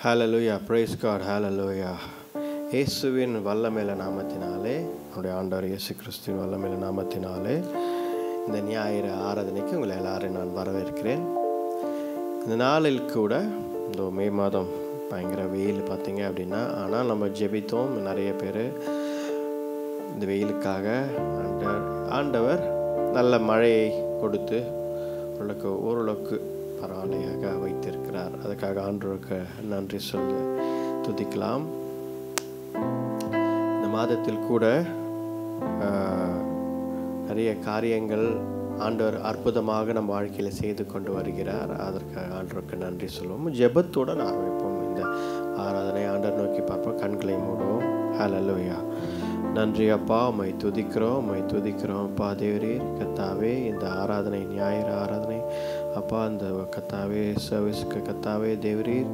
ஹalleluya praise god hallelujah இயேசுவின் வல்லமேல நாமத்தினாலே நம்முடைய ஆண்டவர் இயேசு கிறிஸ்துவின் வல்லமேல நாமத்தினாலே இந்த ஞாயிறு ஆராதனைக்கு உங்களை எல்லாரையும் நான் வரவேற்கிறேன் இந்த நாளில் கூட இந்த மே மாதம் பயங்கர வெயில் பார்த்தீங்க அப்படின்னா ஆனால் நம்ம ஜெபித்தோம் நிறைய பேர் இந்த வெயிலுக்காக ஆண்டவர் ஆண்டவர் நல்ல மழையை கொடுத்து ஓரளவுக்கு ஓரளவுக்கு பரவாயில்லையாக வைத்திருக்கிறார் அதுக்காக ஆண்டவருக்கு நன்றி சொல்லி துதிக்கலாம் இந்த மாதத்தில் கூட ஆஹ், நிறைய காரியங்கள் ஆண்டவர் அற்புதமாக நம் வாழ்க்கையில் செய்து கொண்டு வருகிறார் அதற்காக ஆண்டவருக்கு நன்றி சொல்லுவோம் ஜெபத்துடன் ஆரம்பிப்போம் இந்த ஆராதனை ஆண்டவர் நோக்கி பார்ப்போம் கண்களை மூடுவோம் ஹalleluya நன்றி அப்பா உம்மை துதிக்கிறோம் உம்மை துதிக்கிறோம் அப்பா தேவரீர் கத்தாவே இந்த ஆராதனை ஞாயிறு ஆராதனை அப்பா இந்த கத்தாவே சர்வீஸுக்கு கத்தாவே தேவரீர்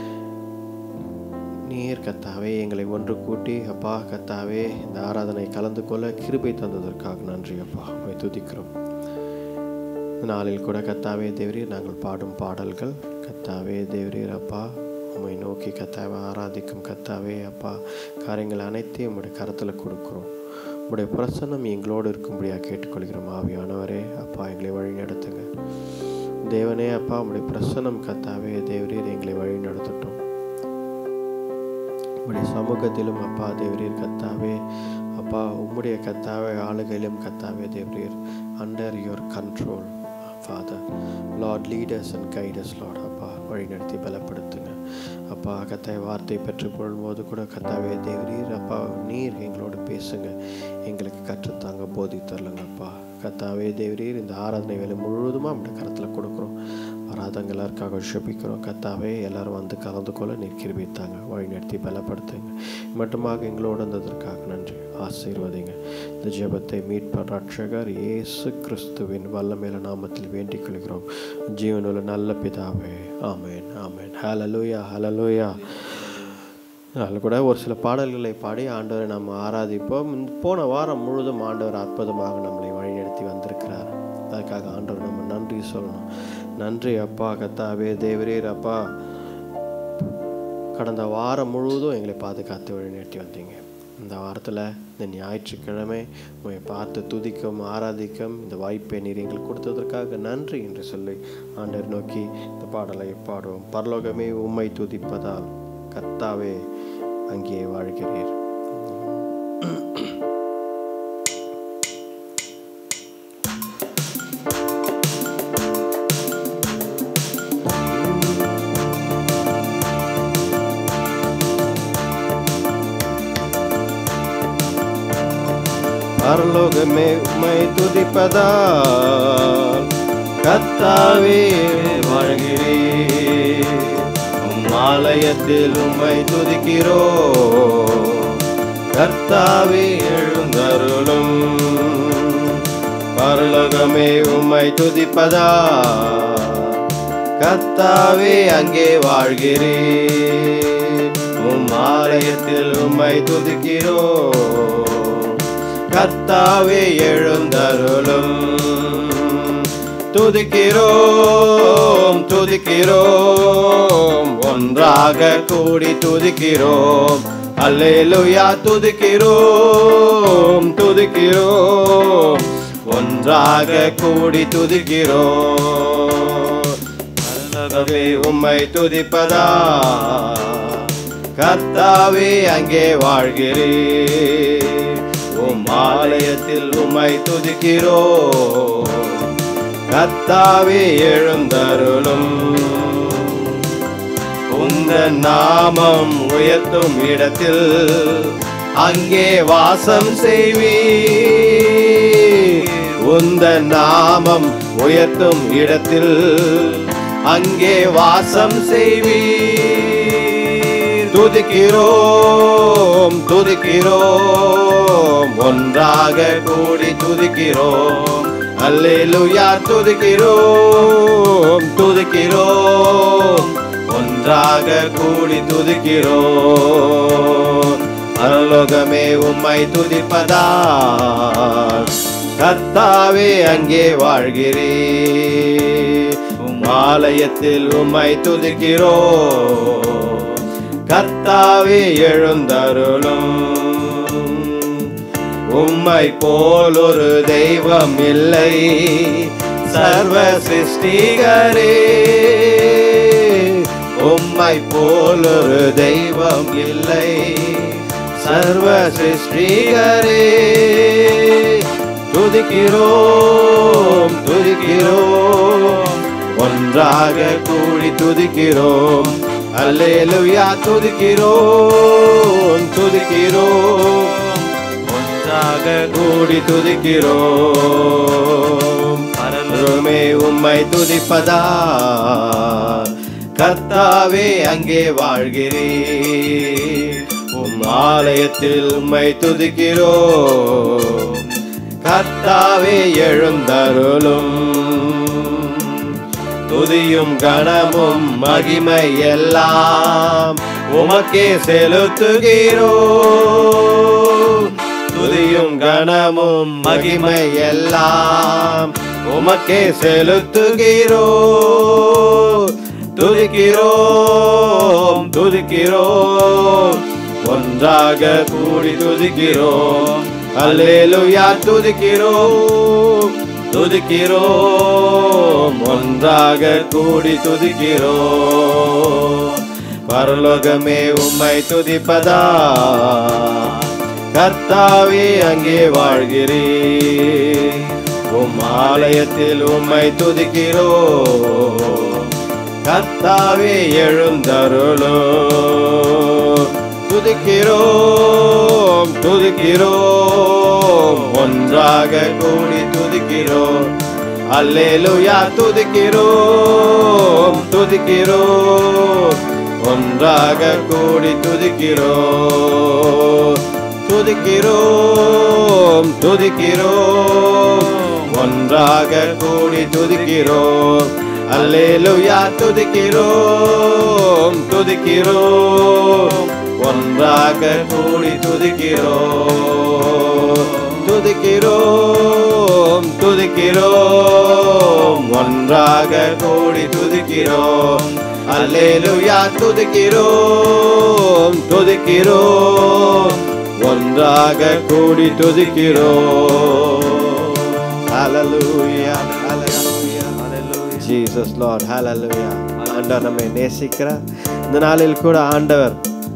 நீர் கத்தாவே எங்களை ஒன்று கூட்டி அப்பா கத்தாவே இந்த ஆராதனை கலந்து கொள்ள கிருபை தந்ததற்காக நன்றி அப்பா உம்மை துதிக்கிறோம் இந்த நாளில் கூட கத்தாவே தேவரீர் நாங்கள் பாடும் பாடல்கள் கத்தாவே தேவரீர் அப்பா உம்மை நோக்கி கத்தாவை ஆராதிக்கும் கத்தாவே அப்பா காரியங்கள் அனைத்தையும் உம்முடைய கரத்தில் கொடுக்குறோம் உம்முடைய பிரசன்னம் எங்களோடு இருக்கும்படியாக கேட்டுக்கொள்கிறோம் ஆவியானவரே அப்பா எங்களை வழி நடத்துங்க தேவனே அப்பா உம்முடைய பிரசன்னம் கத்தாவே தேவரீர் எங்களை வழி நடத்தட்டும் உம்முடைய சமூகத்திலும் அப்பா தேவரீர் கத்தாவே அப்பா உம்முடைய கத்தாவே ஆளுகையிலும் கத்தாவே தேவரீர் under your control father lord leaders and guiders lord அப்பா வழிநடத்தி பலப்படுத்துங்க அப்பா கத்தாய் வார்த்தை பெற்றுக்கொள்ளும் போது கூட கத்தாவே தேவரீர் அப்பா நீர் எங்களோடு பேசுங்க எங்களுக்கு கற்றுத்தாங்க போதி தரலுங்க அப்பா கத்தாவே தேவரீர் இந்த ஆராதனை வேலை முழுவதுமாக நம்முடைய கரத்தில் கொடுக்குறோம் வராதவங்க எல்லாருக்காக ஷபிக்கிறோம் கத்தாவே எல்லாரும் வந்து கலந்து கொள்ள நீர் கிருபித்தாங்க வழிநடத்தி பலப்படுத்துங்க மட்டுமாக எங்களோடு வந்ததற்காக நன்றி ஆசீர்வதிங்க இந்த ஜெபத்தை மீட்ப ரட்சகர் இயேசு கிறிஸ்துவின் வல்லமேல நாமத்தில் வேண்டிக் கொள்கிறோம் ஜீவனுள்ள நல்ல பிதாவே ஆமேன் ஆமேன் ஹalleluya ஹalleluya அதில் கூட ஒரு சில பாடல்களை பாடி ஆண்டவரை நம்ம ஆராதிப்போம் இந்த போன வாரம் முழுதும் ஆண்டவர் அற்புதமாக நம்மளை வழிநடத்தி வந்திருக்கிறார் அதுக்காக ஆண்டவர் நம்ம நன்றி சொல்லணும் நன்றி அப்பா கத்தாவே தேவரீர் அப்பா கடந்த வாரம் முழுவதும் எங்களை பாதுகாத்து வழிநடத்தி வந்தீங்க இந்த வாரத்தில் இந்த ஞாயிற்றுக்கிழமை உங்களை பார்த்து துதிக்கும் ஆராதிக்கும் இந்த வாய்ப்பை நீர் எங்களுக்கு கொடுத்ததற்காக நன்றி என்று சொல்லி ஆண்டவர் நோக்கி இந்த பாடலை பாடுவோம் பரலோகமே உம்மை துதிப்பதால் கர்த்தாவே அங்கே வாழ்கிறீர் பரலோகமே உம்மை துதிப்பதால் கத்தாவே வாழ்கிறீர் உம் ஆலயத்தில் உம்மை துதிக்கிறோ கர்த்தாவே எழுந்தருளும் பரலோகமே உம்மை துதிப்பதா கர்த்தாவே அங்கே வாழ்கிறீர் உம் ஆலயத்தில் உம்மை துதிக்கிறோ கர்த்தாவே எழுந்தருளும் துதிக்கிறோம் துதிக்கிறோம் ஒன்றாக கூடி துதிக்கிறோம் அல்லேலூயா துதிக்கிறோம் துதிக்கிறோம் ஒன்றாக கூடி துதிக்கிறோம் பரலோகமே உம்மை துதிப்பதா கர்த்தாவே அங்கே வாழ்கிறீர் உம் ஆலயத்தில் உம்மை துதிக்கிறோ கர்த்தாவே எழுந்தருளும் உந்த நாமம் உயர்த்தும் இடத்தில் அங்கே வாசம் செய்வீ உந்த நாமம் உயர்த்தும் இடத்தில் அங்கே வாசம் செய்வீ துதிக்கிறோம் துதிக்கிறோம் ஒன்றாக கூடி துதிக்கிறோம் அல்லேலூயா துதிக்கிறோம் துதிக்கிறோம் ஒன்றாக கூடி துதிக்கிறோம் பரலோகமே உம்மை துதிப்பதா கர்த்தாவே அங்கே வாழ்கிறீர் உம் ஆலயத்தில் உம்மை துதிக்கிறோம் கர்த்தாவே எழுந்தருளும் உம்மை போல் ஒரு தெய்வம் இல்லை சர்வ சிருஷ்டிகரே உம்மை போல் ஒரு தெய்வம் இல்லை சர்வ சிருஷ்டிகரே துதிக்கிறோம் துதிக்கிறோம் ஒன்றாக கூடி துதிக்கிறோம் அல்லேலுயா துதிக்கிறோம் துதிக்கிறோம் ஒன்றாக கூடி துதிக்கிறோம் பரலுமே உம்மை துதிப்பதா கர்த்தாவே அங்கே வாழ்கிறீர் உம் ஆலயத்தில் உம்மை துதிக்கிறோம் கர்த்தாவே எழுந்தருளும் துதியும் கணமும் மகிமை எல்லாம் உமக்கே செலுத்துகிறோம் துதியும் கணமும் மகிமை எல்லாம் உமக்கே செலுத்துகிறோம் துதிக்கிறோம் துதிக்கிறோம் ஒன்றாக கூடி துதிக்கிறோம் அல்லேலுயா துதிக்கிறோம் துதிக்கிறோம் ஒன்றாக கூடி துதிக்கிறோம் பரலோகமே உம்மை துதிப்பதா கர்த்தாவே அங்கே வாழ்கிறீர் உம் ஆலயத்தில் உம்மை துதிக்கிறோம் கர்த்தாவே எழுந்தருளோ துதிக்கிறோம் துதிக்கிறோம் ஒன்றாக கூடி துதிக்கிறோம் அல்லேலுயா துதிக்கிறோம் துதிக்கிறோம் ஒன்றாக கூடி துதிக்கிறோம் துதிக்கிறோம் துதிக்கிறோம் ஒன்றாக கூடி துதிக்கிறோம் அல்லேலுயா துதிக்கிறோம் துதிக்கிறோம் ஒன்றாக கூடி துதிக்கிறோம் துதிக்கிறோம் துதிக்கிறோம் ஒன்றாக கூடி துதிக்கிறோம் அல்லேலுயா துதிக்கிறோம் துதிக்கிறோம் ஒன்றாக கூடி துதிக்கிறோம் ஹalleluya ஹalleluya ஹalleluya ஜீசஸ் லார்ட் ஹalleluya ஆண்டவர் நம்மை நேசிக்கிறார் இந்த நாளில் கூட ஆண்டவர்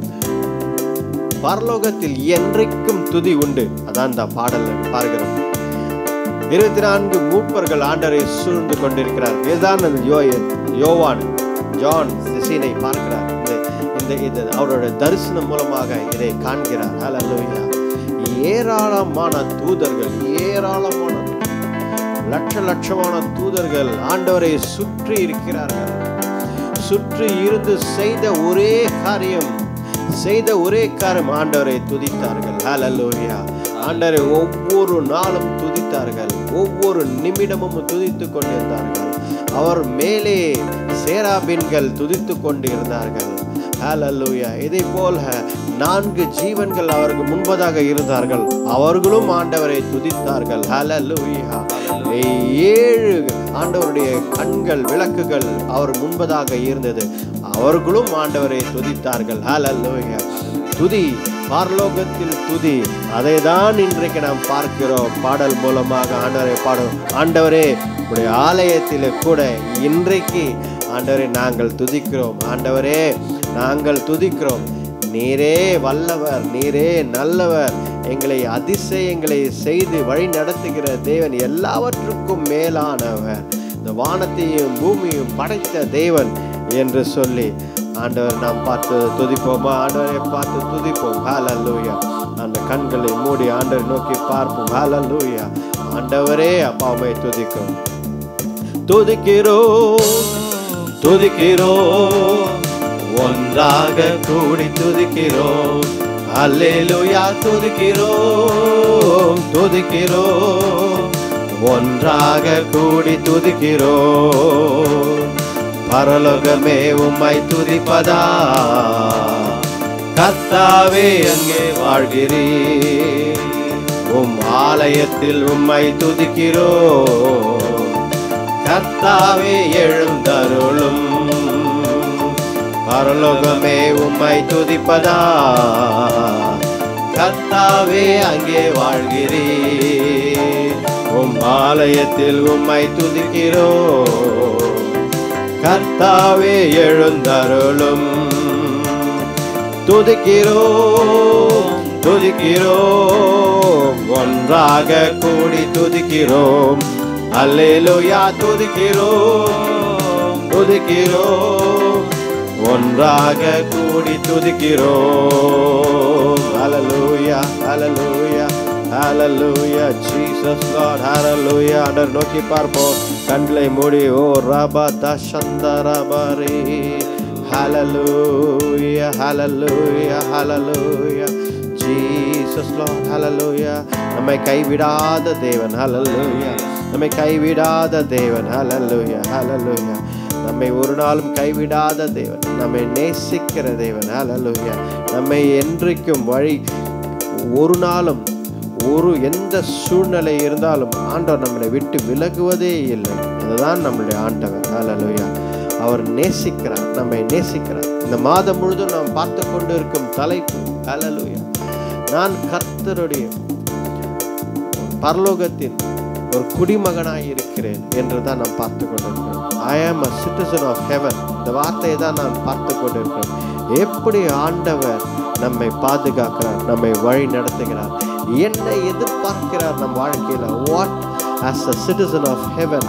பரலோகத்தில் என்றைக்கும் துதி உண்டு அதான் இந்த பாடல் பார்க்கிறோம் இருபத்தி நான்கு மூப்பர்கள் ஆண்டரை சூழ்ந்து கொண்டிருக்கிறார் இதுதான் அந்த யோ யோவான் ஜான் சீனை பார்க்கிறார் இந்த இந்த இது அவரோட தரிசனம் மூலமாக இதை காண்கிறார் ஹalleluya ஏராளமான தூதர்கள் ஏராளமான லட்ச லட்சமான தூதர்கள் ஆண்டவரை சுற்றி இருக்கிறார்கள் சுற்றி இருந்து செய்த ஒரே காரியம் செய்த ஒரே காரியம் ஆண்டவரை துதித்தார்கள் ஹalleluya ஆண்டவரை ஒவ்வொரு நாளும் துதித்தார்கள் ஒவ்வொரு நிமிடமும் துதித்துக் கொண்டிருந்தார்கள் அவர் மேலே சேராபின்கள் துதித்துக் கொண்டிருந்தார்கள் ஹalleluya இதை போல நான்கு ஜீவன்கள் அவருக்கு முன்பதாக இருந்தார்கள் அவர்களும் ஆண்டவரை துதித்தார்கள் ஹalleluya ஏழு ஆண்டவருடைய கண்கள் விளக்குகள் அவர் முன்பதாக இருந்தது அவர்களும் ஆண்டவரை துதித்தார்கள் ஹalleluya துதி பார்லோகத்தில் துதி அதை தான் இன்றைக்கு நாம் பார்க்கிறோம் பாடல் மூலமாக ஆண்டவரை பாடும் ஆண்டவரே உடைய ஆலயத்தில் கூட இன்றைக்கு ஆண்டவரை நாங்கள் துதிக்கிறோம் ஆண்டவரே நாங்கள் துதிக்கிறோம் நீரே வல்லவர் நீரே நல்லவர் எங்களை அதிசயங்களை செய்து வழி நடத்துகிற தேவன் எல்லாவற்றுக்கும் மேலானவர் இந்த வானத்தையும் பூமியும் படைத்த தேவன் என்று சொல்லி ஆண்டவர் நாம் பார்த்து துதிப்போமா ஆண்டவரை பார்த்து துதிப்போம் ஹalleluya அந்த கண்களை மூடி ஆண்டவரை நோக்கி பார்ப்போம் ஹalleluya ஆண்டவரே அப்பாவை துதிக்கிறோம் துதிக்கிறோம் துதிக்கிறோம் ஒன்றாக கூடி துதிக்கிறோம் அல்லேலூயா துதிக்கிறோம் துதிக்கிறோம் ஒன்றாக கூடி துதிக்கிறோம் பரலோகமே உம்மை துதிப்பதா கர்த்தாவே அங்கே வாழ்கிறீர் உம் ஆலயத்தில் உம்மை துதிக்கிறோம் கர்த்தாவே எழுந்தருளும் பரலோகமே உம்மை துதிப்பதா கர்த்தாவே அங்கே வாழ்கிறீர் உம் ஆலயத்தில் உம்மை துதிக்கிறோம் கர்த்தாவே எழுந்தருளும் துதிக்கிறோம் துதிக்கிறோம் ஒன்றாக கூடி துதிக்கிறோம் அல்லேலூயா துதிக்கிறோம் துதிக்கிறோம் ஒன்றாக கூடி துதிக்கிறோம் ஹalleluya ஹalleluya ஹalleluya ஜீசஸ் லார்ட் ஹalleluya ஆண்டவர் நோக்கி பார்ப்போம் கண்களை மூடி ஓ ரபா தஷந்தரபரி ஹalleluya ஹalleluya ஹalleluya ஜீசஸ் லார்ட் ஹalleluya நம்மை கைவிடாத தேவன் ஹalleluya நம்மை கைவிடாத தேவன் ஹalleluya ஹalleluya நம்மை ஒரு நாளும் கைவிடாத தேவன் நம்மை நேசிக்கிற தேவன் ஹalleluya நம்மை என்றைக்கும் வழி ஒரு நாளும் ஒரு எந்த சூழ்நிலை இருந்தாலும் ஆண்டவர் நம்மளை விட்டு விலகுவதே இல்லை அதுதான் நம்மளுடைய ஆண்டவர் ஹalleluya அவர் நேசிக்கிறார் நம்மை நேசிக்கிறார் இந்த மாதம் முழுதும் நாம் பார்த்து கொண்டு இருக்கும் தலைப்பு ஹalleluya நான் கர்த்தருடைய பரலோகத்தின் ஒரு குடிமகனாய் இருக்கிறேன் என்று தான் நாம் பார்த்து கொண்டிருக்கிறோம் ஐ ஆம் அ சிட்டிசன் ஆஃப் ஹெவன் இந்த வார்த்தையை தான் நான் பார்த்து கொண்டிருக்கிறோம் எப்படி ஆண்டவர் நம்மை பாதுகாக்கிறார் நம்மை வழி நடத்துகிறார் என்ன எதிர்பார்க்கிறார் நம் வாழ்க்கையில் what as a citizen of heaven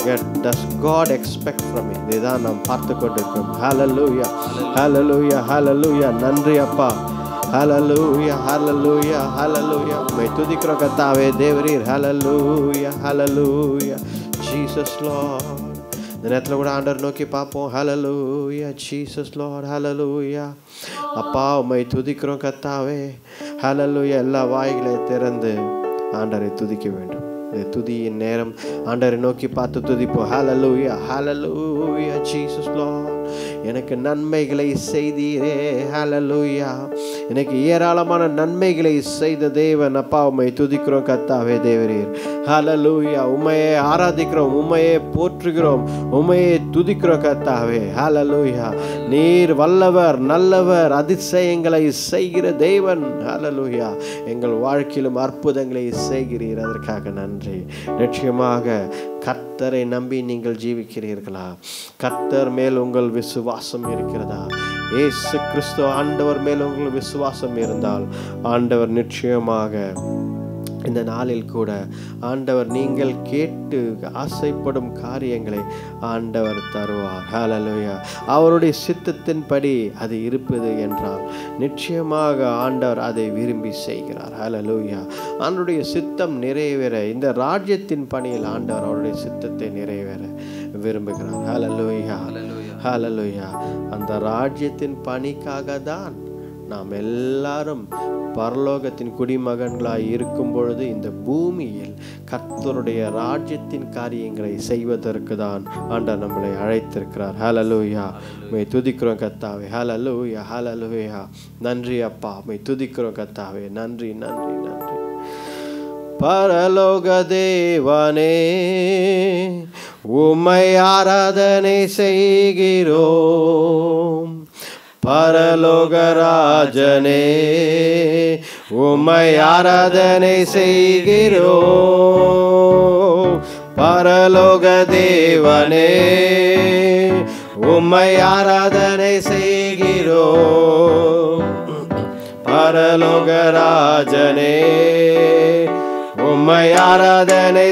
does God expect from இதுதான் நாம் பார்த்து கொண்டிருக்கிறோம் ஹalleluya ஹalleluya ஹalleluya நன்றி அப்பா ஹalleluya ஹalleluya ஹalleluya மை துதிக்கிறோம் கர்த்தாவே தேவரீர் ஹalleluya ஹalleluya ஜீசஸ் லார்ட் இந்த நேரத்தில் கூட ஆண்டவர் நோக்கி பார்ப்போம் ஹalleluya ஜீசஸ் லார்ட் ஹalleluya அப்பா உம்மை துதிக்கிறோம் கர்த்தாவே ஹalleluya எல்லா வாய்களை திறந்து ஆண்டரை துதிக்க வேண்டும் இது துதியின் நேரம் ஆண்டரை நோக்கி பார்த்து துதிப்போம் ஹalleluya ஹalleluya ஜீசஸ் லார்ட் எனக்கு நன்மைகளை செய்தீரே ஹalleluya எனக்கு ஏராளமான நன்மைகளை செய்த தேவன் அப்பா உம்மை துதிக்கிறோம் கத்தாவே தேவரீர் ஹalleluya உம்மையே ஆராதிக்கிறோம் உம்மையே போற்றுகிறோம் உம்மையே துதிக்கிறோம் கத்தாவே ஹalleluya நீர் வல்லவர் நல்லவர் அதிசயங்களை செய்கிற தேவன் ஹalleluya எங்கள் வாழ்க்கையிலும் அற்புதங்களை செய்கிறீர் அதற்காக நன்றி நிச்சயமாக கர்த்தரை நம்பி நீங்கள் ஜீவிக்கிறீர்களா கர்த்தர் மேல் உங்கள் விசுவாசம் இருக்கிறதா ஏசு கிறிஸ்து ஆண்டவர் மேல் உங்கள் விசுவாசம் இருந்தால் ஆண்டவர் நிச்சயமாக இந்த நாளில் கூட ஆண்டவர் நீங்கள் கேட்டு ஆசைப்படும் காரியங்களை ஆண்டவர் தருவார் ஹalleluya அவருடைய சித்தத்தின்படி அது இருப்பது என்றால் நிச்சயமாக ஆண்டவர் அதை விரும்பி செய்கிறார் ஹalleluya ஆண்டவருடைய சித்தம் நிறைவேற இந்த ராஜ்யத்தின் பணியில் ஆண்டவர் அவருடைய சித்தத்தை நிறைவேற விரும்புகிறார் ஹalleluya ஹalleluya அந்த ராஜ்யத்தின் பணிக்காக தான் நாம் எல்லாரும் பரலோகத்தின் குடிமகன்களாய் இருக்கும் பொழுது இந்த பூமியில் கர்த்தருடைய ராஜ்யத்தின் காரியங்களை செய்வதற்கு தான் ஆண்டவர் நம்மளை அழைத்திருக்கிறார் ஹalleluya மை துதிக்கிறோம் கத்தாவே ஹalleluya ஹalleluya நன்றி அப்பா மை துதிக்கிறோம் கத்தாவே நன்றி நன்றி நன்றி பரலோக தேவனே உம்மை ஆராதனை செய்கிறோம் பரலோகராஜனே உம்மை ஆராதனை செய்கிறோம் பரலோக தேவனே உம்மை ஆராதனை செய்கிறோம் பரலோகராஜனே உம்மை ஆராதனை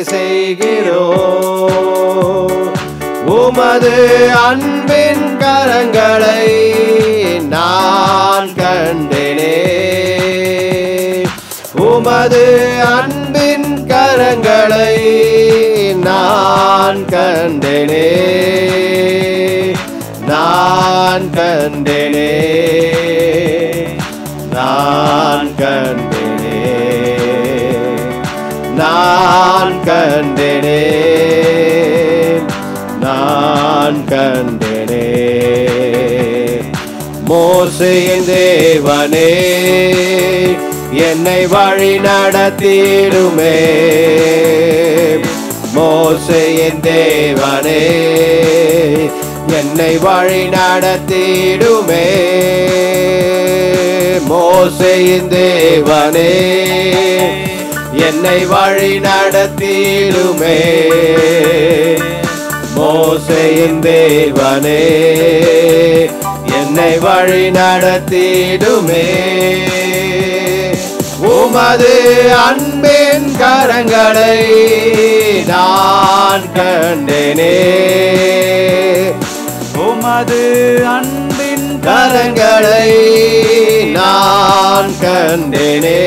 செய்கிறோம் உமது அன்பின் கரங்களை நான் கண்டேனே உமது அன்பின் கரங்களை நான் கண்டேனே நான் கண்டேனே நான் கண்டேனே நான் கண்டேனே நான் கண்டேனே மோசையின் தேவனே என்னை வழி நடத்திடுமே மோசையின் தேவனே என்னை வழி நடத்திடுமே மோசையின் தேவனே என்னை வழி நடத்திடுமே மோசையின் தேவனே என்னை வழி நடத்திடுமே உமது அன்பின் கரங்களை நான் கண்டேனே உமது அன்பின் கரங்களை நான் கண்டேனே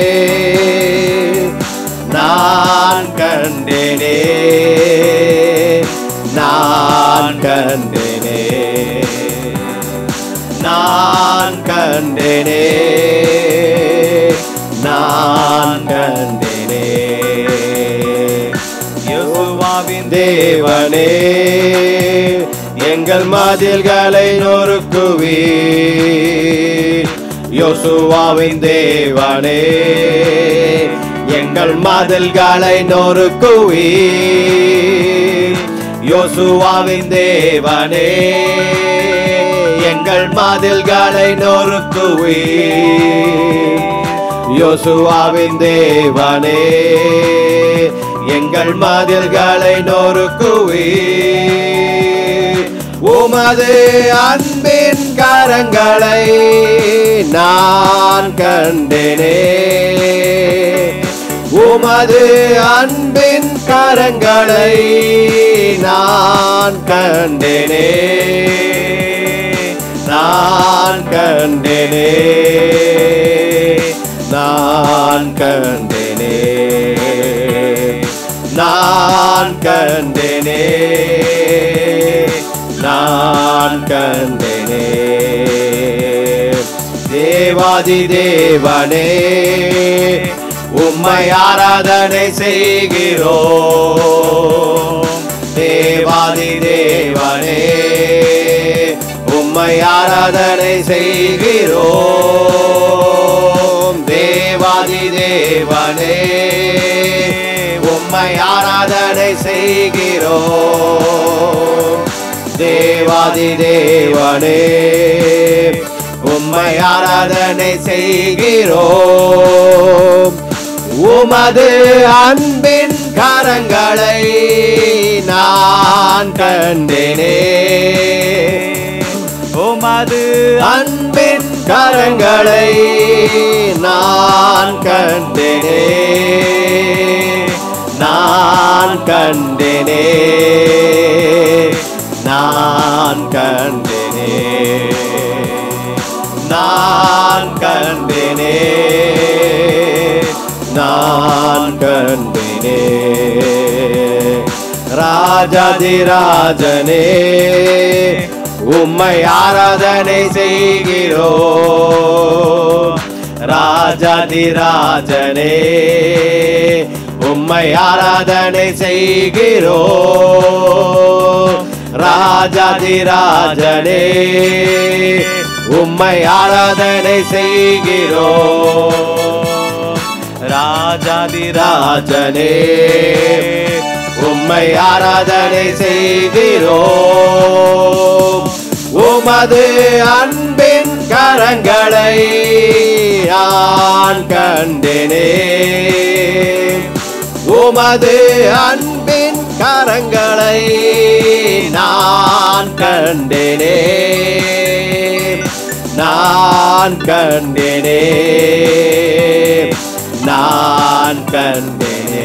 நான் கண்டேனே நான் கண்டேனே நான் கண்டேனே நான் கண்டேனே யோசுவாவின் தேவனே எங்கள் மதில்களை நொறுக்குவி யோசுவாவின் தேவனே எங்கள் மதில்களை நொறுக்குவி யோசுவாவின் தேவனே எங்கள் மதில்களை நொறுக்குவி யோசுவாவின் தேவனே எங்கள் மதில்களை நொறுக்குவி உமது அன்பின் கரங்களை நான் கண்டேனே உமது அன்பின் கரங்களை நான் கண்டேனே நான் கண்டேனே நான் கண்டேனே நான் கண்டேனே நான் கண்டேனே தேவாதி தேவனே உம்மை ஆராதனை செய்கிறோம் தேவாதி தேவனே உம்மை ஆராதனை செய்கிறோம் தேவாதி தேவனே உம்மை ஆராதனை செய்கிறோம் தேவாதி தேவனே உம்மை ஆராதனை செய்கிறோம் உமது அன்பின் கரங்களை நான் கண்டேனே உமது அன்பின் கரங்களை நான் கண்டேனே நான் கண்டேனே நான் கண்டேனே நான் கண்டேனே நான் கண்டேனே ராஜாதிராஜனே உம்மை ஆராதனை செய்கிறோம் ராஜாதிராஜனே உம்மை ஆராதனை செய்கிறோம் ராஜாதிராஜனே உம்மை ஆராதனை செய்கிறோம் ராஜாதிராஜனே உம்மை ஆராதனை செய்கிறோம் உமது அன்பின் கரங்களை நான் கண்டேனே உமது அன்பின் கரங்களை நான் கண்டேனே நான் கண்டேனே நான் கண்டேனே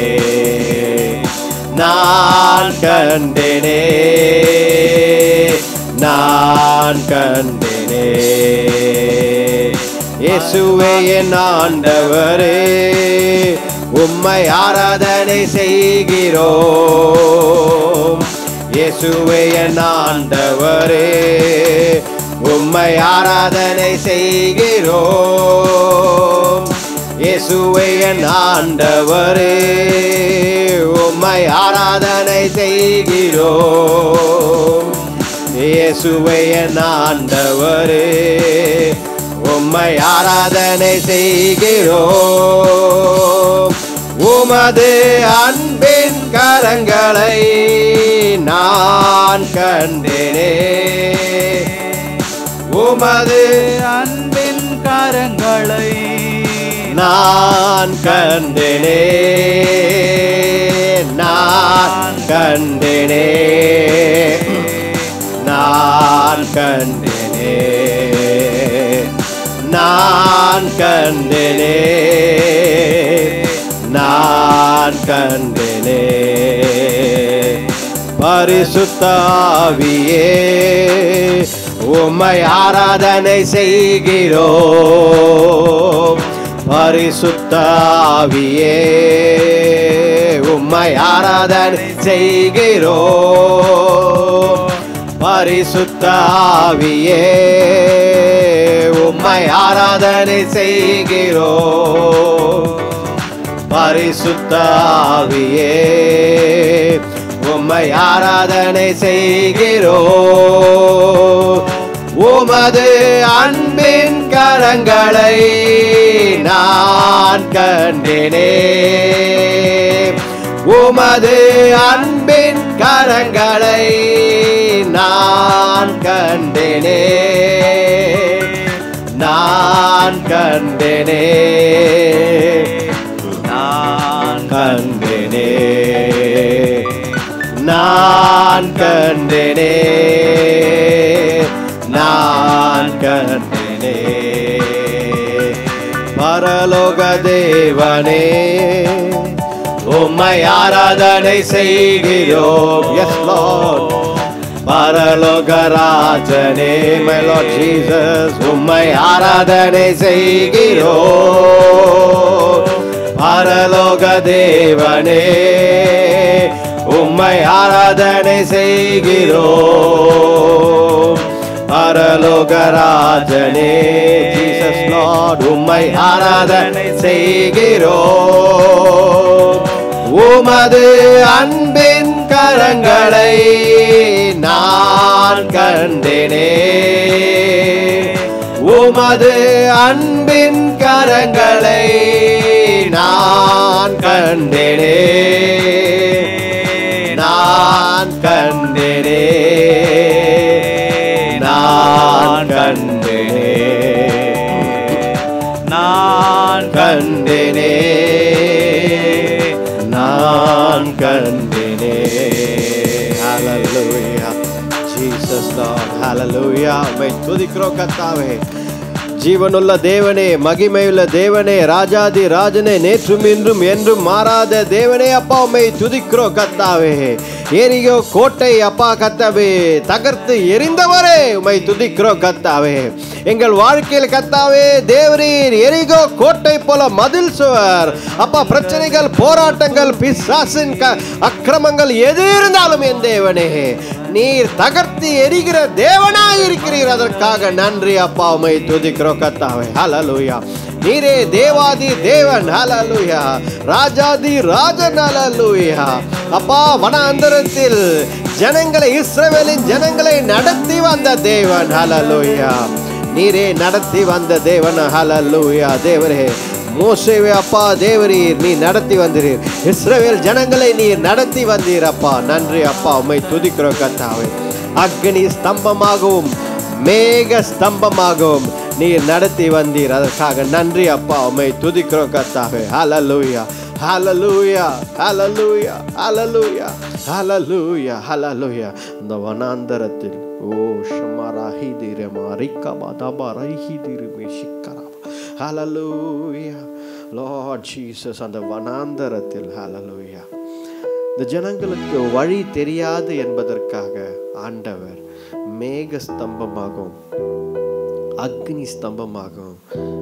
நான் கண்டேனே நான் கண்டேனே இயேசுவே என் ஆண்டவரே உம்மை ஆராதனை செய்கிறோம் இயேசுவே என் ஆண்டவரே உம்மை ஆராதனை செய்கிறோம் இயேசுவே என் ஆண்டவரே உம்மை ஆராதனை செய்கிறோம் இயேசுவே என் ஆண்டவரே உம்மை ஆராதனை செய்கிறோம் உமது அன்பின் கரங்களை நான் நான் கண்டேனே உமது அன்பின் கரங்களை நான் கண்டேனே நான் கண்டேனே நான் கண்டேனே நான் கண்டேனே நான் கண்டேனே பரிசுத்தாவியே உம்மை ஆராதனை செய்கிறோம் பரிசுத்தாவியே உம்மை ஆராதனை செய்கிறோம் பரிசுத்தாவியே உம்மை ஆராதனை செய்கிறோம் பரிசுத்தாவியே உம்மை ஆராதனை செய்கிறோம் உமது அன்பின் கரங்களை நான் கண்டேனே உமது அன்பின் கரங்களை நான் கண்டேனே நான் கண்டேனே நான் கண்டேனே நான் கண்டேனே நான் கண்டேனே பரலோக தேவனே உம்மை ஆராதனை செய்கிறோம் எஸ் லார்ட் பரலோக ராஜனே மை லார்ட் ஜீசஸ் உம்மை ஆராதனை செய்கிறோம் பரலோக தேவனே உம்மை ஆராதனை செய்கிறோம் பரலோக ராஜனே ஜீசஸ் லார்ட் உம்மை ஆராதனை செய்கிறோம் உமது அன்பின் கரங்களை நான் கண்டேனே உமது அன்பின் கரங்களை நான் கண்டேனே நான் கண்டேனே நான் கண்டேனே நான் கண்டேனே நான் கண்டேனே ஹalleluya ஜீசஸ் லார்ட் ஹalleluya மை துதிக்கிறோம் கர்த்தாவே ஜீவனுள்ள தேவனே மகிமையுள்ள தேவனே ராஜாதி ராஜனே நேற்றும் இன்றும் என்றும் மாறாத தேவனே அப்பா உம்மை துதிக்கிறோம் கத்தாவே எரியோ கோட்டை அப்பா கத்தாவே தகர்த்து எரிந்தவரே உம்மை துதிக்கிறோம் கத்தாவே எங்கள் வாழ்க்கையில் கத்தாவே தேவரீர் எரிகோ கோட்டை போல மதில் சுவர் அப்பா பிரச்சனைகள் போராட்டங்கள் பிசாசின் க அக்கிரமங்கள் எது இருந்தாலும் என் தேவனே நீர் தகர்த்து எரிகிற தேவனாய் இருக்கிறீர் அதற்காக நன்றி அப்பா உமை துதிக்கிறோம் கத்தாவே ஹalleluya நீரே தேவாதி தேவன் ஹalleluya ராஜாதி ராஜன் ஹalleluya அப்பா வனாந்தரத்தில் ஜனங்களை இஸ்ரவேலின் ஜனங்களை நடத்தி வந்த தேவன் ஹalleluya நீரே நடத்தி வந்த தேவன் ஹalleluya தேவரே மோசேவே அப்பா தேவரீர் நீ நடத்தி வந்தீர் இஸ்ரவேல் ஜனங்களை நீர் நடத்தி வந்தீர் அப்பா நன்றி அப்பா உம்மை துதிக்கிறோம் கத்தாவே அக்னி ஸ்தம்பமாகவும் மேக ஸ்தம்பமாகவும் நீர் நடத்தி வந்தீர் அதற்காக நன்றி அப்பா உம்மை துதிக்கிறோம் கத்தாவே ஹalleluya ஹalleluya ஹalleluya ஹalleluya ஹalleluya ஹalleluya இந்த வனாந்தரத்தில் ஓ ஷமராஹி திரமா ரிக்கபா தபா ரைஹி திருமே சிக்கரா ஹalleluya லார்ட் ஜீசஸ் அந்த வனாந்தரத்தில் ஹalleluya இந்த ஜனங்களுக்கு வழி தெரியாது என்பதற்காக ஆண்டவர் மேக ஸ்தம்பமாகவும் அக்னி ஸ்தம்பமாகவும்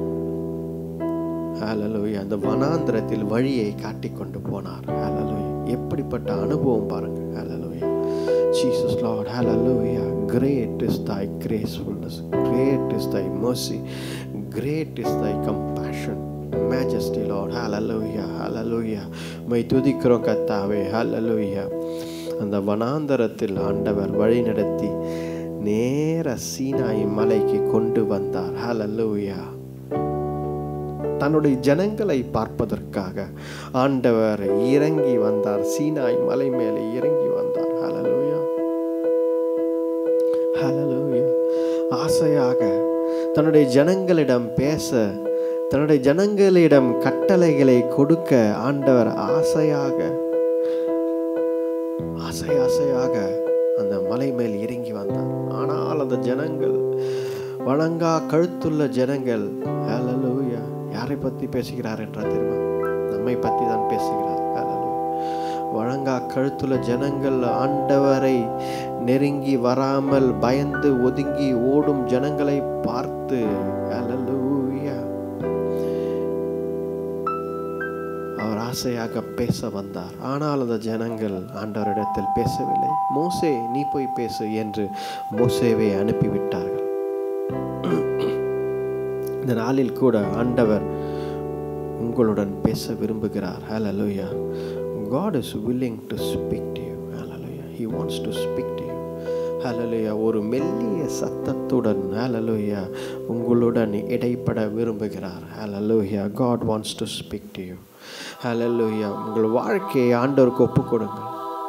ஹalleluya அந்த வனாந்தரத்தில் வழியை காட்டிக் கொண்டு போனார் ஹalleluya எப்படிப்பட்ட அனுபவம் பாருங்க hallelujah Jesus Lord hallelujah great is thy gracefulness great is thy mercy great is thy compassion majesty Lord hallelujah hallelujah மை துதிக்கிறோம் கத்தாவே hallelujah அந்த வனாந்தரத்தில் ஆண்டவர் வழி நடத்தி நேர சீனாய் மலைக்கு கொண்டு வந்தார் ஹalleluya தன்னுடைய ஜனங்களை பார்ப்பதற்காக ஆண்டவர் இறங்கி வந்தார் சீனாய் மலை மேலே இறங்கி வந்தார் ஹalleluya Hallelujah. ஆசையாக தன்னுடைய ஜனங்களிடம் பேச தன்னுடைய ஜனங்களிடம் கட்டளைகளை கொடுக்க ஆண்டவர் ஆசையாக ஆசை ஆசையாக அந்த மலை மேல் இறங்கி வந்தார் ஆனால் அந்த ஜனங்கள் வணங்கா கழுத்துள்ள ஜனங்கள் ஹalleluya யாரை பற்றி பேசுகிறார் என்றால் தெரியுமா நம்மை பற்றி தான் பேசுகிறார் ஹalleluya வழங்கா கழுத்துள்ள ஜனங்கள் ஆண்டவரை நெருங்கி வராமல் பயந்து ஒதுங்கி ஓடும் ஜனங்களை பார்த்து ஹalleluya அவர் ஆசையாக பேச வந்தார் ஆனால் அந்த ஜனங்கள் ஆண்டவரிடத்தில் பேசவில்லை மோசே நீ போய் பேசு என்று மோசேவை அனுப்பிவிட்டார்கள் இந்த நாளில் கூட ஆண்டவர் உங்களுடன் பேச விரும்புகிறார் ஹalleluya God is willing to speak to you hallelujah he wants to speak to you ஹalleluya ஒரு மெல்லிய சத்தத்துடன் ஹalleluya உங்களுடன் இடைப்பட விரும்புகிறார் ஹalleluya God wants to speak to you ஹalleluya உங்கள் வாழ்க்கையை ஆண்டவருக்கு ஒப்புக் கொடுங்கள்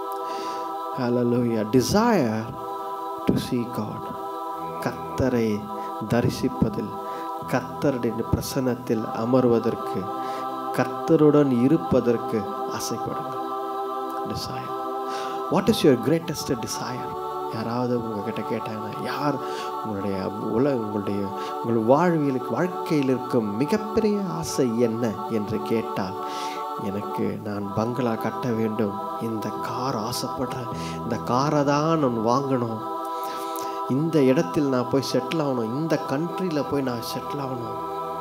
ஹalleluya desire to see God கர்த்தரை தரிசிப்பதில் கர்த்தருடைய பிரசன்னத்தில் அமர்வதற்கு கர்த்தருடன் இருப்பதற்கு ஆசைப்படுங்கள் desire what is your greatest desire யாராவது உங்ககிட்ட கேட்டாங்கன்னா யார் உங்களுடைய உல உங்களுடைய உங்கள் வாழ்வியலுக்கு வாழ்க்கையில் இருக்கும் மிகப்பெரிய ஆசை என்ன என்று கேட்டால் எனக்கு நான் பங்களா கட்ட வேண்டும் இந்த கார் ஆசைப்படுறேன் இந்த காரை தான் நான் வாங்கணும் இந்த இடத்தில் நான் போய் செட்டில் ஆகணும் இந்த கண்ட்ரியில் போய் நான் செட்டில் ஆகணும்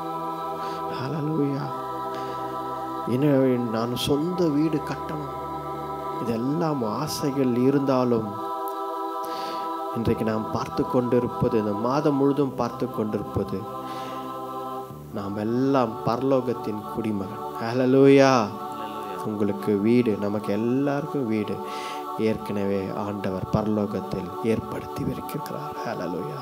ஹalleluya என்ன நான் சொந்த வீடு கட்டணும் இதெல்லாம் ஆசைகள் இருந்தாலும் இன்றைக்கு நாம் பார்த்து கொண்டிருப்பது இந்த மாதம் முழுதும் பார்த்து கொண்டிருப்பது நாம் எல்லாம் பரலோகத்தின் குடிமகன் ஹalleluya உங்களுக்கு வீடு நமக்கு எல்லாருக்கும் வீடு ஏற்கனவே ஆண்டவர் பரலோகத்தில் ஏற்படுத்தி இருக்கிறார் ஹalleluya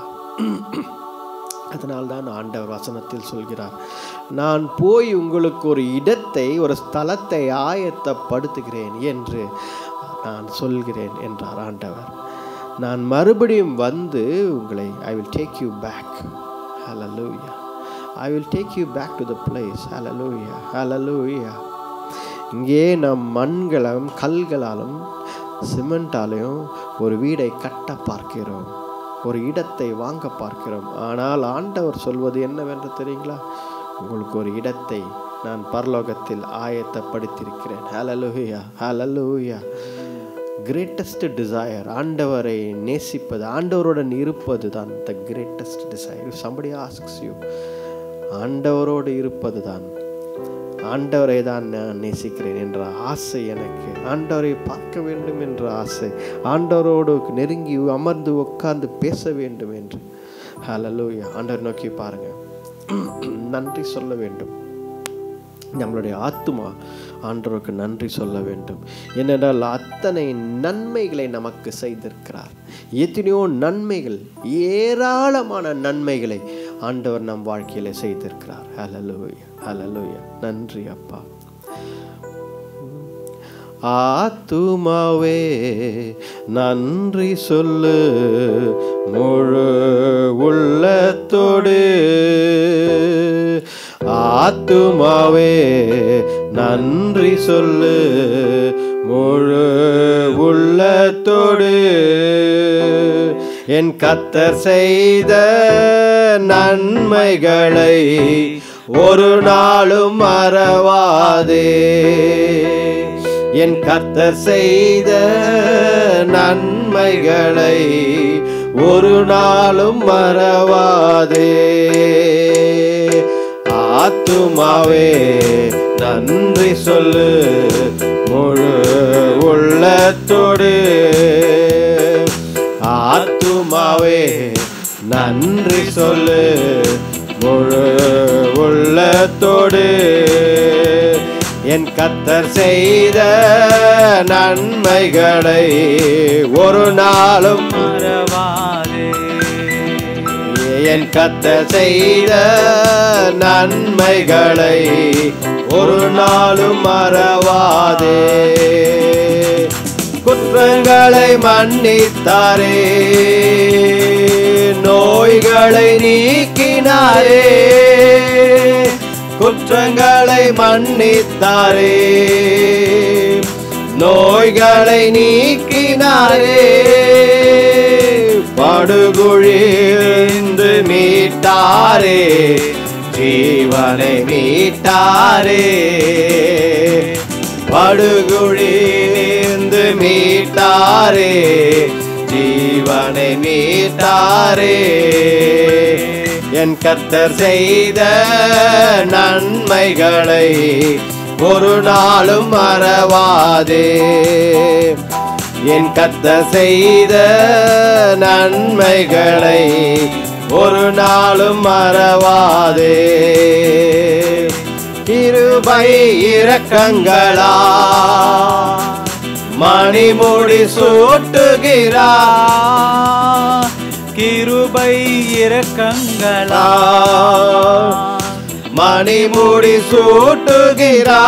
அதனால்தான் ஆண்டவர் வசனத்தில் சொல்கிறார் நான் போய் உங்களுக்கு ஒரு இடத்தை ஒரு ஸ்தலத்தை ஆயத்தப்படுத்துகிறேன் என்று நான் சொல்கிறேன் என்றார் ஆண்டவர் நான் மறுபடியும் வந்து உங்களை I will take you back hallelujah I will take you back to the place hallelujah hallelujah இங்கே நாம் மண்களாலும் கல்களாலும் சிமெண்டாலையும் ஒரு வீடை கட்ட பார்க்கிறோம் ஒரு இடத்தை வாங்க பார்க்கிறோம் ஆனால் ஆண்டவர் சொல்வது என்னவென்று தெரியுங்களா உங்களுக்கு ஒரு இடத்தை நான் பரலோகத்தில் ஆயத்தப்படுத்தியிருக்கிறேன் ஹalleluya ஹalleluya கிரேட்டஸ்ட் டிசையர் ஆண்டவரை நேசிப்பது ஆண்டவருடன் இருப்பது தான் the greatest desire somebody asks you ஆண்டவரோடு இருப்பது தான் ஆண்டவரை தான் நான் நேசிக்கிறேன் என்ற ஆசை எனக்கு ஆண்டவரை பார்க்க வேண்டும் என்ற ஆசை ஆண்டவரோடு நெருங்கி அமர்ந்து உட்கார்ந்து பேச வேண்டும் என்று ஹalleluya ஆண்டவர் நோக்கி பாருங்க நன்றி சொல்ல வேண்டும் நம்மளுடைய ஆத்துமா ஆண்டவருக்கு நன்றி சொல்ல வேண்டும் ஏனென்றால் அத்தனை நன்மைகளை நமக்கு செய்திருக்கிறார் எத்தனையோ நன்மைகள் ஏராளமான நன்மைகளை ஆண்டவர் நம் வாழ்க்கையில செய்திருக்கிறார் ஹalleluya ஹalleluya நன்றி அப்பா ஆத்துமாவே நன்றி சொல்லு முழு உள்ளத்தோடு ஆத்துமாவே நன்றி சொல்லு முழு உள்ளத்தோடு என் கத்தர் செய்த நன்மைகளை ஒரு நாளும் மறவாதே என் கத்தர் செய்த நன்மைகளை ஒரு நாளும் மறவாதே ஆத்துமாவே நன்றி சொல்லு முழு உள்ளத்தோடு ஆத்துமாவே நன்றி சொல்லு முழு உள்ளத்தோடு என் கத்தர் செய்த நன்மைகளை ஒரு நாளும் மறவாதே என் கத்த செய்த நன்மைகளை ஒரு நாளும் மறவாதே குற்றங்களை மன்னித்தாரே நோய்களை நீக்கினாரே குற்றங்களை மன்னித்தாரே நோய்களை நீக்கினாரே படுகுழிந்து மீட்டாரே ஜீவனை மீட்டாரே படுகுழிந்து மீட்டாரே ஜீவனை மீட்டாரே என் கர்த்தர் செய்த நன்மைகளை ஒரு நாளும் மறவாதே என் கத்த செய்த நன்மைகளை ஒரு நாளும் மறவாதே இருபை இரக்கங்களா மணிமுடி சூட்டுகிறா கிருபை இரக்கங்களா மணிமுடி சூட்டுகிறா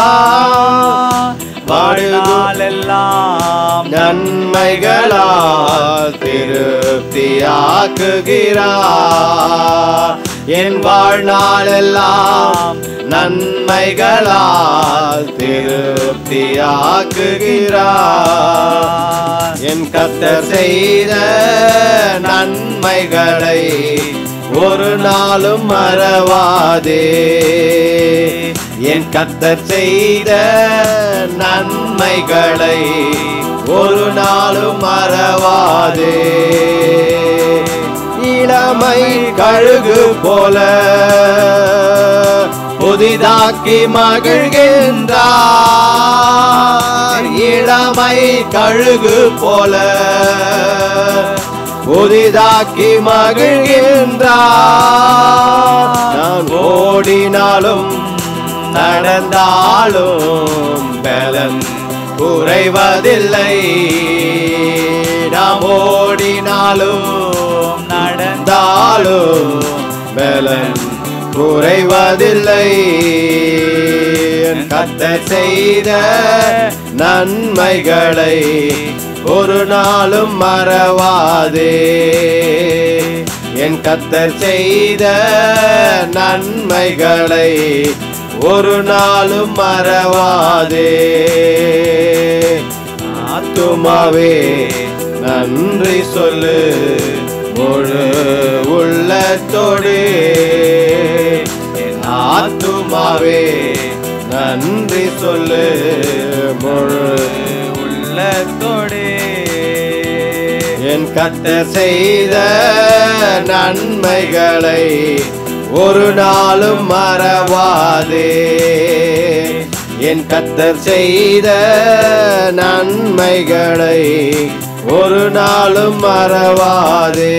வாழ்நாளெல்லாம் நன்மைகளால் திருப்தியாக்குகிறா என் வாழ்நாளெல்லாம் நன்மைகளால் திருப்தியாக்குகிறா என் கத்தர் செய்த நன்மைகளை ஒரு நாளும் மறவாதே என் கத்தர் செய்த நன்மைகளை ஒரு நாளும் மறவாதே இளமை கழுகு போல புதிதாக்கி மகிழ்கின்றார் இளமை கழுகு போல புதிதாக்கி மகிழ்கின்றார் நான் ஓடினாலும் நடந்தாலும் பலன் குறைவதில்லை நாம் ஓடினாலும் நடந்தாலும் பலன் குறைவதில்லை என் கர்த்தர் செய்த நன்மைகளை ஒரு நாளும் மறவாதே என் கத்தர் செய்த நன்மைகளை ஒரு நாளும் மறவாதே ஆத்துமாவே நன்றி சொல்லு முழு உள்ளத்தோடு என் ஆத்துமாவே நன்றி சொல்லு முழு உள்ளத்தோடே என் கத்த செய்த நன்மைகளை ஒரு நாளும் மறவாதே என் கத்தர் செய்த நன்மைகளை ஒரு நாளும் மறவாதே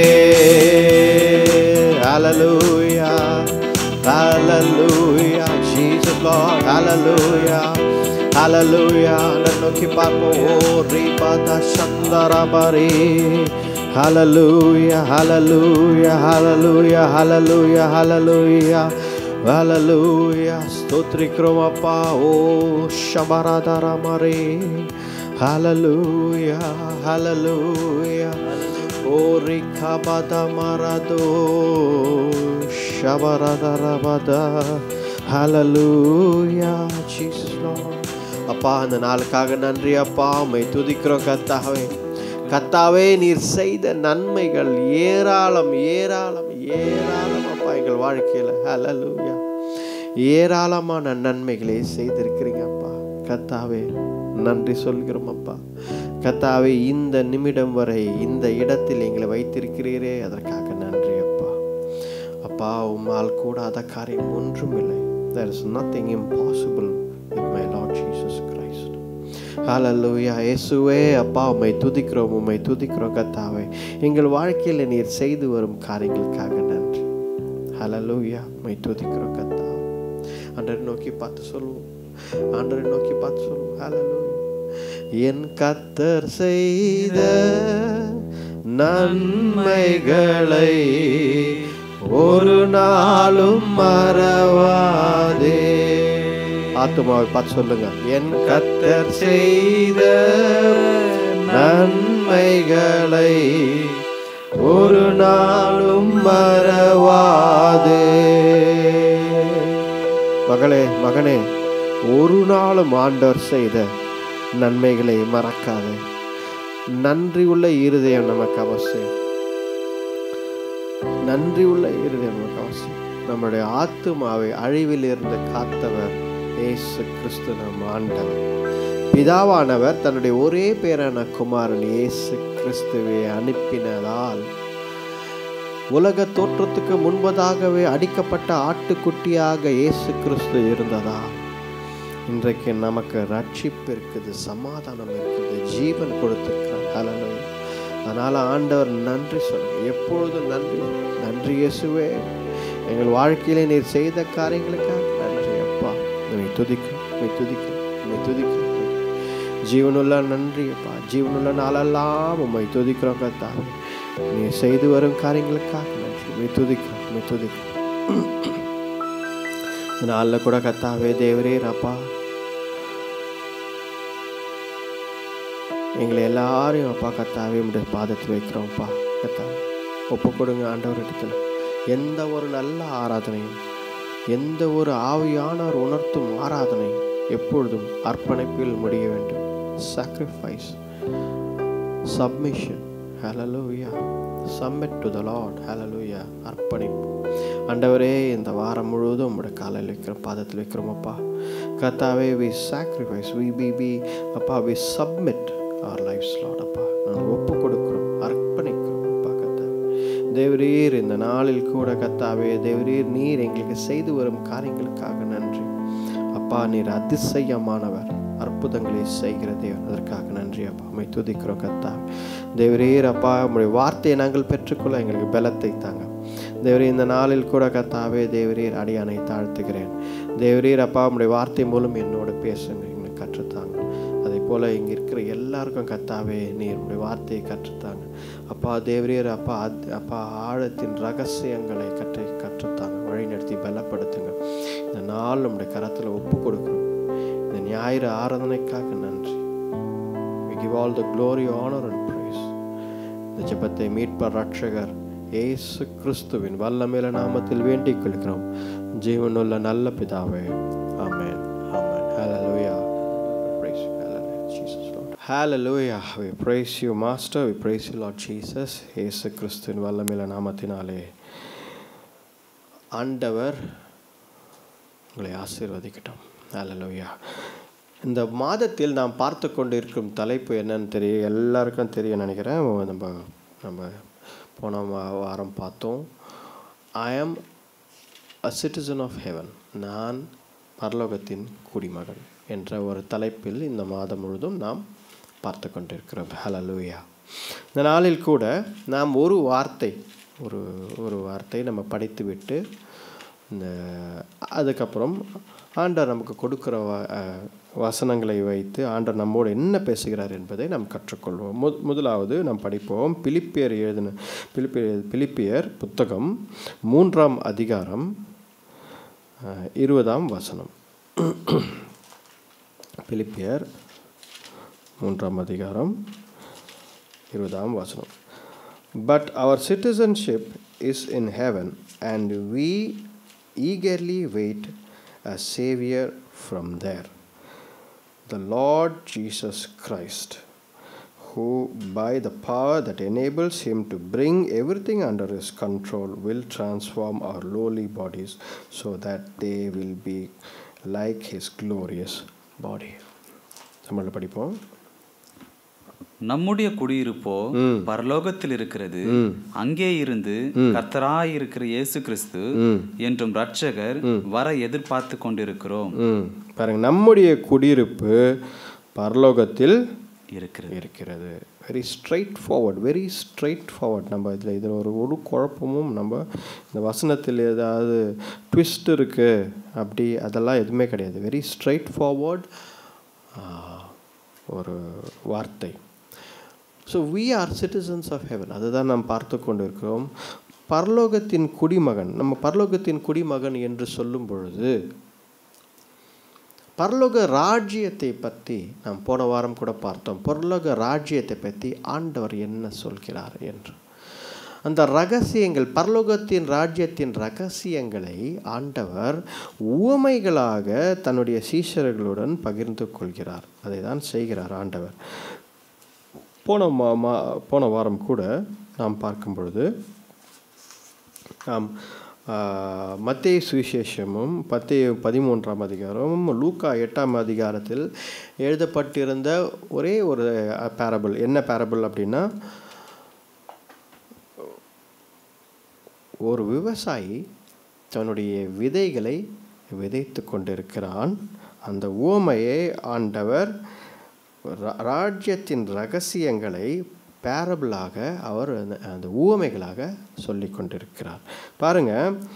Hallelujah. Hallelujah. Jesus Lord. Hallelujah. Hallelujah. ஆண்டவரை நோக்கி பார்ப்போம் ஓ ரீபாதா சந்தரபரே Hallelujah. Hallelujah. Hallelujah. Hallelujah. Hallelujah. Hallelujah. ஸ்தோத்திரிக்கிறோம் அப்பா ஓ ஷபராதரமரே Hallelujah. Hallelujah. Ori kabada marado shabaradharabada Hallelujah Jesus Lord அப்பா அந்த நாளுக்காக நன்றி அப்பா உம்மை துதிக்கிறோம் கத்தாவே கத்தாவே நீர் செய்த நன்மைகள் ஏராளம் ஏராளம் ஏராளம் அப்பா எங்கள் வாழ்க்கையில் ஹalleluya ஏராளமான நன்மைகளை செய்திருக்கிறீங்க அப்பா கத்தாவே நன்றி சொல்கிறோம் அப்பா கத்தாவே இந்த நிமிடம் வரை இந்த இடத்தில் எங்களை வைத்திருக்கிறீரே அதற்காக நன்றி அப்பா அப்பா உம்மால் கூடாத காரியம் ஒன்றும் இல்லை there is nothing impossible with my Lord Jesus Christ ஹalleluya இயேசுவே அப்பா உம்மை துதிக்கிறோம் உம்மை துதிக்கிறோம் கத்தாவே எங்கள் வாழ்க்கையில் நீர் செய்து வரும் காரியங்களுக்காக நன்றி ஹalleluya உம்மை துதிக்கிறோம் கத்தாவே ஆண்டரை நோக்கி பார்த்து சொல்லுவோம் ஆண்டரை நோக்கி பார்த்து சொல்லுவோம் ஹalleluya என் கத்தர் செய்த நன்மைகளை ஒரு நாளும் மறவாதே ஆத்துமாவை பார்த்து சொல்லுங்க என் கத்தர் செய்த நன்மைகளை ஒரு நாளும் மறவாதே மகளே மகனே ஒரு நாளும் ஆண்டவர் செய்த நன்மைகளை மறக்காதே நன்றி உள்ள இருதயம் நமக்கு அவசியம் நன்றி உள்ள இருதயம் நமக்கு அவசியம் நம்முடைய ஆத்துமாவை அழிவில் இருந்து காத்தவர் இயேசு கிறிஸ்து நம் ஆண்டவர் பிதாவானவர் தன்னுடைய ஒரே பேரான குமாரன் இயேசு கிறிஸ்துவை அனுப்பினதால் உலக தோற்றத்துக்கு முன்பதாகவே அடிக்கப்பட்ட ஆட்டுக்குட்டியாக இயேசு கிறிஸ்து இருந்ததால் இன்றைக்கு நமக்கு ரட்சிப்பு இருக்குது சமாதானம் இருக்குது ஜீவன் கொடுத்திருக்கிறார் ஹalleluya அதனால ஆண்டவர் நன்றி சொல்லுங்க எப்பொழுதும் நன்றி நன்றி இயேசுவே எங்கள் வாழ்க்கையிலே நீர் செய்த காரியங்களுக்காக நன்றி அப்பா உண்மை துதிக்கும் உண்மை துதிக்கும் உண்மை துதிக்கும் ஜீவனுள்ள நன்றி அப்பா ஜீவனுள்ள நாளெல்லாம் உண்மை துதிக்கிறோம் கர்த்தாவே நீ செய்து வரும் காரியங்களுக்காக நன்றி உண்மை துதிக்கிறோம் உண்மை துதிக்கிறோம் இந்த நாளில் கூட கத்தாவே தேவரே அப்பா எங்களை எல்லாரையும் அப்பா கத்தாவே உடைய பாதத்தில் வைக்கிறோம்ப்பா கத்தா ஒப்பு கொடுங்க ஆண்டவர் இடத்துல எந்த ஒரு நல்ல ஆராதனையும் எந்த ஒரு ஆவியானவர் உணர்த்தும் ஆராதனை எப்பொழுதும் அர்ப்பணிப்பில் முடிய வேண்டும் sacrifice submission hallelujah submit to the lord hallelujah அர்ப்பணிப்பு ஆண்டவரே இந்த வாரம் முழுவதும் உங்களுடைய காலையில் வைக்கிற பாதத்தில் வைக்கிறோம் அப்பா கத்தாவே வி சாக்ரிஃபைஸ் வி பி பி அப்பா we submit our life Lord அப்பா நாங்கள் ஒப்பு கொடுக்குறோம் அர்ப்பணிக்கிறோம் அப்பா கத்தாவே தேவரீர் இந்த நாளில் கூட கத்தாவே தேவரீர் நீர் எங்களுக்கு செய்து வரும் காரியங்களுக்காக நன்றி அப்பா நீர் அதிசயமானவர் அற்புதங்களை செய்கிற தேவன் அதற்காக நன்றி அப்பா உம்மை துதிக்கிறோம் கத்தா தேவரீர் அப்பா உம்முடைய வார்த்தையை நாங்கள் பெற்றுக்கொள்ள எங்களுக்கு பலத்தை தாங்க தேவரே இந்த நாளில் கூட கத்தாவே தேவரீர் அடியானை தாழ்த்துகிறேன் தேவரீர் அப்பா உம்முடைய வார்த்தை மூலம் என்னோட பேசுங்க எங்களுக்கு கற்றுத்தாங்க அதே போல் இங்கே இருக்கிற எல்லாருக்கும் கத்தாவே நீர் உம்முடைய வார்த்தையை கற்றுத்தாங்க அப்பா தேவரீர் அப்பா அத்- அப்பா ஆழத்தின் ரகசியங்களை கற்று கற்றுத்தாங்க வழிநடத்தி பலப்படுத்துங்க இந்த நாள் நம்முடைய கரத்தில் ஒப்பு கொடுக்குறோம் இந்த ஞாயிறு ஆராதனைக்காக நன்றி We give all the glory, honor and praise. இந்த ஜெபத்தை மீட்பர் ரட்சகர் இயேசு கிறிஸ்துவின் வல்லமேல நாமத்தில் வேண்டிக் கொள்கிறோம் ஜீவனுள்ள நல்ல பிதாவே ஆமென் ஆமென் ஹalleluya praise you hallelujah jesus lord hallelujah we praise you master we praise you lord jesus இயேசு கிறிஸ்துவின் வல்லமேல நாமத்தினாலே ஆண்டவர் உங்களை ஆசீர்வதிக்கட்டும் ஹalleluya இந்த மாதத்தில் நாம் பார்த்து கொண்டிருக்கும் தலைப்பு என்னன்னு தெரியும் எல்லாருக்கும் தெரியும் நினைக்கிறேன் நம்ம நம்ம போன வா- வாரம் பார்த்தோம் ஐ ஆம் அ சிட்டிசன் ஆஃப் ஹெவன் நான் பரலோகத்தின் குடிமகன் என்ற ஒரு தலைப்பில் இந்த மாதம் முழுதும் நாம் பார்த்து கொண்டிருக்கிறோம் ஹalleluya இந்த நாளில் கூட நாம் ஒரு வார்த்தை ஒரு ஒரு வார்த்தை நம்ம படித்துவிட்டு இந்த அதுக்கப்புறம் ஆண்டவர் நமக்கு கொடுக்குற வ- அஹ், வசனங்களை வைத்து ஆண்டவர் நம்மோடு என்ன பேசுகிறார் என்பதை நாம் கற்றுக்கொள்வோம் மு முதலாவது நாம் படிப்போம் பிலிப்பியர் எழுதின பிலிப்பியர் பிலிப்பியர் புத்தகம் மூன்றாம் அதிகாரம் அஹ், இருபதாம் வசனம் பிலிப்பியர் மூன்றாம் அதிகாரம் இருபதாம் வசனம் But our citizenship is in heaven, and we eagerly wait a Savior from there, the Lord Jesus Christ, who, by the power that enables him to bring everything under his control, will transform our lowly bodies so that they will be like his glorious body. தமிழில் படிப்போம் நம்முடைய குடியிருப்போ ம். பரலோகத்தில் இருக்கிறது ம். அங்கே இருந்து கர்த்தராய் இருக்கிற இயேசு கிறிஸ்து ம். என்றும் ரட்சகர் வர எதிர்பார்த்து கொண்டிருக்கிறோம் ம் பாருங்க நம்முடைய குடியிருப்பு பரலோகத்தில் இருக்கிறது இருக்கிறது very straightforward very straightforward நம்ம இதில் இதில் ஒரு ஒரு குழப்பமும் நம்ம இந்த வசனத்தில் ஏதாவது ட்விஸ்ட் இருக்குது அப்படி அதெல்லாம் எதுவுமே கிடையாது வெரி ஸ்ட்ரைட் ஃபார்வர்ட் ஒரு வார்த்தை so we are citizens of heaven அதுதான் நாம் பார்த்து கொண்டு இருக்கிறோம் பரலோகத்தின் குடிமகன் நம்ம பரலோகத்தின் குடிமகன் என்று சொல்லும் பொழுது பரலோக ராஜ்யத்தை பற்றி நாம் போன வாரம் கூட பார்த்தோம் பரலோக ராஜ்யத்தை பற்றி ஆண்டவர் என்ன சொல்கிறார் என்று அந்த ரகசியங்கள் பரலோகத்தின் ராஜ்யத்தின் ரகசியங்களை ஆண்டவர் உவமைகளாக தன்னுடைய சீஷர்களுடன் பகிர்ந்து கொள்கிறார் அதை தான் செய்கிறார் ஆண்டவர் போன மா மா போன வாரம் கூட நாம் பார்க்கும் பொழுது நாம் மத்திய சுவிசேஷமும் பத்திய பதிமூன்றாம் அதிகாரமும் லூக்கா எட்டாம் அதிகாரத்தில் எழுதப்பட்டிருந்த ஒரே ஒரு பேரபிள் என்ன பேரபிள் அப்படின்னா ஒரு விவசாயி தன்னுடைய விதைகளை விதைத்து கொண்டிருக்கிறான் அந்த உவமையை ஆண்டவர் ரா- ராஜ்யத்தின் ரகசியங்களை பேரபிளாக அவர் அந்த- அந்த ஊமைகளாக சொல்லி கொண்டிருக்கிறார் பாருங்க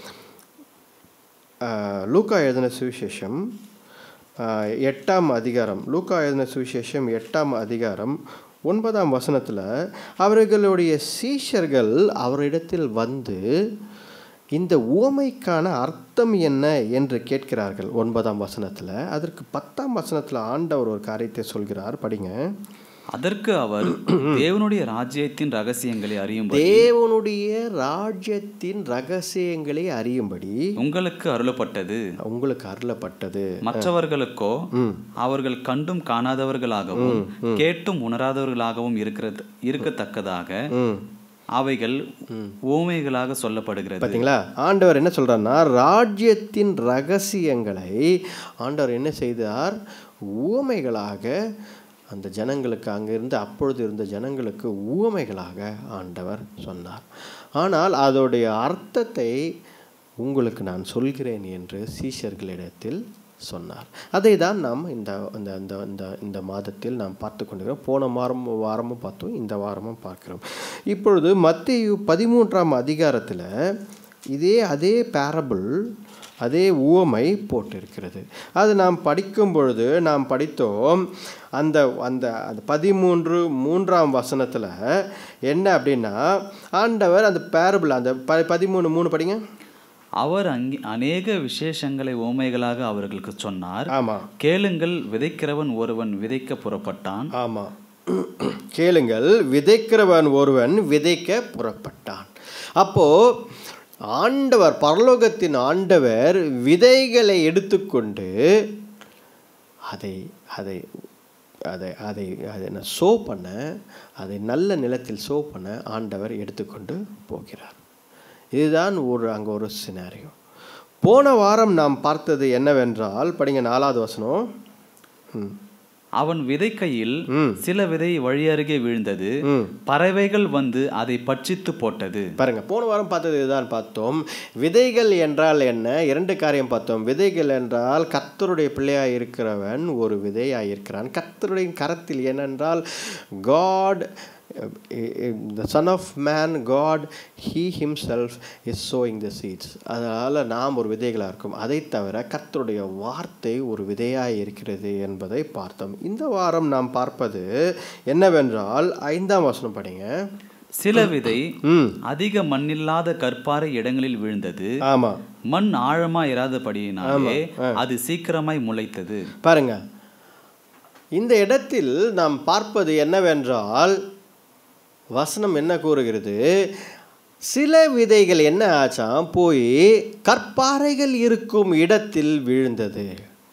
ஆஹ், லூக்கா எழுதின சுவிசேஷம் ஆஹ், எட்டாம் அதிகாரம் லூக்கா எழுதின சுவிசேஷம் எட்டாம் அதிகாரம் ஒன்பதாம் வசனத்தில் அவர்களுடைய சீஷர்கள் அவரிடத்தில் வந்து இந்த உவமைக்கான அர்த்தம் என்ன என்று கேட்கிறார்கள் ஒன்பதாம் வசனத்தில் அதற்கு பத்தாம் வசனத்தில் ஆண்டவர் ஒரு காரியத்தை சொல்கிறார் படிங்க அதற்கு அவர் தேவனுடைய ராஜ்யத்தின் ரகசியங்களை அறியும்படி தேவனுடைய ராஜ்யத்தின் ரகசியங்களை அறியும்படி உங்களுக்கு அருளப்பட்டது உங்களுக்கு அருளப்பட்டது மற்றவர்களுக்கோ ம். அவர்கள் கண்டும் காணாதவர்களாகவும் கேட்டும் உணராதவர்களாகவும் இருக்கிறது இருக்கத்தக்கதாக ம் அவைகள் ஓமைகளாக சொல்லப்படுகிறது பார்த்தீங்களா ஆண்டவர் என்ன சொல்றாருன்னா ராஜ்யத்தின் ரகசியங்களை ஆண்டவர் என்ன செய்தார் ஊமைகளாக அந்த ஜனங்களுக்கு அங்கிருந்து அப்பொழுது இருந்த ஜனங்களுக்கு ஊமைகளாக ஆண்டவர் சொன்னார் ஆனால் அதோடைய அர்த்தத்தை உங்களுக்கு நான் சொல்கிறேன் என்று சீஷர்களிடத்தில் சொன்னார் அதை தான் நாம் இந்த இந்த இந்த இந்த இந்த மாதத்தில் நாம் பார்த்து கொண்டிருக்கிறோம் போன வாரம் வாரமும் பார்த்தோம் இந்த வாரமும் பார்க்கிறோம் இப்பொழுது மத்திய பதிமூன்றாம் அதிகாரத்தில் இதே அதே பேரபிள் அதே உவமை போட்டிருக்கிறது அது நாம் படிக்கும் பொழுது நாம் படித்தோம் அந்த அந்த அந்த பதிமூன்று மூன்றாம் வசனத்தில் என்ன அப்படின்னா ஆண்டவர் அந்த பேரபிள் அந்த ப பதிமூணு மூணு படிங்க அவர் அங்கே அநேக விசேஷங்களை ஓமைகளாக அவர்களுக்கு சொன்னார் ஆமாம் கேளுங்கள் விதைக்கிறவன் ஒருவன் விதைக்க புறப்பட்டான் ஆமாம் கேளுங்கள் விதைக்கிறவன் ஒருவன் விதைக்க புறப்பட்டான் அப்போ ஆண்டவர் பரலோகத்தின் ஆண்டவர் விதைகளை எடுத்துக்கொண்டு அதை அதை அதை அதை அதை என்ன சோ பண்ண அதை நல்ல நிலத்தில் சோ பண்ண ஆண்டவர் எடுத்துக்கொண்டு போகிறார் இதுதான் ஒரு அங்கே ஒரு சினாரியோ போன வாரம் நாம் பார்த்தது என்னவென்றால் படிங்க நாலாவது வசனம் ம் அவன் விதைக்கையில் ம். சில விதை வழியருகே வீழ்ந்தது ம் பறவைகள் வந்து அதை பட்சித்து போட்டது பாருங்க போன வாரம் பார்த்தது இதுதான் பார்த்தோம் விதைகள் என்றால் என்ன இரண்டு காரியம் பார்த்தோம் விதைகள் என்றால் கர்த்தருடைய பிள்ளையாய் இருக்கிறவன் ஒரு விதையாய் இருக்கிறான் கர்த்தருடைய கரத்தில் ஏனென்றால் God the son of man God he himself is sowing the seeds அதனால் நாம் ஒரு விதைகளாக இருக்கும் அதை தவிர கர்த்தருடைய வார்த்தை ஒரு விதையாய் இருக்கிறது என்பதை பார்த்தோம் இந்த வாரம் நாம் பார்ப்பது என்னவென்றால் ஐந்தாம் வசனம் படிங்க சில விதை ம் அதிக மண்ணில்லாத கற்பாறை இடங்களில் விழுந்தது ஆமாம் மண் ஆழமா இராதபடியினாலே அது சீக்கிரமாய் முளைத்தது பாருங்க இந்த இடத்தில் நாம் பார்ப்பது என்னவென்றால் வசனம் என்ன கூறுகிறது சில விதைகள் என்ன ஆச்சாம் போய் கற்பாறைகள் இருக்கும் இடத்தில் விழுந்தது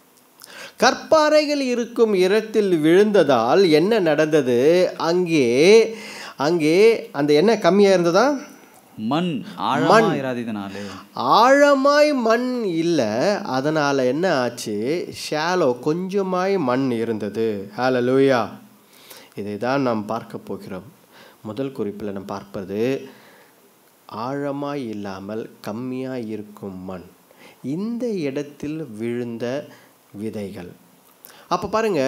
கற்பாறைகள் இருக்கும் இடத்தில் விழுந்ததால் என்ன நடந்தது அங்கே அங்கே அந்த என்ன கம்மியாக இருந்ததா மண் ஆழமா இராததினாலே ஆழமாய் மண் இல்லை அதனால் என்ன ஆச்சு ஷாலோ கொஞ்சமாய் மண் இருந்தது ஹalleluya இதை தான் நாம் பார்க்க போகிறோம் முதல் குறிப்பில் நாம் பார்ப்பது ஆழமாய் இல்லாமல் கம்மியாய் இருக்கும் மண் இந்த இடத்தில் விழுந்த விதைகள் அப்போ பாருங்க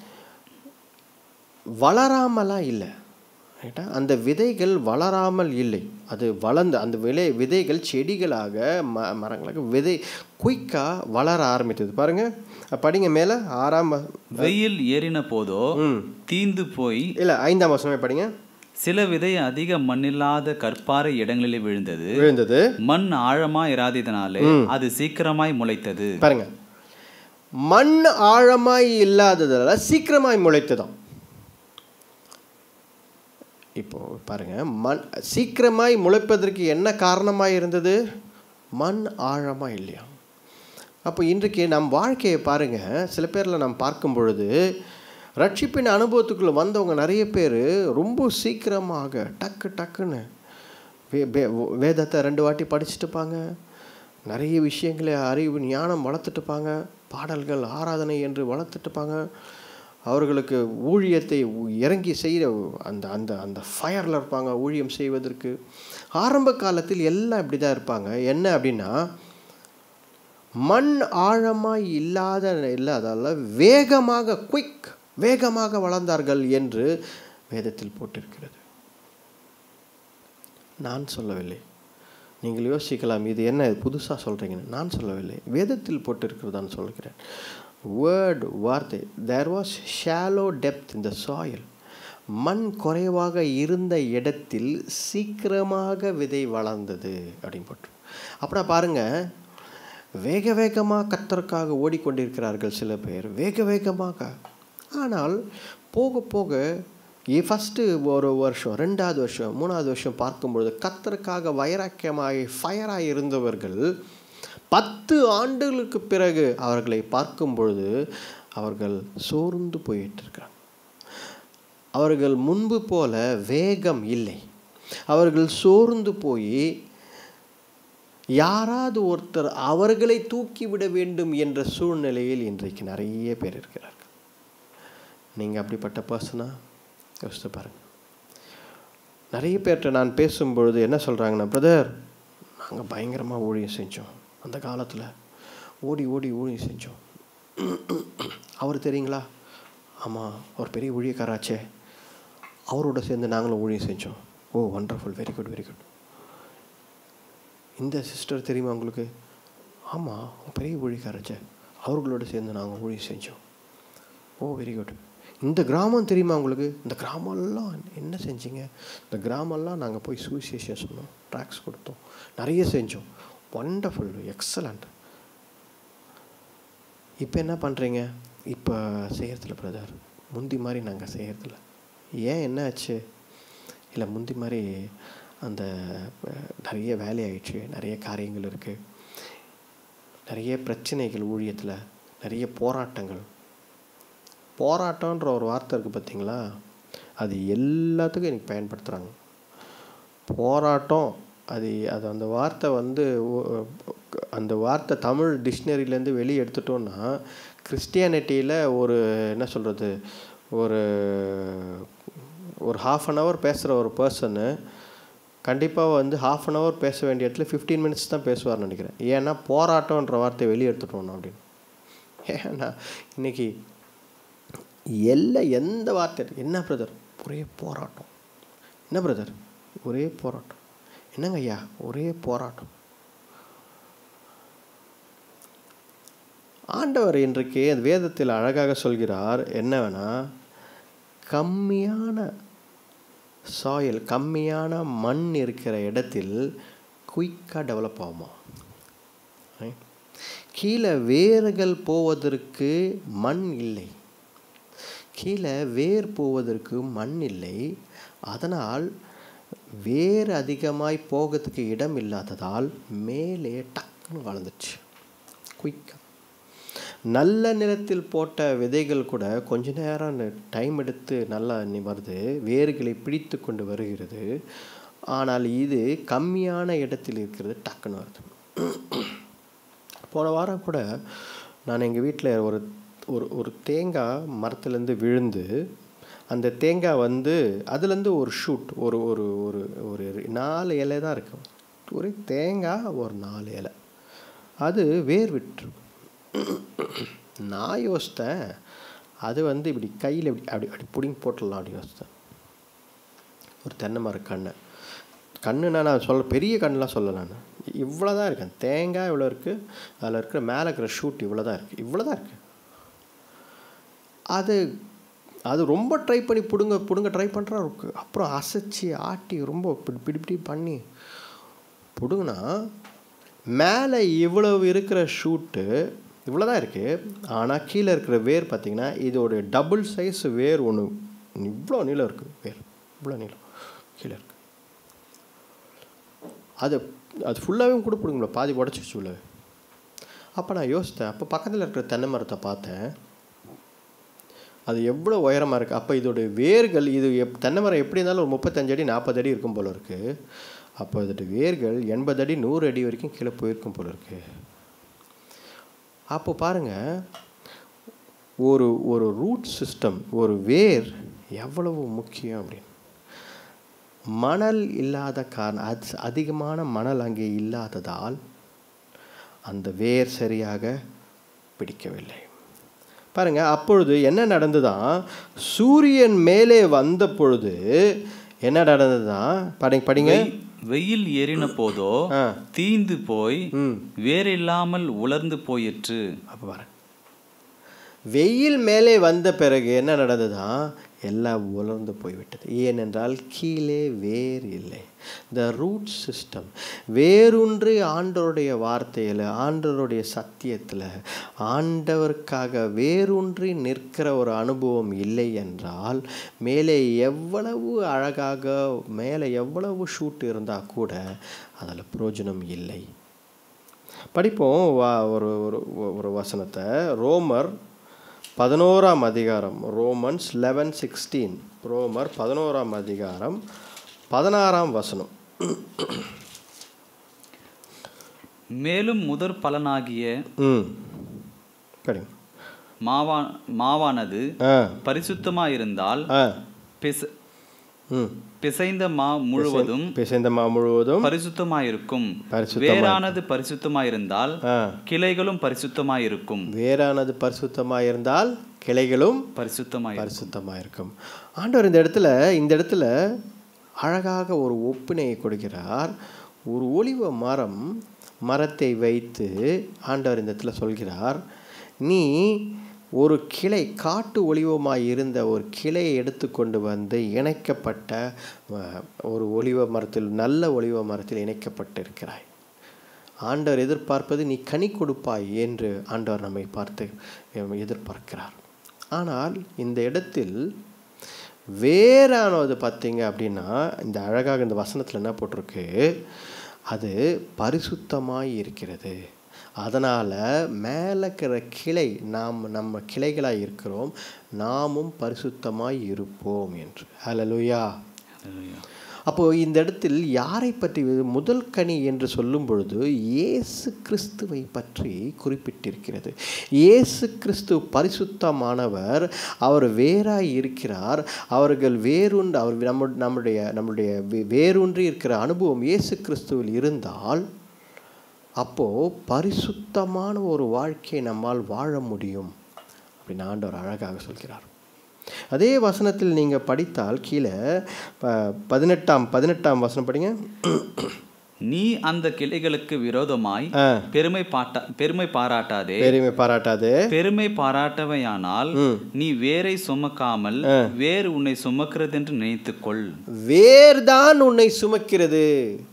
வளராமலாம் இல்லை ரைட்டா அந்த விதைகள் வளராமல் இல்லை அது வளர்ந்து அந்த விலை விதைகள் செடிகளாக ம மரங்களாக விதை குயிக்காக வளர ஆரம்பித்தது பாருங்க படிங்க மேலே ஆறாம் வ- வெயில் ஏறின போதோ ம் தீந்து போய் இல்லை ஐந்தாம் வசனமே படிங்க சில விதை அதிக மண்ணில்லாத கற்பாறை இடங்களிலே விழுந்தது விழுந்தது மண் ஆழமா இராததினாலே அது சீக்கிரமாய் முளைத்தது பாருங்க மண் ஆழமாய் இல்லாததால் சீக்கிரமாய் முளைத்ததாம் இப்போ பாருங்க மண் சீக்கிரமாய் முளைப்பதற்கு என்ன காரணமாக இருந்தது மண் ஆழமாக இல்லையா அப்போ இன்றைக்கு நம் வாழ்க்கையை பாருங்க சில பேரில் நாம் பார்க்கும் பொழுது ரட்சிப்பின் அனுபவத்துக்குள்ளே வந்தவங்க நிறைய பேர் ரொம்ப சீக்கிரமாக டக்கு டக்குன்னு வே- வே- வேதத்தை ரெண்டு வாட்டி படிச்சுட்டுப்பாங்க நிறைய விஷயங்களை அறிவு ஞானம் வளர்த்துட்டுப்பாங்க பாடல்கள் ஆராதனை என்று வளர்த்துட்டுப்பாங்க அவர்களுக்கு ஊழியத்தை உ- இறங்கி செய்கிற அந்த அந்த அந்த ஃபயரில் இருப்பாங்க ஊழியம் செய்வதற்கு ஆரம்ப காலத்தில் எல்லாம் இப்படி தான் இருப்பாங்க என்ன அப்படின்னா மண் ஆழமாய் இல்லாத இல்லாதால வேகமாக குயிக் வேகமாக வளர்ந்தார்கள் என்று வேதத்தில் போட்டிருக்கிறது நான் சொல்லவில்லை நீங்கள் யோசிக்கலாம் இது என்ன புதுசாக சொல்கிறீங்கன்னு நான் சொல்லவில்லை வேதத்தில் போட்டிருக்கிறதான் சொல்கிறேன் வேர்ட் வார்த்தை there was shallow depth in the soil மண் குறைவாக இருந்த இடத்தில் சீக்கிரமாக விதை வளர்ந்தது அப்படின்னு போட்டு அப்புறம் பாருங்கள் வேக வேகமாக கத்தருக்காக ஓடிக்கொண்டிருக்கிறார்கள் சில பேர் வேக வேகமாக ஆனால் போக போக ஃபஸ்ட்டு ஒரு வருஷம் ரெண்டாவது வருஷம் மூணாவது வருஷம் பார்க்கும்பொழுது கத்தருக்காக வைராக்கியமாய் ஃபயராக இருந்தவர்கள் பத்து ஆண்டுகளுக்கு பிறகு அவர்களை பார்க்கும் பொழுது அவர்கள் சோர்ந்து போயிட்டு இருக்காங்க அவர்கள் முன்பு போல வேகம் இல்லை அவர்கள் சோர்ந்து போய் யாராவது ஒருத்தர் அவர்களை தூக்கிவிட வேண்டும் என்ற சூழ்நிலையில் இன்றைக்கு நிறைய பேர் இருக்கிறார்கள் நீங்கள் அப்படிப்பட்ட பர்சனா யோசித்து பாருங்க நிறைய பேர்கிட்ட நான் பேசும்பொழுது என்ன சொல்கிறாங்கன்னா பிரதர் நாங்கள் பயங்கரமாக ஊழியம் செஞ்சோம் அந்த காலத்தில் ஓடி ஓடி ஊழியம் செஞ்சோம் அவர் தெரியுங்களா ஆமாம் அவர் பெரிய ஊழியக்காராச்சே அவரோட சேர்ந்து நாங்களும் ஊழியம் செஞ்சோம் oh wonderful very good very good இந்த சிஸ்டர் தெரியுமா உங்களுக்கு ஆமாம் அவங்க பெரிய ஊழியக்காரச்சே அவர்களோட சேர்ந்து நாங்கள் ஊழியம் செஞ்சோம் ஓ வெரி குட் இந்த கிராமம் தெரியுமா உங்களுக்கு இந்த கிராமம்லாம் என்ன செஞ்சீங்க இந்த கிராமம்லாம் நாங்கள் போய் சுவிசேஷம் சொன்னோம் ட்ராக்ஸ் கொடுத்தோம் நிறைய செஞ்சோம் வண்டர்ஃபுல் எக்ஸலண்ட் இப்போ என்ன பண்ணுறீங்க இப்போ செய்கிறதில்ல பிரதர் முந்தி மாதிரி நாங்கள் செய்கிறதில்ல ஏன் என்ன ஆச்சு இல்லை முந்தி மாதிரி அந்த அஹ், நிறைய வேலை ஆயிடுச்சு நிறைய காரியங்கள் இருக்குது நிறைய பிரச்சனைகள் ஊழியத்தில் நிறைய போராட்டங்கள் போராட்டம்ன்ற ஒரு வார்த்தை இருக்குது பார்த்தீங்களா அது எல்லாத்துக்கும் எனக்கு பயன்படுத்துகிறாங்க போராட்டம் அது அது அந்த வார்த்தை வந்து ஒ- அந்த வார்த்தை தமிழ் டிக்ஷனரியிலேருந்து வெளியே எடுத்துட்டோம்னா கிறிஸ்டியானிட்டியில் ஒரு என்ன சொல்கிறது ஒரு ஒரு ஹாஃப் அன் ஹவர் பேசுகிற ஒரு பர்சனு கண்டிப்பாக வந்து ஹாஃப் அன் ஹவர் பேச வேண்டிய இடத்துல ஃபிஃப்டீன் மினிட்ஸ் தான் பேசுவார்னு நினைக்கிறேன் ஏன்னா போராட்டம்ன்ற வார்த்தையை வெளியே எடுத்துட்டோம் அப்படின்னு ஏன்னா இன்னைக்கு எல்லாம் எந்த வார்த்தை என்ன பிரதர் ஒரே போராட்டம் என்ன பிரதர் ஒரே போராட்டம் என்னங்க ஐயா ஒரே போராட்டம் ஆண்டவர் இன்றைக்கு அந்த வேதத்தில் அழகாக சொல்கிறார் என்னவெனா கம்மியான சாயில் கம்மியான மண் இருக்கிற இடத்தில் குயிக்காக டெவலப் ஆகுமா Right? கீழே வேர்கள் போவதற்கு மண் இல்லை கீழே வேர் போவதற்கு மண் இல்லை அதனால் வேர் அதிகமாய் போகிறதுக்கு இடம் இல்லாததால் மேலே டக்குன்னு வளர்ந்துச்சு குயிக்காக நல்ல நிலத்தில் போட்ட விதைகள் கூட கொஞ்ச நேரம் டைம் எடுத்து நல்லா நி- வருது வேர்களை பிடித்து கொண்டு வருகிறது ஆனால் இது கம்மியான இடத்தில் இருக்கிறது டக்குன்னு வருது போன வாரம் கூட நான் எங்கள் வீட்டில் ஒரு ஒரு ஒரு தேங்காய் மரத்துலேருந்து விழுந்து அந்த தேங்காய் வந்து அதுலேருந்து ஒரு ஷூட் ஒரு ஒரு ஒரு ஒரு நாலு இலை தான் இருக்கும் ஒரு தேங்காய் ஒரு நாலு இலை அது வேர் விட்டுரு நான் யோசித்தேன் அது வந்து இப்படி கையில் இப்படி அப்படி அப்படி பிடிங்கி போட்டுடலாம் அப்படி யோசித்தேன் ஒரு தென்னை மர கண்ணை கண்ணுனா நான் சொல்ல பெரிய கண்ணுலாம் சொல்ல நான் இவ்வளோ தான் இருக்கேன் தேங்காய் இவ்வளோ இருக்குது அதில் இருக்கிற மேலே இருக்கிற ஷூட் இவ்வளோ தான் இருக்குது இவ்வளோ தான் இருக்குது அது அது ரொம்ப ட்ரை பண்ணி பிடுங்க பிடுங்க ட்ரை பண்ணுறா அப்புறம் அசைச்சி ஆட்டி ரொம்ப இப்படி இப்படி இப்படி பண்ணி பிடுங்கினா மேலே இவ்வளவு இருக்கிற ஷூட்டு இவ்வளோ தான் இருக்குது ஆனால் கீழே இருக்கிற வேர் பார்த்தீங்கன்னா இதோட டபுள் சைஸ் வேர் ஒன்று இவ்வளோ நீளம் இருக்குது வேர் இவ்வளோ நீளம் கீழே இருக்கு அது அது ஃபுல்லாகவே கூட பிடுங்கள பாதி உடச்சிச்சு உள்ள அப்போ நான் யோசித்தேன் அப்போ பக்கத்தில் இருக்கிற தென்னை மரத்தை பார்த்தேன் அது எவ்வளோ உயரமாக இருக்குது அப்போ இதோடைய வேர்கள் இது எப் தென்னை மரம் எப்படி இருந்தாலும் ஒரு முப்பத்தஞ்சு அடி நாற்பது அடி இருக்கும் போல இருக்குது அப்போ இதோட வேர்கள் எண்பது அடி நூறு அடி வரைக்கும் கீழே போயிருக்கும் போல இருக்கு அப்போ பாருங்கள் ஒரு ஒரு ரூட் சிஸ்டம் ஒரு வேர் எவ்வளவு முக்கியம் அப்படின்னு மணல் இல்லாத காரணம் அது அதிகமான மணல் அங்கே இல்லாததால் அந்த வேர் சரியாக பிடிக்கவில்லை பாருங்க அப்பொழுது என்ன நடந்துதான் சூரியன் மேலே வந்த பொழுது என்ன நடந்ததுதான் படிங்க படிங்க வெய்- வெயில் ஏறின போதோ ஆ. தீந்து போய் ம் வேறில்லாமல் உலர்ந்து போயிற்று அப்போ பாருங்க வெயில் மேலே வந்த பிறகு என்ன நடந்ததுதான் எல்லாம் உலர்ந்து போய்விட்டது ஏனென்றால் கீழே வேர் இல்லை த ரூட் சிஸ்டம் வேரூன்றி ஆண்டவருடைய வார்த்தையில் ஆண்டவருடைய சத்தியத்தில் ஆண்டவருக்காக வேரூன்றி நிற்கிற ஒரு அனுபவம் இல்லை என்றால் மேலே எவ்வளவு அழகாக மேலே எவ்வளவு ஷூட் இருந்தால் கூட அதில் பிரயோஜனம் இல்லை படிப்போம் வா ஒரு ஒரு ஒரு வசனத்தை ரோமர் பதினோராம் அதிகாரம் ரோமன்ஸ் லெவன் சிக்ஸ்டீன் ரோமர் பதினோராம் அதிகாரம் பதினாறாம் வசனம் மேலும் முதற் பலனாகிய ம் படிங்க மாவா மாவானது ஆ பரிசுத்தமாயிருந்தால் ஆ பிச ம் பிசைந்த மா முழுவதும் பிசைந்த மா முழுவதும் பரிசுத்தமாயிருக்கும் பரிசுத்தமாய் வேறானது பரிசுத்தமாயிருந்தால் ஆ கிளைகளும் பரிசுத்தமாயிருக்கும் வேறானது பரிசுத்தமாக இருந்தால் கிளைகளும் பரிசுத்தமாய் பரிசுத்தமாக இருக்கும் ஆண்டவர் இந்த இடத்துல இந்த இடத்துல அழகாக ஒரு ஒப்பினையை கொடுக்கிறார் ஒரு ஒலிவ மரம் மரத்தை வைத்து ஆண்டவர் இந்த இடத்துல சொல்கிறார் நீ ஒரு கிளை காட்டு ஒளிவமாய் இருந்த ஒரு கிளையை எடுத்துக்கொண்டு வந்து இணைக்கப்பட்ட அஹ், ஒரு ஒலிவ மரத்தில் நல்ல ஒலிவ மரத்தில் இணைக்கப்பட்டிருக்கிறாய் ஆண்டவர் எதிர்பார்ப்பது நீ கனி கொடுப்பாய் என்று ஆண்டவர் நம்மை பார்த்து அஹ், எதிர்பார்க்கிறார் ஆனால் இந்த இடத்தில் வேறானது பார்த்தீங்க அப்படின்னா இந்த அழகாக இந்த வசனத்தில் என்ன போட்டிருக்கு அது பரிசுத்தமாய் இருக்கிறது அதனால் மேலே இருக்கிற கிளை நாம் நம்ம கிளைகளாய் இருக்கிறோம் நாமும் பரிசுத்தமாய் இருப்போம் என்று ஹalleluya அப்போ இந்த இடத்தில் யாரை பற்றி முதல் கனி என்று சொல்லும் பொழுது இயேசு கிறிஸ்துவை பற்றி குறிப்பிட்டிருக்கிறது இயேசு கிறிஸ்து பரிசுத்தமானவர் அவர் வேறாய் இருக்கிறார் அவர்கள் வேரூன்று அவர் நம்ம நம்முடைய நம்முடைய வே- வேரூன்றி இருக்கிற அனுபவம் இயேசு கிறிஸ்துவில் இருந்தால் அப்போ பரிசுத்தமான ஒரு வாழ்க்கையை நம்மால் வாழ முடியும் அப்படின்னு ஆண்டவர் அழகாக சொல்கிறார் அதே வசனத்தில் நீங்கள் படித்தால் கீழே ப- பதினெட்டாம் பதினெட்டாம் வசனம் படிங்க நீ அந்த கிளைகளுக்கு விரோதமாய் ஆ பெருமை பாட்டா பெருமை பாராட்டாதே பெருமை பாராட்டாது பெருமை பாராட்டவையானால் ம். நீ வேரை சுமக்காமல் வேறு உன்னை சுமக்கிறது என்று நினைத்துக்கொள் வேர்தான் உன்னை சுமக்கிறது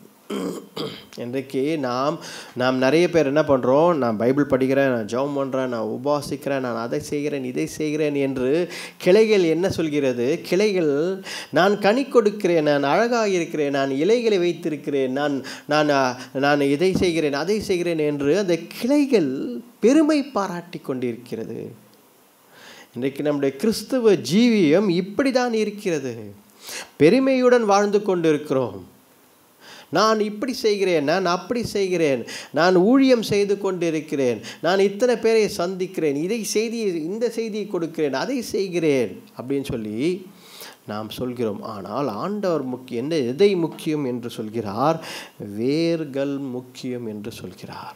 இன்றைக்கு நாம் நாம் நிறைய பேர் என்ன பண்ணுறோம் நான் பைபிள் படிக்கிறேன் நான் ஜெபம் பண்ணுறேன் நான் உபாசிக்கிறேன் நான் அதை செய்கிறேன் இதை செய்கிறேன் என்று கிளைகள் என்ன சொல்கிறது கிளைகள் நான் கனி கொடுக்கிறேன் நான் அழகாக இருக்கிறேன் நான் இலைகளை வைத்திருக்கிறேன் நான் நான் நான் இதை செய்கிறேன் அதை செய்கிறேன் என்று அந்த கிளைகள் பெருமை பாராட்டி கொண்டிருக்கிறது இன்றைக்கு நம்முடைய கிறிஸ்துவ ஜீவியம் இப்படி தான் இருக்கிறது பெருமையுடன் வாழ்ந்து கொண்டிருக்கிறோம் நான் இப்படி செய்கிறேன் நான் அப்படி செய்கிறேன் நான் ஊழியம் செய்து கொண்டிருக்கிறேன் நான் இத்தனை பேரை சந்திக்கிறேன் இதை செய்தி இந்த செய்தியை கொடுக்கிறேன் அதை செய்கிறேன் அப்படின்னு சொல்லி நாம் சொல்கிறோம் ஆனால் ஆண்டவர் முக்கிய என்ன எதை முக்கியம் என்று சொல்கிறார் வேர்கள் முக்கியம் என்று சொல்கிறார்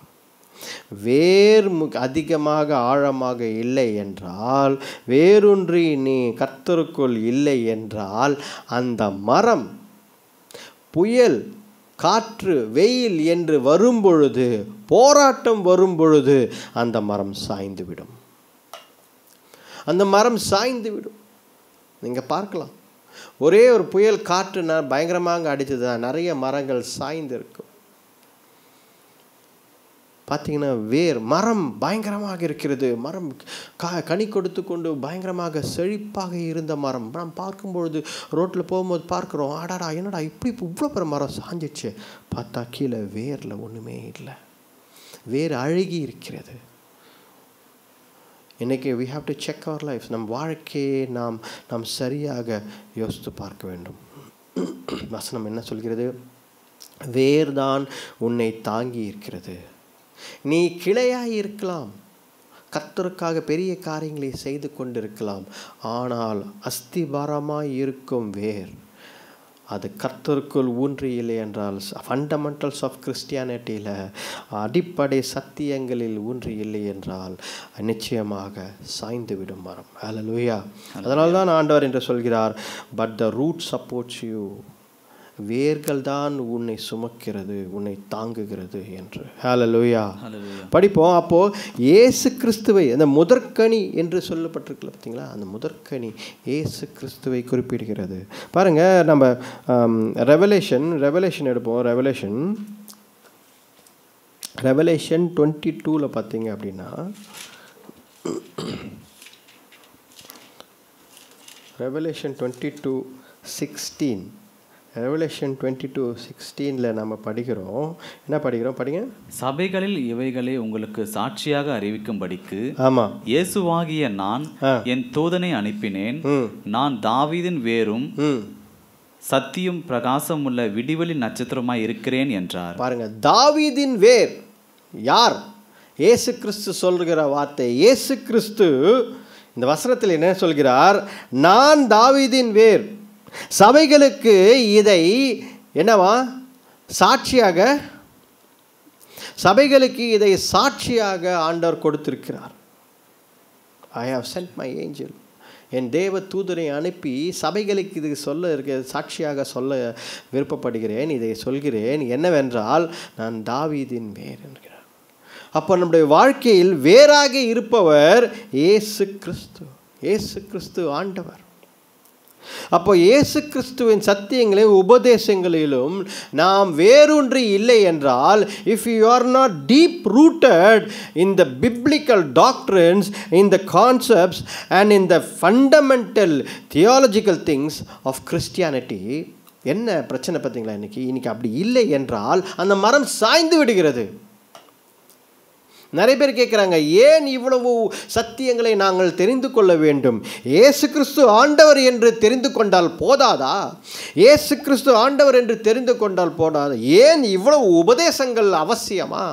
வேர் மு அதிகமாக ஆழமாக இல்லை என்றால் வேரூன்றி நீ கர்த்தருக்குள் இல்லை என்றால் அந்த மரம் புயல் காற்று வெயில் என்று வரும்பொழுது போராட்டம் வரும்பொழுது அந்த மரம் சாய்ந்து விடும் அந்த மரம் சாய்ந்து விடும் நீங்கள் பார்க்கலாம் ஒரே ஒரு புயல் காற்று ந- பயங்கரமாக அடிச்சது தான் நிறைய மரங்கள் சாய்ந்து இருக்கும் பார்த்தீங்கன்னா வேர் மரம் பயங்கரமாக இருக்கிறது மரம் கா கனி கொடுத்து கொண்டு பயங்கரமாக செழிப்பாக இருந்த மரம் நாம் பார்க்கும்பொழுது ரோட்டில் போகும்போது பார்க்குறோம் ஆடாடா என்னடா இப்படி இவ்வளோ பெரிய மரம் சாஞ்சிச்சு பார்த்தா கீழே வேரில் ஒன்றுமே இல்லை வேர் அழுகி இருக்கிறது இன்றைக்கி we have to check our life நம் வாழ்க்கையை நாம் நாம் சரியாக யோசித்து பார்க்க வேண்டும் வசனம் என்ன சொல்கிறது வேர்தான் உன்னை தாங்கி இருக்கிறது நீ கிளையாய் இருக்கலாம் கர்த்தருக்காக பெரிய காரியங்களை செய்து கொண்டிருக்கலாம் ஆனால் அஸ்திபாரமாய் இருக்கும் வேர் அது கர்த்தருக்குள் ஊன்றி இல்லை என்றால் ஃபண்டமெண்டல்ஸ் ஆஃப் கிறிஸ்டியானிட்டியில் அடிப்படை சத்தியங்களில் ஊன்றி இல்லை என்றால் நிச்சயமாக சாய்ந்து விடும் மரம் ஹalleluya அதனால தான் ஆண்டவர் என்று சொல்கிறார் but the root supports you வேர்கள் தான் உன்னை சுமக்கிறது உன்னை தாங்குகிறது என்று ஹalleluya Hallelujah. படிப்போம் அப்போ இயேசு கிறிஸ்துவை அந்த முதற்கனி என்று சொல்லப்பட்டிருக்கல பார்த்தீங்களா அந்த முதற்கனி இயேசு கிறிஸ்துவை குறிப்பிடுகிறது பாருங்க நம்ம ரெவலேஷன் ரெவலேஷன் எடுப்போம் ரெவலேஷன் ரெவலேஷன் டுவெண்ட்டி டூவில் பார்த்தீங்க அப்படின்னா revelation twenty two sixteen revelation twenty two சிக்ஸ்டீனில் நம்ம படிக்கிறோம் என்ன படிக்கிறோம் படிங்க சபைகளில் இவைகளை உங்களுக்கு சாட்சியாக அறிவிக்கும்படிக்கு ஆமாம் இயேசுவாகிய நான் ஆ. என் தூதனை அனுப்பினேன் ம் நான் தாவீதின் வேரும் ம் சத்தியும் பிரகாசம் உள்ள விடிவெளி நட்சத்திரமாய் இருக்கிறேன் என்றார் பாருங்க தாவீதின் வேர் யார் இயேசு கிறிஸ்து சொல்கிற வார்த்தை இயேசு கிறிஸ்து இந்த வசனத்தில் என்ன சொல்கிறார் நான் தாவீதின் வேர் சபைகளுக்கு இதை என்னவா சாட்சியாக சபைகளுக்கு இதை சாட்சியாக ஆண்டவர் கொடுத்திருக்கிறார் I have sent my angel என் தேவ தூதரை அனுப்பி சபைகளுக்கு இது சொல்ல இருக்க சாட்சியாக சொல்ல விருப்பப்படுகிறேன் இதை சொல்கிறேன் என்னவென்றால் நான் தாவீதின் வேர் என்கிறார் அப்போ நம்முடைய வாழ்க்கையில் வேறாக இருப்பவர் இயேசு கிறிஸ்து இயேசு கிறிஸ்து ஆண்டவர் அப்போ இயேசு கிறிஸ்துவின் சத்தியங்களையும் உபதேசங்களிலும் நாம் வேரூன்றி இல்லை என்றால் if you are not deep rooted in the biblical doctors in the concepts and in the fundamental theological things of Christianity என்ன பிரச்சனை பார்த்தீங்களா இன்னைக்கு இன்னைக்கு அப்படி இல்லை என்றால் அந்த மரம் சாய்ந்து விடுகிறது நிறைய பேர் கேட்குறாங்க ஏன் இவ்வளவு சத்தியங்களை நாங்கள் தெரிந்து கொள்ள வேண்டும் இயேசு கிறிஸ்து ஆண்டவர் என்று தெரிந்து கொண்டால் போதாதா இயேசு கிறிஸ்து ஆண்டவர் என்று தெரிந்து கொண்டால் போதாதா ஏன் இவ்வளவு உபதேசங்கள் அவசியமா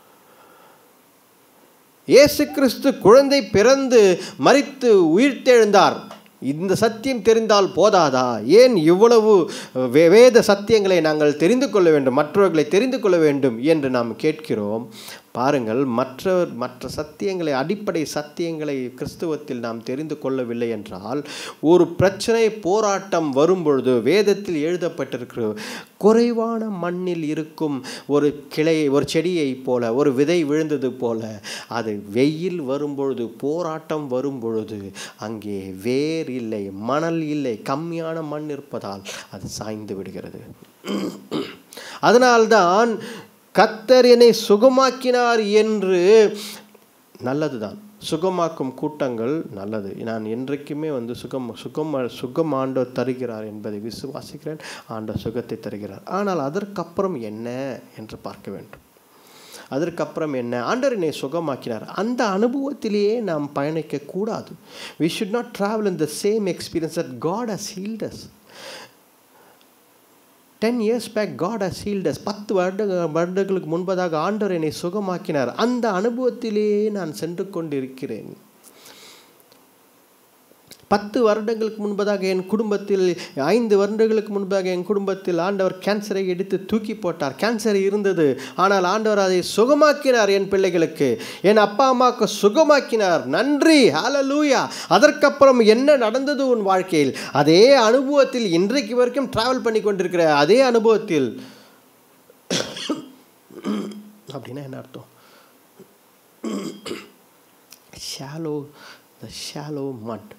இயேசு கிறிஸ்து குழந்தை பிறந்து மரித்து உயிர்த்தெழுந்தார் இந்த சத்தியம் தெரிந்தால் போதாதா ஏன் இவ்வளவு வே- வேத சத்தியங்களை நாங்கள் தெரிந்து கொள்ள வேண்டும் மற்றவர்களை தெரிந்து கொள்ள வேண்டும் என்று நாம் கேட்கிறோம் பாருங்கள் மற்ற மற்ற சத்தியங்களை அடிப்படை சத்தியங்களை கிறிஸ்துவத்தில் நாம் தெரிந்து கொள்ளவில்லை என்றால் ஒரு பிரச்சனை போராட்டம் வரும்பொழுது வேதத்தில் எழுதப்பட்டிருக்கிற குறைவான மண்ணில் இருக்கும் ஒரு கிளை ஒரு செடியைப் போல ஒரு விதை விழுந்தது போல அது வெயில் வரும்பொழுது போராட்டம் வரும்பொழுது அங்கே வேர் இல்லை மணல் இல்லை கம்மியான மண் இருப்பதால் அது சாய்ந்து விடுகிறது அதனால்தான் கத்தர் என்னை சுகமாக்கினார் என்று நல்லதுதான் சுகமாக்கும் கூட்டங்கள் நல்லது நான் என்றைக்குமே வந்து சுகம் சுகம் சுகம் ஆண்டவர் தருகிறார் என்பதை விசுவாசிக்கிறேன் ஆண்டவர் சுகத்தை தருகிறார் ஆனால் அதற்கப்புறம் என்ன என்று பார்க்க வேண்டும் அதற்கப்புறம் என்ன ஆண்டவர் என்னை சுகமாக்கினார் அந்த அனுபவத்திலேயே நாம் பயணிக்க கூடாது we should not travel in the same experience that God has healed us ten years back God has healed us பத்து வருட வருடங்களுக்கு முன்பதாக ஆண்டவர் என்னை சுகமாக்கினார் அந்த அனுபவத்திலேயே நான் சென்று கொண்டிருக்கிறேன் பத்து வருடங்களுக்கு முன்பதாக என் குடும்பத்தில் ஐந்து வருடங்களுக்கு முன்பதாக என் குடும்பத்தில் ஆண்டவர் கேன்சரை எடுத்து தூக்கி போட்டார் கேன்சர் இருந்தது ஆனால் ஆண்டவர் அதை சுகமாக்கினார் என் பிள்ளைகளுக்கு என் அப்பா அம்மாவுக்கு சுகமாக்கினார் நன்றி ஹalleluya அதற்கப்புறம் என்ன நடந்தது உன் வாழ்க்கையில் அதே அனுபவத்தில் இன்றைக்கு வரைக்கும் டிராவல் பண்ணி கொண்டிருக்கிற அதே அனுபவத்தில் அப்படின்னா என்ன அர்த்தம் ஷாலோ த ஷாலோ மட்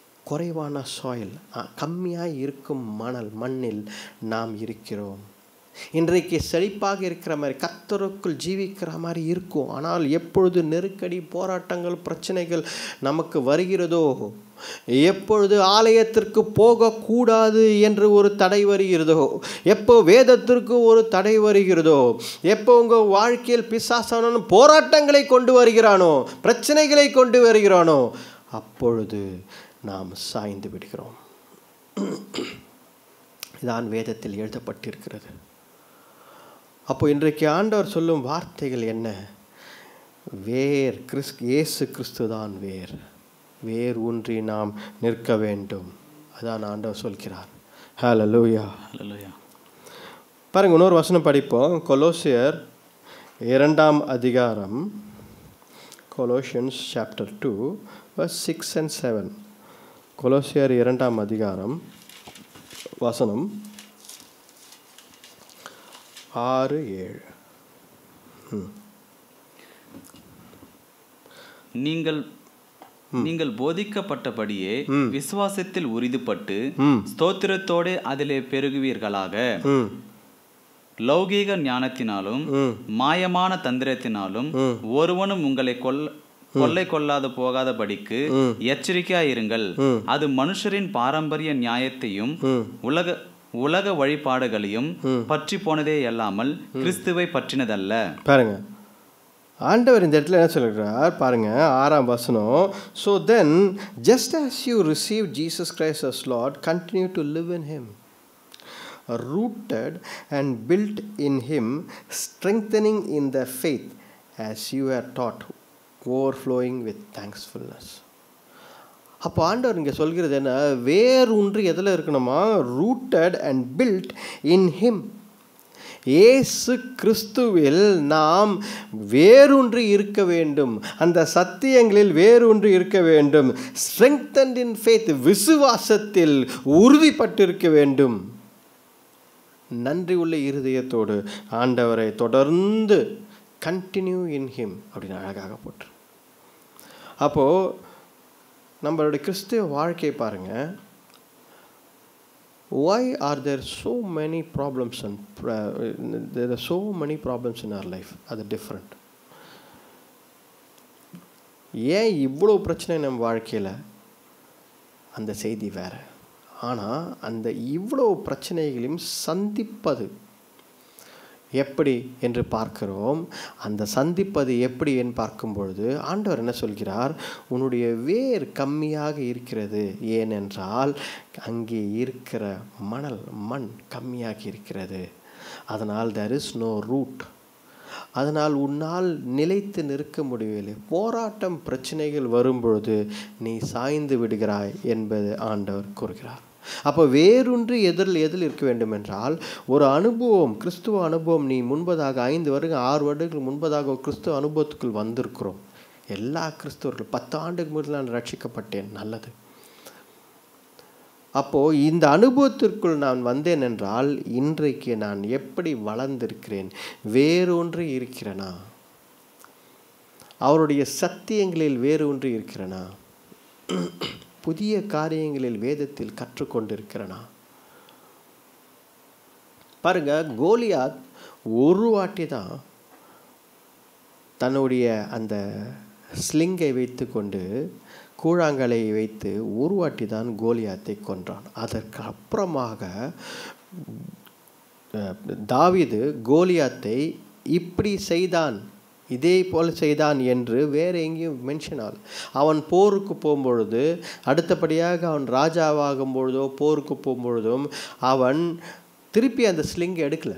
குறைவான சாயில் கம்மியாக இருக்கும் மணல் மண்ணில் நாம் இருக்கிறோம் இன்றைக்கு செழிப்பாக இருக்கிற மாதிரி கத்தருக்குள் ஜீவிக்கிற மாதிரி இருக்கும் ஆனால் எப்பொழுது நெருக்கடி போராட்டங்கள் பிரச்சனைகள் நமக்கு வருகிறதோ எப்பொழுது ஆலயத்திற்கு போகக்கூடாது என்று ஒரு தடை வருகிறதோ எப்போ வேதத்திற்கு ஒரு தடை வருகிறதோ எப்போ உங்கள் வாழ்க்கையில் பிசாசான போராட்டங்களை கொண்டு வருகிறானோ பிரச்சனைகளை கொண்டு வருகிறானோ அப்பொழுது நாம் சாய்ந்து விடுகிறோம் இதான் வேதத்தில் எழுதப்பட்டிருக்கிறது அப்போ இன்றைக்கு ஆண்டவர் சொல்லும் வார்த்தைகள் என்ன வேர் கிறிஸ் இயேசு கிறிஸ்து தான் வேர் வேர் ஊன்றி நாம் நிற்க வேண்டும் அதான் ஆண்டவர் சொல்கிறார் ஹalleluya ஹalleluya பாருங்க இன்னொரு வசனம் படிப்போம் கொலோசியர் இரண்டாம் அதிகாரம் Colossians chapter two six and seven கொலோசியர் இரண்டாம் அதிகாரம் வசனம் ஆறு ஏழு நீங்கள் நீங்கள் போதிக்கப்பட்டபடியே விசுவாசத்தில் உறுதிப்பட்டு ம் ஸ்தோத்திரத்தோடு அதிலே பெருகுவீர்களாக ம் லௌகீக ஞானத்தினாலும் ம் மாயமான தந்திரத்தினாலும் ம். ஒருவனும் உங்களை கொல்ல கொள்ளை கொள்ளாது போகாதபடிக்கு எச்சரிக்கையாயிருங்கள் ம். அது மனுஷரின் பாரம்பரிய நியாயத்தையும் ம் உலக உலக வழிபாடுகளையும் பற்றி போனதே அல்லாமல் கிறிஸ்துவை பற்றினதல்ல பாருங்க ஆண்டவர் இந்த இடத்துல என்ன சொல்கிறார் பாருங்க ஆறாம் வசனம் so then just as you receive Jesus Christ as Lord continue to live in him rooted and built in him strengthening in the faith as you are taught overflowing with thankfulness அப்போ ஆண்டவர் இங்கே சொல்கிறது என்ன வேர் ஒன்று எதில் இருக்கணுமா rooted and built in him இயேசு கிறிஸ்துவில் நாம் வேரூன்றி இருக்க வேண்டும் அந்த சத்தியங்களில் வேரூன்றி இருக்க வேண்டும் ஸ்ட்ரெங்தன்ட் இன் ஃபேத் விசுவாசத்தில் உறுதிப்பட்டிருக்க வேண்டும் நன்றி உள்ள இருதயத்தோடு ஆண்டவரை தொடர்ந்து கண்டினியூ இன் ஹிம் அப்படின்னு அழகாக போட்டு அப்போது நம்மளுடைய கிறிஸ்துவ வாழ்க்கை பாருங்கள் why are there so many problems and uh, there are so many problems in our life அது different ஏன் இவ்வளோ பிரச்சனை நம்ம வாழ்க்கையில் அந்த செய்தி வேற ஆனால் அந்த இவ்வளோ பிரச்சனைகளையும் சந்திப்பது எப்படி என்று பார்க்கிறோம் அந்த சந்திப்பது எப்படி என்று பார்க்கும் பொழுது ஆண்டவர் என்ன சொல்கிறார் உன்னுடைய வேர் கம்மியாக இருக்கிறது ஏனென்றால் அங்கே இருக்கிற மணல் மண் கம்மியாக இருக்கிறது அதனால் there இஸ் நோ ரூட் அதனால் உன்னால் நிலைத்து நிற்க முடியவில்லை போராட்டம் பிரச்சனைகள் வரும்பொழுது நீ சாய்ந்து விடுகிறாய் என்பது ஆண்டவர் கூறுகிறார் அப்போ வேறொன்று எதிரில் எதில் இருக்க வேண்டும் என்றால் ஒரு அனுபவம் கிறிஸ்துவ அனுபவம் நீ முன்பதாக ஐந்து வருடம் ஆறு வருடங்கள் முன்பதாக ஒரு கிறிஸ்துவ அனுபவத்துக்குள் வந்திருக்கிறோம் எல்லா கிறிஸ்தவர்கள் பத்து ஆண்டுக்கு முதல் நான் ரட்சிக்கப்பட்டேன் நல்லது அப்போது இந்த அனுபவத்திற்குள் நான் வந்தேன் என்றால் இன்றைக்கு நான் எப்படி வளர்ந்திருக்கிறேன் வேறொன்று இருக்கிறேனா அவருடைய சத்தியங்களில் வேறு ஒன்று இருக்கிறேனா புதிய காரியங்களில் வேதத்தில் கற்றுக்கொண்டிருக்கிறேனா பாருங்க கோலியாத் ஒரு வாட்டி தான் தன்னுடைய அந்த ஸ்லிங்கை வைத்து கொண்டு கூழாங்கலை வைத்து ஒரு வாட்டி தான் கோலியாத்தை கொன்றான் அதற்கு அப்புறமாக அஹ், தாவீது கோலியாத்தை இப்படி செய்தான் இதே போல் செய்தான் என்று வேற எங்கேயும் மென்ஷன் ஆகல அவன் போருக்கு போகும்பொழுது அடுத்தபடியாக அவன் ராஜாவாகும் பொழுதோ போருக்கு போகும்பொழுதும் அவன் திருப்பி அந்த ஸ்லிங் எடுக்கல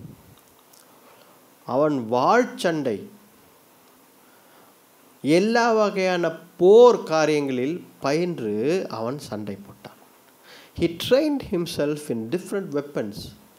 அவன் வாழ்ச்சண்டை எல்லா வகையான போர் காரியங்களில் பயின்று அவன் சண்டை போட்டான் he trained himself in different weapons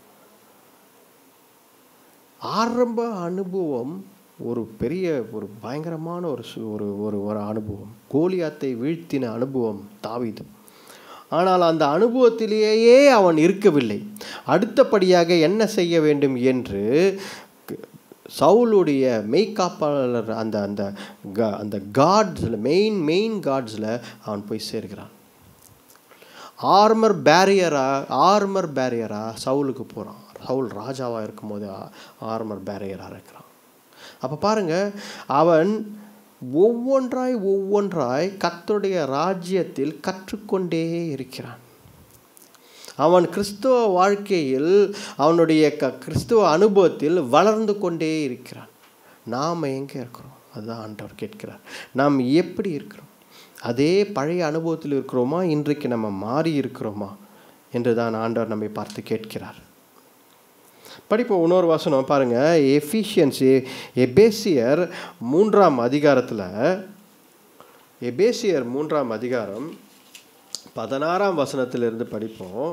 ஆரம்ப அனுபவம் ஒரு பெரிய ஒரு பயங்கரமான ஒரு சு- ஒரு ஒரு ஒரு அனுபவம் கோலியாத்தை வீழ்த்தின அனுபவம் தாவீது ஆனால் அந்த அனுபவத்திலேயே அவன் இருக்கவில்லை அடுத்தபடியாக என்ன செய்ய வேண்டும் என்று க- சவுலுடைய மெய்காப்பாளர் அந்த அந்த க- அந்த காட்ஸில் மெயின் மெயின் காட்ஸில் அவன் போய் சேர்கிறான் ஆர்மர் பேரியரா ஆர்மர் பேரியரா சவுலுக்கு போகிறான் சவுல் ராஜாவாக இருக்கும்போது ஆர்மர் பேரியராக இருக்கிறான் அப்போ பாருங்க அவன் ஒவ்வொன்றாய் ஒவ்வொன்றாய் கர்த்தருடைய ராஜ்யத்தில் கற்றுக்கொண்டே இருக்கிறான் அவன் கிறிஸ்துவ வாழ்க்கையில் அவனுடைய க கிறிஸ்துவ அனுபவத்தில் வளர்ந்து கொண்டே இருக்கிறான் நாம் எங்கே இருக்கிறோம் அதுதான் ஆண்டவர் கேட்கிறார் நாம் எப்படி இருக்கிறோம் அதே பழைய அனுபவத்தில் இருக்கிறோமா இன்றைக்கு நம்ம மாறி இருக்கிறோமா என்று தான் ஆண்டவர் நம்மை பார்த்து கேட்கிறார் படிப்போம் இன்னொரு வசனம் பாருங்க எஃபிஷியன்ஸ் எபேசியர் மூன்றாம் அதிகாரத்தில் எபேசியர் மூன்றாம் அதிகாரம் பதினாறாம் வசனத்திலிருந்து படிப்போம்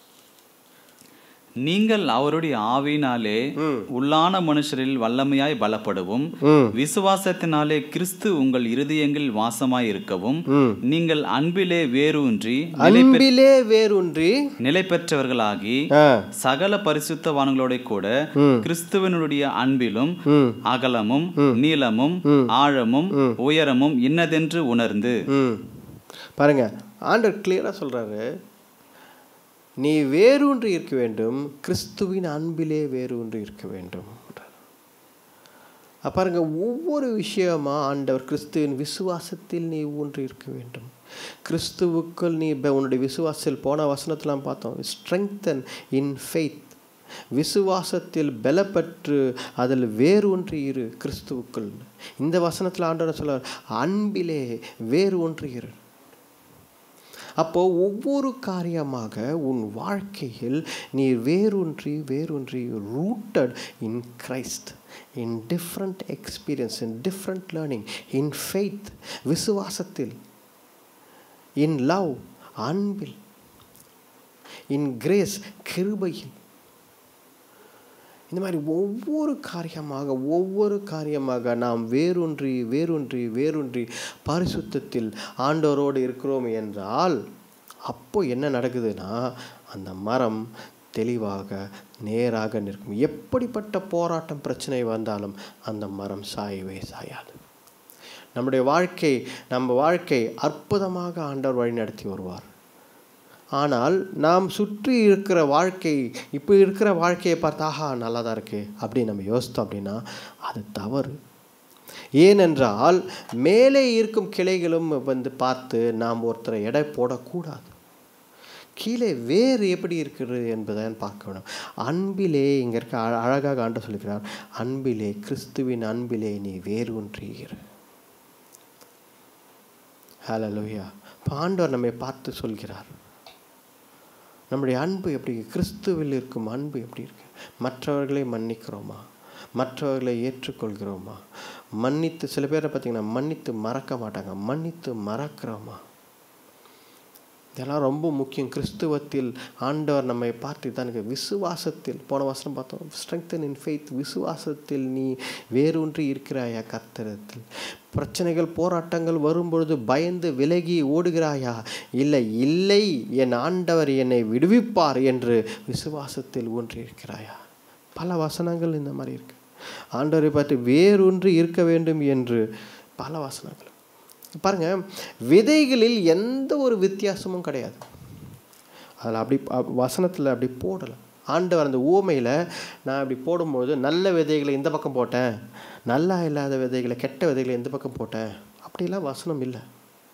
நீங்கள் அவருடைய ஆவியினாலே உள்ளான மனுஷரில் வல்லமையாய் பலப்படவும் ம் விசுவாசத்தினாலே கிறிஸ்து உங்கள் இருதயங்களில் வாசமாய் இருக்கவும் ம் நீங்கள் அன்பிலே வேரூன்றி அன்பிலே வேரூன்றி நிலை பெற்றவர்களாகி ஆ சகல பரிசுத்தவான்களோட கூட கிறிஸ்துவனுடைய அன்பிலும் ம் அகலமும் நீளமும் ஆழமும் உயரமும் இன்னதென்று உணர்ந்து ம் பாருங்க ஆண்டர் கிளியராக சொல்றாரு நீ வேரூன்றி இருக்க வேண்டும் கிறிஸ்துவின் அன்பிலே வேரூன்றி இருக்க வேண்டும் அப்ப பாருங்க ஒவ்வொரு விஷயமா ஆண்டவர் கிறிஸ்துவின் விசுவாசத்தில் நீ ஊன்றி இருக்க வேண்டும் கிறிஸ்துவுக்குள் நீ ப- உன்னுடைய விசுவாசத்தில் போன வசனத்தெல்லாம் பார்த்தோம் ஸ்ட்ரெங்தன் இன் ஃபெய்த் விசுவாசத்தில் பலப்பற்று அதில் வேரூன்றி இரு கிறிஸ்துவுக்குள் இந்த வசனத்தில் ஆண்டவர் சொல்றார் அன்பிலே வேறு ஒன்று இரு அப்போ ஒவ்வொரு காரியமாக உன் வாழ்க்கையில் நீ வேரூன்றி வேரூன்றி rooted in Christ in different experience in different learning in faith விசுவாசத்தில் in love Anbil in grace கிருபையில் இந்த மாதிரி ஒவ்வொரு காரியமாக ஒவ்வொரு காரியமாக நாம் வேரூன்றி வேரூன்றி வேரூன்றி பரிசுத்தத்தில் ஆண்டவரோடு இருக்கிறோம் என்றால் அப்போ என்ன நடக்குதுன்னா அந்த மரம் தெளிவாக நேராக நிற்கும் எப்படிப்பட்ட போராட்டம் பிரச்சனை வந்தாலும் அந்த மரம் சாயவே சாயாது நம்முடைய வாழ்க்கை நம்ம வாழ்க்கை அற்புதமாக ஆண்டவர் வழி நடத்தி வருவார் ஆனால் நாம் சுற்றி இருக்கிற வாழ்க்கை இப்போ இருக்கிற வாழ்க்கையை பார்த்தா ஆஹா நல்லா தான் இருக்கு அப்படின்னு நம்ம யோசித்தோம் அப்படின்னா அது தவறு ஏனென்றால் மேலே இருக்கும் கிளைகளும் வந்து பார்த்து நாம் ஒருத்தரை எடை போடக்கூடாது கீழே வேறு எப்படி இருக்கிறது என்பதை பார்க்க வேணும் அன்பிலே இங்கே இருக்க அழ- அழகாக ஆண்டு சொல்லுகிறார் அன்பிலே கிறிஸ்துவின் அன்பிலே நீ வேறு ஒன்றியிரு ஹalleluya இப்போ ஆண்டவர் நம்மை பார்த்து சொல்கிறார் நம்முடைய அன்பு எப்படி கிறிஸ்துவில் இருக்கும் அன்பு எப்படி இருக்கு மற்றவர்களை மன்னிக்கிறோமா மற்றவர்களை ஏற்றுக்கொள்கிறோமா மன்னித்து சில பேரை பார்த்தீங்கன்னா மன்னித்து மறக்க மாட்டாங்க மன்னித்து மறக்கிறோமா இதெல்லாம் ரொம்ப முக்கியம் கிறிஸ்துவத்தில் ஆண்டவர் நம்மை பார்த்து தான் விசுவாசத்தில் போன வசனம் பார்த்தோம் ஸ்ட்ரெங்தன் இன் ஃபெய்த் விசுவாசத்தில் நீ வேரூன்றி இருக்கிறாயா கர்த்தரத்தில் பிரச்சனைகள் போராட்டங்கள் வரும்பொழுது பயந்து விலகி ஓடுகிறாயா இல்லை இல்லை என் ஆண்டவர் என்னை விடுவிப்பார் என்று விசுவாசத்தில் ஊன்றி இருக்கிறாயா பல வசனங்கள் இந்த மாதிரி இருக்கு ஆண்டவரை பார்த்து வேரூன்றி இருக்க வேண்டும் என்று பல வசனங்கள் பாருங்க விதைகளில் எந்த ஒரு வித்தியாசமும் கிடையாது அதில் அப்படி வசனத்தில் அப்படி போடலை ஆண்டவர் அந்த ஊமையில் நான் அப்படி போடும்போது நல்ல விதைகளை இந்த பக்கம் போட்டேன் நல்லா இல்லாத விதைகளை கெட்ட விதைகளை இந்த பக்கம் போட்டேன் அப்படிலாம் வசனம் இல்லை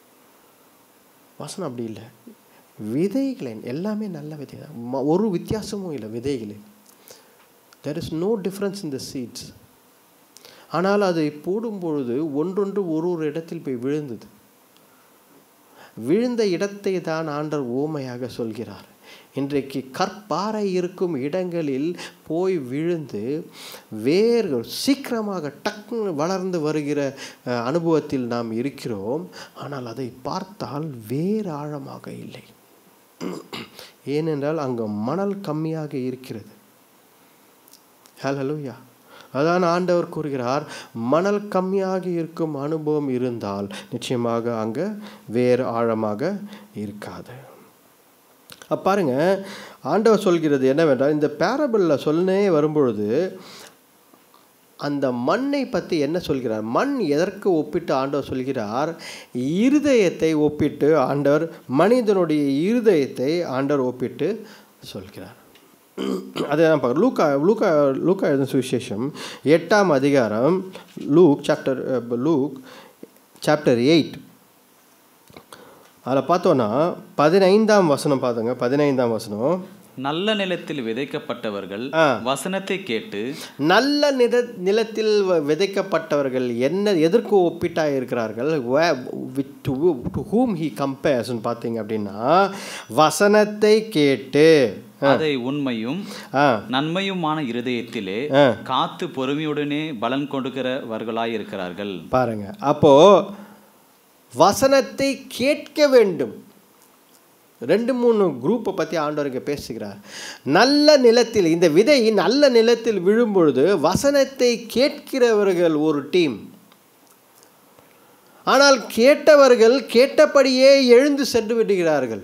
வசனம் அப்படி இல்லை விதைகளை எல்லாமே நல்ல விதை தான் ம- ஒரு வித்தியாசமும் இல்லை விதைகளில் there is no difference in the seeds ஆனால் அதை போடும் பொழுது ஒன்றொன்று ஒரு ஒரு இடத்தில் போய் விழுந்தது விழுந்த இடத்தை தான் ஆண்டவர் ஓமையாக சொல்கிறார் இன்றைக்கு கற்பாறை இருக்கும் இடங்களில் போய் விழுந்து வேர்கள் சீக்கிரமாக டக்குன்னு வளர்ந்து வருகிற அஹ், அனுபவத்தில் நாம் இருக்கிறோம் ஆனால் அதை பார்த்தால் வேறு ஆழமாக இல்லை ஏனென்றால் அங்கே மணல் கம்மியாக இருக்கிறது ஹalleluya அதான் ஆண்டவர் கூறுகிறார் மணல் கம்மியாக இருக்கும் அனுபவம் இருந்தால் நிச்சயமாக அங்கே வேறு ஆழமாக இருக்காது அப்ப பாருங்க ஆண்டவர் சொல்கிறது என்னவென்றால் இந்த பேரபிளில் சொல்லனே வரும்பொழுது அந்த மண்ணை பற்றி என்ன சொல்கிறார் மண் எதற்கு ஒப்பிட்டு ஆண்டவர் சொல்கிறார் இருதயத்தை ஒப்பிட்டு ஆண்டவர் மனிதனுடைய இருதயத்தை ஆண்டவர் ஒப்பிட்டு சொல்கிறார் அதுதான் பார்க்க லூக்கா லூக்கா லூக்கா எழுதும் சுவிசேஷம் எட்டாம் அதிகாரம் Luke chapter Luke chapter eight அதில் பார்த்தோன்னா பதினைந்தாம் வசனம் பார்த்தோங்க பதினைந்தாம் வசனம் நல்ல நிலத்தில் விதைக்கப்பட்டவர்கள் ஆ. வசனத்தை கேட்டு நல்ல நில நிலத்தில் வ- விதைக்கப்பட்டவர்கள் என்ன எதற்கு ஒப்பிட்டாக இருக்கிறார்கள் டு ஹூம் ஹி கம்பேர்ஸ்னு பார்த்தீங்க அப்படின்னா வசனத்தை கேட்டு அதை உண்மையும் ஆ நன்மையுமான இருதயத்திலே ஆ. காத்து பொறுமையுடனே பலன் கொடுக்கிறவர்களாய் இருக்கிறார்கள் பாருங்க அப்போ வசனத்தை கேட்க வேண்டும் ரெண்டு மூணு குரூப்பை பற்றி ஆண்டவர் இங்கே பேசுகிறார் நல்ல நிலத்தில் இந்த விதை நல்ல நிலத்தில் விழும்பொழுது வசனத்தை கேட்கிறவர்கள் ஒரு டீம் ஆனால் கேட்டவர்கள் கேட்டபடியே எழுந்து சென்று விடுகிறார்கள்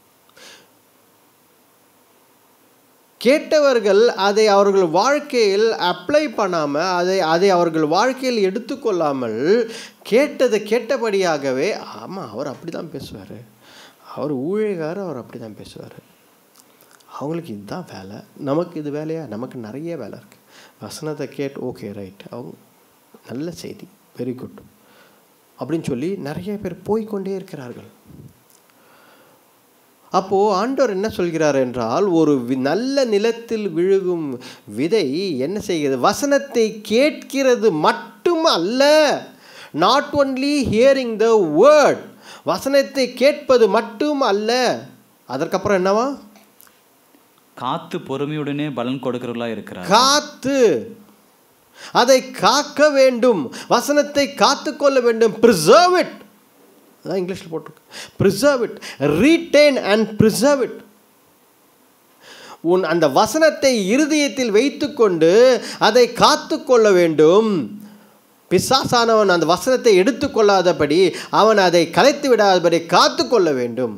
கேட்டவர்கள் அதை அவர்கள் வாழ்க்கையில் அப்ளை பண்ணாமல் அதை அதை அவர்கள் வாழ்க்கையில் எடுத்துக்கொள்ளாமல் கேட்டதை கேட்டபடியாகவே ஆமாம் அவர் அப்படி தான் பேசுவார் அவர் ஊழியக்காரர் அவர் அப்படி தான் பேசுவார் அவங்களுக்கு இதுதான் வேலை நமக்கு இது வேலையா நமக்கு நிறைய வேலை இருக்குது வசனத்தை கேட்டு ஓகே ரைட் அவங்க நல்ல செய்தி வெரி குட் அப்படின்னு சொல்லி நிறைய பேர் போய்க்கொண்டே இருக்கிறார்கள் அப்போது ஆண்டவர் என்ன சொல்கிறார் என்றால் ஒரு வி- நல்ல நிலத்தில் விழுகும் விதை என்ன செய்கிறது வசனத்தை கேட்கிறது மட்டும் அல்ல not only hearing the word வசனத்தை கேட்பது மட்டும் அல்ல அதற்கப்புறம் என்னவா காத்து பொறுமையுடனே பலன் கொடுக்கிறவர்களா இருக்கிறார் காத்து அதை காக்க வேண்டும் வசனத்தை காத்துக்கொள்ள வேண்டும் ப்ரிசர்வ் இட் அதான் இங்கிலீஷில் போட்டிருக்கு preserve it retain and preserve it உன் அந்த வசனத்தை இருதயத்தில் வைத்துக்கொண்டு அதை காத்துக்கொள்ள வேண்டும் பிசாசானவன் அந்த வசனத்தை எடுத்துக்கொள்ளாதபடி அவன் அதை கலைத்து விடாதபடி காத்துக்கொள்ள வேண்டும்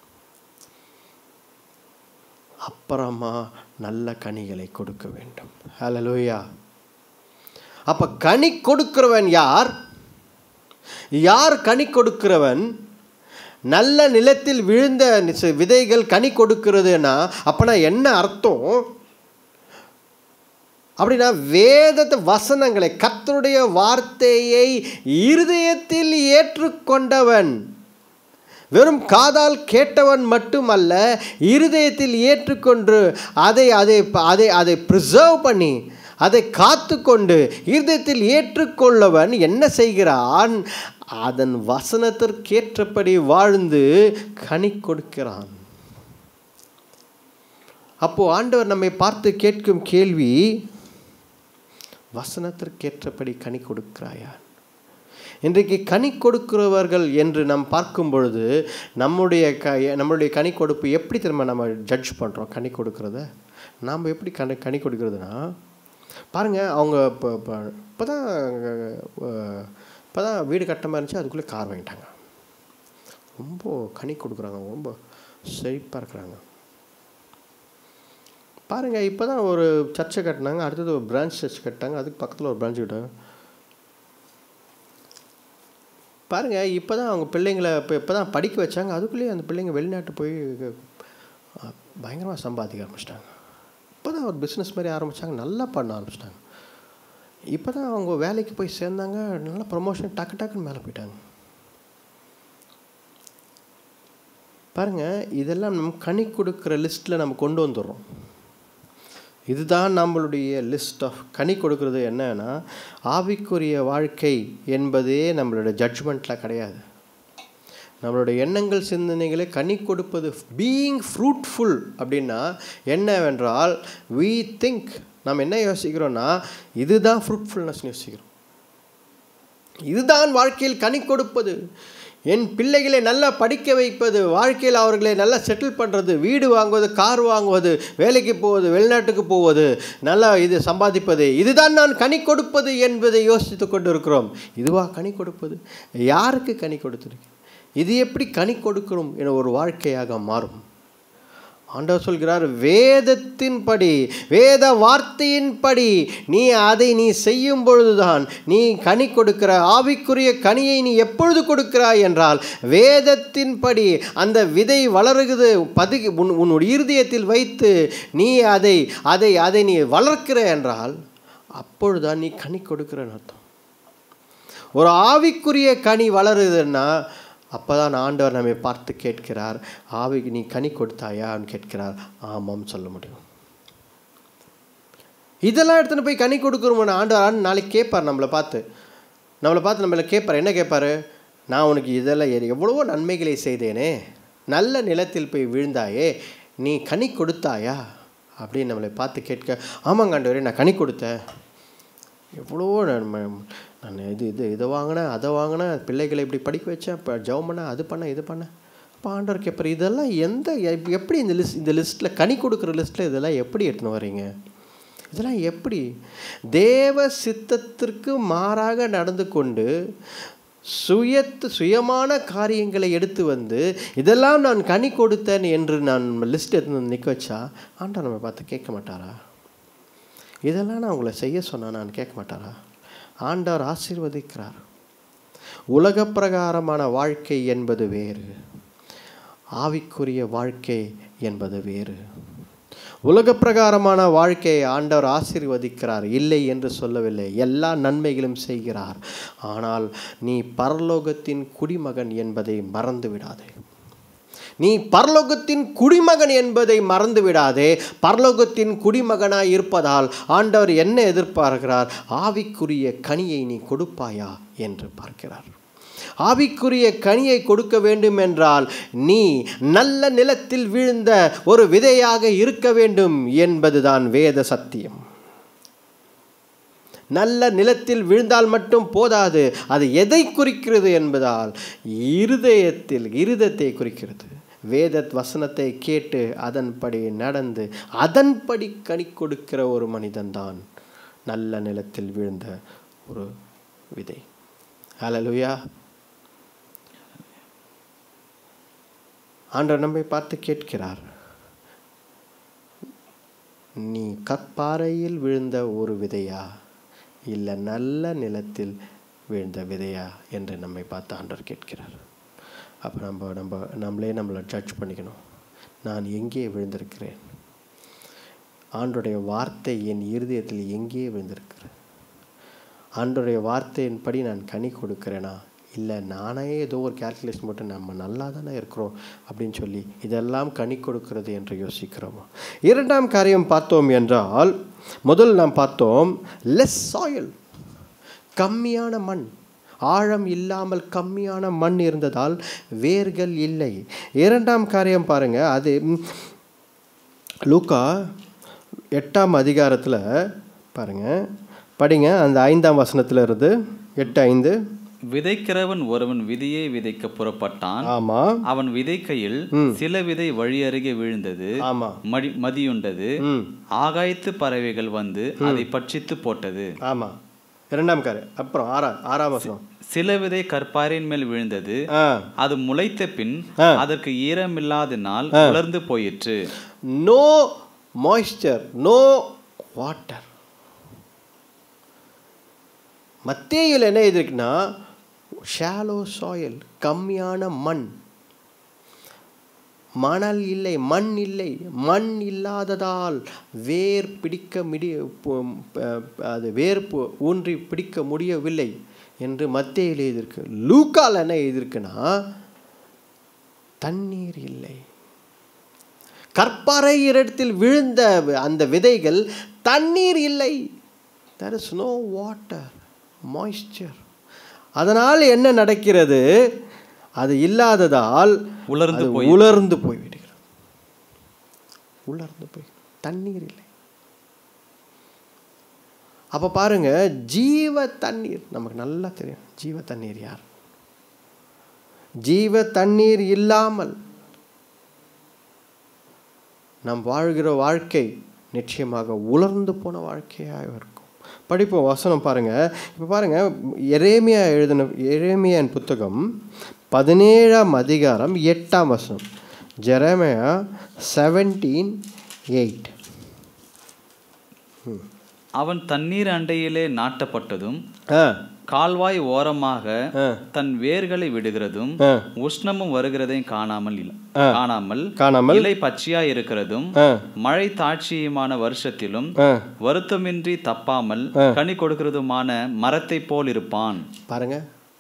அப்புறமா நல்ல கனிகளை கொடுக்க வேண்டும் ஹalleluya அப்ப கனி கொடுக்கிறவன் யார் யார் கனி கொடுக்கிறவன் நல்ல நிலத்தில் விழுந்த நிச- விதைகள் கனி கொடுக்கிறதுனா அப்பனா என்ன அர்த்தம் அப்படின்னா வேதத்தை வசனங்களை கர்த்தருடைய வார்த்தையை இருதயத்தில் ஏற்றுக்கொண்டவன் வெறும் காதால் கேட்டவன் மட்டுமல்ல இருதயத்தில் ஏற்றுக்கொண்டு அதை அதை அதை அதை ப்ரிசர்வ் பண்ணி அதை காத்துக்கொண்டு இருதயத்தில் ஏற்றுக்கொள்ளவன் என்ன செய்கிறான் அதன் வசனத்திற்கேற்றபடி வாழ்ந்து கனி கொடுக்கிறான் அப்போ ஆண்டவர் நம்மை பார்த்து கேட்கும் கேள்வி வசனத்திற்கேற்றபடி கனி கொடுக்கிறாயா இன்றைக்கு கனி கொடுக்கிறவர்கள் என்று நாம் பார்க்கும் பொழுது நம்முடைய க நம்மளுடைய கனி கொடுப்பு எப்படி திரும்ப நம்ம ஜட்ஜ் பண்ணுறோம் கனி கொடுக்கறத நாம் எப்படி கனி கனி கொடுக்கறதுனா பாருங்கள் அவங்க இப்போ இப்போ இப்போ தான் இப்போ தான் வீடு கட்டமாக இருந்துச்சு அதுக்குள்ளே கார் வாங்கிட்டாங்க ரொம்ப கனி கொடுக்குறாங்க ரொம்ப செழிப்பாக இருக்கிறாங்க பாருங்கள் இப்போ தான் ஒரு சர்ச்சை கட்டினாங்க அடுத்தது ஒரு பிரான்ச் சர்ச் கட்டிட்டாங்க அதுக்கு பக்கத்தில் ஒரு பிரான்ச் கிட்ட பாருங்கள் இப்போ தான் அவங்க பிள்ளைங்களை இப்போ இப்போ தான் படிக்க வச்சாங்க அதுக்குள்ளேயே அந்த பிள்ளைங்க வெளிநாட்டு போய் பயங்கரமாக சம்பாதிக்க ஆரம்பிச்சிட்டாங்க இப்போ தான் ஒரு பிஸ்னஸ் மாதிரி ஆரம்பித்தாங்க நல்லா பண்ண ஆரம்பிச்சிட்டாங்க இப்போ தான் அவங்க வேலைக்கு போய் சேர்ந்தாங்க நல்லா ப்ரொமோஷன் டக்கு டக்குன்னு மேலே போயிட்டாங்க பாருங்கள் இதெல்லாம் நம்ம கனி கொடுக்குற லிஸ்ட்டில் நம்ம கொண்டு வந்துடுறோம் இதுதான் நம்மளுடைய லிஸ்ட் ஆஃப் கனி கொடுக்கறது என்னன்னா ஆவிக்குரிய வாழ்க்கை என்பதே நம்மளோட ஜட்ஜ்மெண்ட்டில் கிடையாது நம்மளுடைய எண்ணங்கள் சிந்தனைகளை கனி கொடுப்பது பீயிங் ஃப்ரூட்ஃபுல் அப்படின்னா என்னவென்றால் we திங்க் நாம் என்ன யோசிக்கிறோன்னா இதுதான் ஃப்ரூட்ஃபுல்னஸ் யோசிக்கிறோம் இதுதான் வாழ்க்கையில் கனி கொடுப்பது என் பிள்ளைகளை நல்லா படிக்க வைப்பது வாழ்க்கையில் அவர்களை நல்லா செட்டில் பண்ணுறது வீடு வாங்குவது கார் வாங்குவது வேலைக்கு போவது வெளிநாட்டுக்கு போவது நல்லா இது சம்பாதிப்பது இதுதான் நான் கனி கொடுப்பது என்பதை யோசித்து கொண்டு இருக்கிறோம் இதுவா கனி கொடுப்பது யாருக்கு கனி கொடுத்துருக்கு இது எப்படி கனி கொடுக்கிறோம் என ஒரு வாழ்க்கையாக மாறும் ஆண்டவர் சொல்கிறார் வேதத்தின்படி வேத வார்த்தையின்படி நீ அதை நீ செய்யும் பொழுதுதான் நீ கனி கொடுக்கிற ஆவிக்குரிய கனியை நீ எப்பொழுது கொடுக்கிறாய் என்றால் வேதத்தின்படி அந்த விதை வளருகிறது பதுகி உன் உன்னுடைய இருதயத்தில் வைத்து நீ அதை அதை அதை நீ வளர்க்கிற என்றால் அப்பொழுதுதான் நீ கனி கொடுக்கிறன்னு அர்த்தம் ஒரு ஆவிக்குரிய கனி வளருதுன்னா அப்போ தான் ஆண்டவர் நம்மை பார்த்து கேட்கிறார் ஆவிக்கு நீ கனி கொடுத்தாயான்னு கேட்கிறார் ஆமாம் சொல்ல முடியும் இதெல்லாம் எடுத்துன்னு போய் கனி கொடுக்குறோம் ஆண்டவர் நாளைக்கு கேட்பார் நம்மளை பார்த்து நம்மளை பார்த்து நம்மளை கேட்பார் என்ன கேட்பாரு நான் உனக்கு இதெல்லாம் எ- எவ்வளவோ நன்மைகளை செய்தேனே நல்ல நிலத்தில் போய் விழுந்தாயே நீ கனி கொடுத்தாயா அப்படின்னு நம்மளை பார்த்து கேட்க ஆமாங்க ஆண்டவரே நான் கனி கொடுத்தேன் எவ்வளோ நான் ம- நான் இது இது இதை வாங்கினேன் அதை வாங்கினேன் பிள்ளைகளை இப்படி படிக்க வச்சேன் இப்போ ஜெபம் பண்ணேன் அது பண்ணேன் இது பண்ணேன் அப்போ ஆண்டவர் கேட்பார் இதெல்லாம் எந்த எப்- எப்படி இந்த லிஸ்ட் இந்த லிஸ்ட்டில் கனி கொடுக்குற லிஸ்ட்டில் இதெல்லாம் எப்படி எடுத்துன்னு வர்றீங்க இதெல்லாம் எப்படி தேவ சித்தத்திற்கு மாறாக நடந்து கொண்டு சுயத்து சுயமான காரியங்களை எடுத்து வந்து இதெல்லாம் நான் கனி கொடுத்தேன் என்று நான் லிஸ்ட் எடுத்து வந்து நிற்க வச்சா ஆண்டவர் நம்ம பார்த்து கேட்க மாட்டாரா இதெல்லாம் நான் உங்களை செய்ய சொன்னா நான் கேட்க மாட்டாரா ஆண்டவர் ஆசீர்வதிக்கிறார் உலக பிரகாரமான வாழ்க்கை என்பது வேறு ஆவிக்குரிய வாழ்க்கை என்பது வேறு உலக பிரகாரமான வாழ்க்கையை ஆண்டவர் ஆசீர்வதிக்கிறார் இல்லை என்று சொல்லவில்லை எல்லா நன்மைகளும் செய்கிறார் ஆனால் நீ பரலோகத்தின் குடிமகன் என்பதை மறந்து விடாதே நீ பரலோகத்தின் குடிமகன் என்பதை மறந்து விடாதே பரலோகத்தின் குடிமகனாய் இருப்பதால் ஆண்டவர் என்ன எதிர்பார்க்கிறார் ஆவிக்குரிய கனியை நீ கொடுப்பாயா என்று பார்க்கிறார் ஆவிக்குரிய கனியை கொடுக்க வேண்டும் என்றால் நீ நல்ல நிலத்தில் விழுந்த ஒரு விதையாக இருக்க வேண்டும் என்பதுதான் வேத சத்தியம் நல்ல நிலத்தில் விழுந்தால் மட்டும் போதாது அது எதை குறிக்கிறது என்பதால் இருதயத்தில் இருதயத்தை குறிக்கிறது வேத வசனத்தை கேட்டு அதன்படி நடந்து அதன்படி கனி கொடுக்கிற ஒரு மனிதன்தான் நல்ல நிலத்தில் விழுந்த ஒரு விதை ஹalleluya ஆண்டவர் நம்மை பார்த்து கேட்கிறார் நீ கற்பாறையில் விழுந்த ஒரு விதையா இல்லை நல்ல நிலத்தில் விழுந்த விதையா என்று நம்மை பார்த்து ஆண்டவர் கேட்கிறார் அப்போ நம்ம நம்ம நம்மளே நம்மளை ஜட்ஜ் பண்ணிக்கணும் நான் எங்கே விழுந்திருக்கிறேன் ஆண்டுடைய வார்த்தை என் இருதயத்தில் எங்கே விழுந்திருக்கிறேன் ஆண்டுடைய வார்த்தையின்படி நான் கனி கொடுக்கிறேனா இல்லை நானே ஏதோ ஒரு கேல்குலேஷன் மட்டும் நம்ம நல்லா தானே இருக்கிறோம் அப்படின்னு சொல்லி இதெல்லாம் கனி கொடுக்கிறது என்று யோசிக்கிறோமா இரண்டாம் காரியம் பார்த்தோம் என்றால் முதல் நாம் பார்த்தோம் லெஸ் சாயில் கம்மியான மண் ஆழம் இல்லாமல் கம்மியான மண் இருந்ததால் வேர்கள் இல்லை இரண்டாம் காரியம் பாருங்க அது ம், லூக்கா எட்டாம் அதிகாரத்தில் பாருங்க படிங்க அந்த ஐந்தாம் வசனத்துல இருந்து எட்டு ஐந்து விதைக்கிறவன் ஒருவன் விதையை விதைக்க புறப்பட்டான் ஆமாம் அவன் விதைக்கையில் சில விதை வழி அருகே விழுந்தது ஆமாம் மடி மதியுண்டது ம் ஆகாயத்து பறவைகள் வந்து அதை பட்சித்து போட்டது ஆமாம் இரண்டாம் காரியம் அப்புறம் ஆறா ஆறாம் வசனம் சில விதை கற்பாரின் மேல் விழுந்தது ஆ அது முளைத்த பின் ஆ. அதற்கு ஈரமில்லாதனால் உலர்ந்து போயிற்று நோ மாய்ஸ்சர் நோ வாட்டர் மத்தேயில் என்ன எழுதிருக்குன்னா ஷாலோ சாயில் கம்மியான மண் மணல் இல்லை மண் இல்லை மண் இல்லாததால் வேர் பிடிக்க முடிய பு- ப- அது வேர் பு- ஊன்றி பிடிக்க முடியவில்லை என்று மத்தேயில் எழுதியிருக்கு லூக்கால் என்ன எழுதியிருக்குன்னா தண்ணீர் இல்லை கற்பாறை இடத்தில் விழுந்த அந்த விதைகள் தண்ணீர் இல்லை there is no water moisture அதனால் என்ன நடக்கிறது அது இல்லாததால் உலர்ந்து அது போய் உலர்ந்து போய்விடுகிறது உலர்ந்து போய் தண்ணீர் இல்லை அப்போ பாருங்க ஜீவ தண்ணீர் நமக்கு நல்லா தெரியும் ஜீவ தண்ணீர் யார் ஜீவ தண்ணீர் இல்லாமல் நாம் வாழ்கிற வாழ்க்கை நிச்சயமாக உலர்ந்து போன வாழ்க்கையாக இருக்கும் படிப்போம் வசனம் பாருங்க இப்போ பாருங்க எரேமியா எழுதின எரேமியான் புத்தகம் பதினேழாம் அதிகாரம் எட்டாம் வசனம் ஜெரமயா செவன்டீன் எயிட் அவன் தண்ணீர் அண்டையிலே நாட்டப்பட்டதும் ஆ கால்வாய் ஓரமாக ஆ. தன் வேர்களை விடுகிறதும் ஆ. உஷ்ணமும் வருகிறதையும் காணாமல் இல்ல ஆ. காணாமல் காணாமல் இலை பச்சையா இருக்கிறதும் ஆ மழை தாட்சியுமான வருஷத்திலும் ஆ வருத்தமின்றி தப்பாமல் கனி கொடுக்கிறதுமான மரத்தை போல் இருப்பான் பாருங்க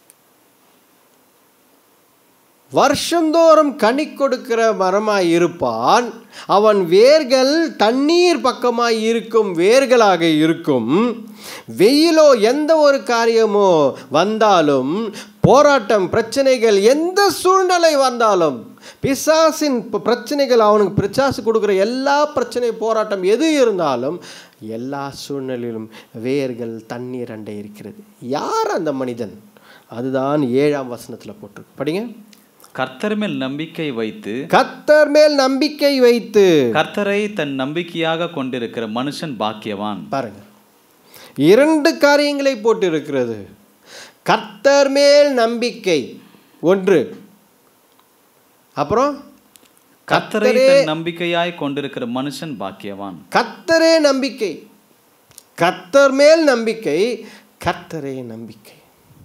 வருஷந்தோறும் கனி கொடுக்கிற மரமாய் இருப்பான் அவன் வேர்கள் தண்ணீர் பக்கமாய் இருக்கும் வேர்களாக இருக்கும் வெயிலோ எந்த ஒரு காரியமோ வந்தாலும் போராட்டம் பிரச்சனைகள் எந்த சூழ்நிலை வந்தாலும் பிசாசின் ப- பிரச்சனைகள் அவனுக்கு பிசாசு கொடுக்குற எல்லா பிரச்சனை போராட்டம் எது இருந்தாலும் எல்லா சூழ்நிலையிலும் வேர்கள் தண்ணீர் அண்டை இருக்கிறது யார் அந்த மனிதன் அதுதான் ஏழாம் வசனத்தில் போட்டிருக்கு படிங்க கர்த்தர் மேல் நம்பிக்கை வைத்து கத்தர் மேல் நம்பிக்கை வைத்து கர்த்தரை தன் நம்பிக்கையாக கொண்டிருக்கிற மனுஷன் பாக்கியவான் பாருங்க இரண்டு காரியங்களை போட்டு இருக்கிறது கர்த்தர் மேல் நம்பிக்கை ஒன்று அப்புறம் கர்த்தரை கர்த்தரே தன் நம்பிக்கையாய் கொண்டிருக்கிற மனுஷன் பாக்கியவான் கர்த்தரே நம்பிக்கை கர்த்தர் மேல் நம்பிக்கை கர்த்தரே நம்பிக்கை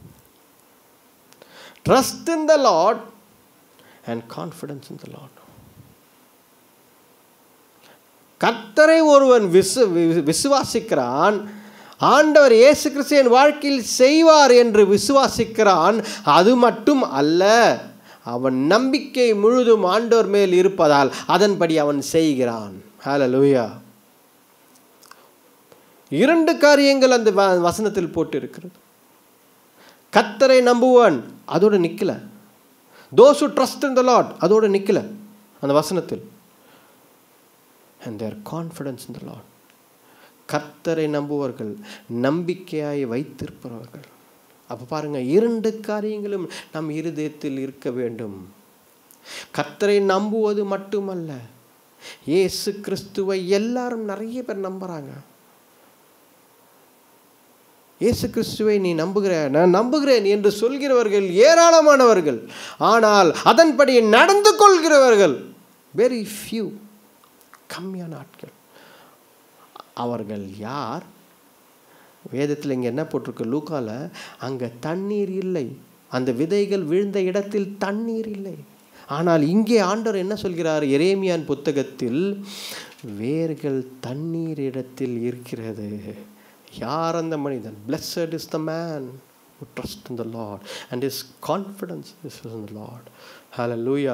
trust in the Lord and confidence in the Lord கர்த்தரை ஒருவன் விசு வி- விசுவாசிக்கிறான் ஆண்டவர் இயேசு கிறிஸ்து என் வாழ்க்கையில் செய்வார் என்று விசுவாசிக்கிறான் அது மட்டும் அல்ல அவன் நம்பிக்கை முழுதும் ஆண்டவர் மேல் இருப்பதால் அதன்படி அவன் செய்கிறான் ஹalleluya இரண்டு காரியங்கள் அந்த வ- வசனத்தில் போட்டு இருக்கிறது கத்தரை நம்புவான் அதோடு நிற்கல those trust in the Lord அதோடு நிற்கல அந்த வசனத்தில் and their confidence in the Lord கர்த்தரை நம்புவார்கள் நம்பிக்கையாய் வைத்திருப்பவர்கள் அப்போ பாருங்க இரண்டு காரியங்களும் நம் இருதயத்தில் இருக்க வேண்டும் கர்த்தரை நம்புவது மட்டுமல்ல இயேசு கிறிஸ்துவை எல்லாரும் நிறைய பேர் நம்புறாங்க இயேசு கிறிஸ்துவை நீ நம்புகிற நான் நம்புகிறேன் என்று சொல்கிறவர்கள் ஏராளமானவர்கள் ஆனால் அதன்படி நடந்து கொள்கிறவர்கள் வெரி ஃபியூ கம்மியான ஆட்கள் அவர்கள் யார் வேதத்தில் இங்கே என்ன போட்டிருக்கு லூக்கால அங்கே தண்ணீர் இல்லை அந்த விதைகள் விழுந்த இடத்தில் தண்ணீர் இல்லை ஆனால் இங்கே ஆண்டவர் என்ன சொல்கிறார் எரேமியான் புத்தகத்தில் வேர்கள் தண்ணீர் இடத்தில் இருக்கிறது யார் அந்த மனிதன் blessed is the man who trust in the Lord and his confidence is in the Lord hallelujah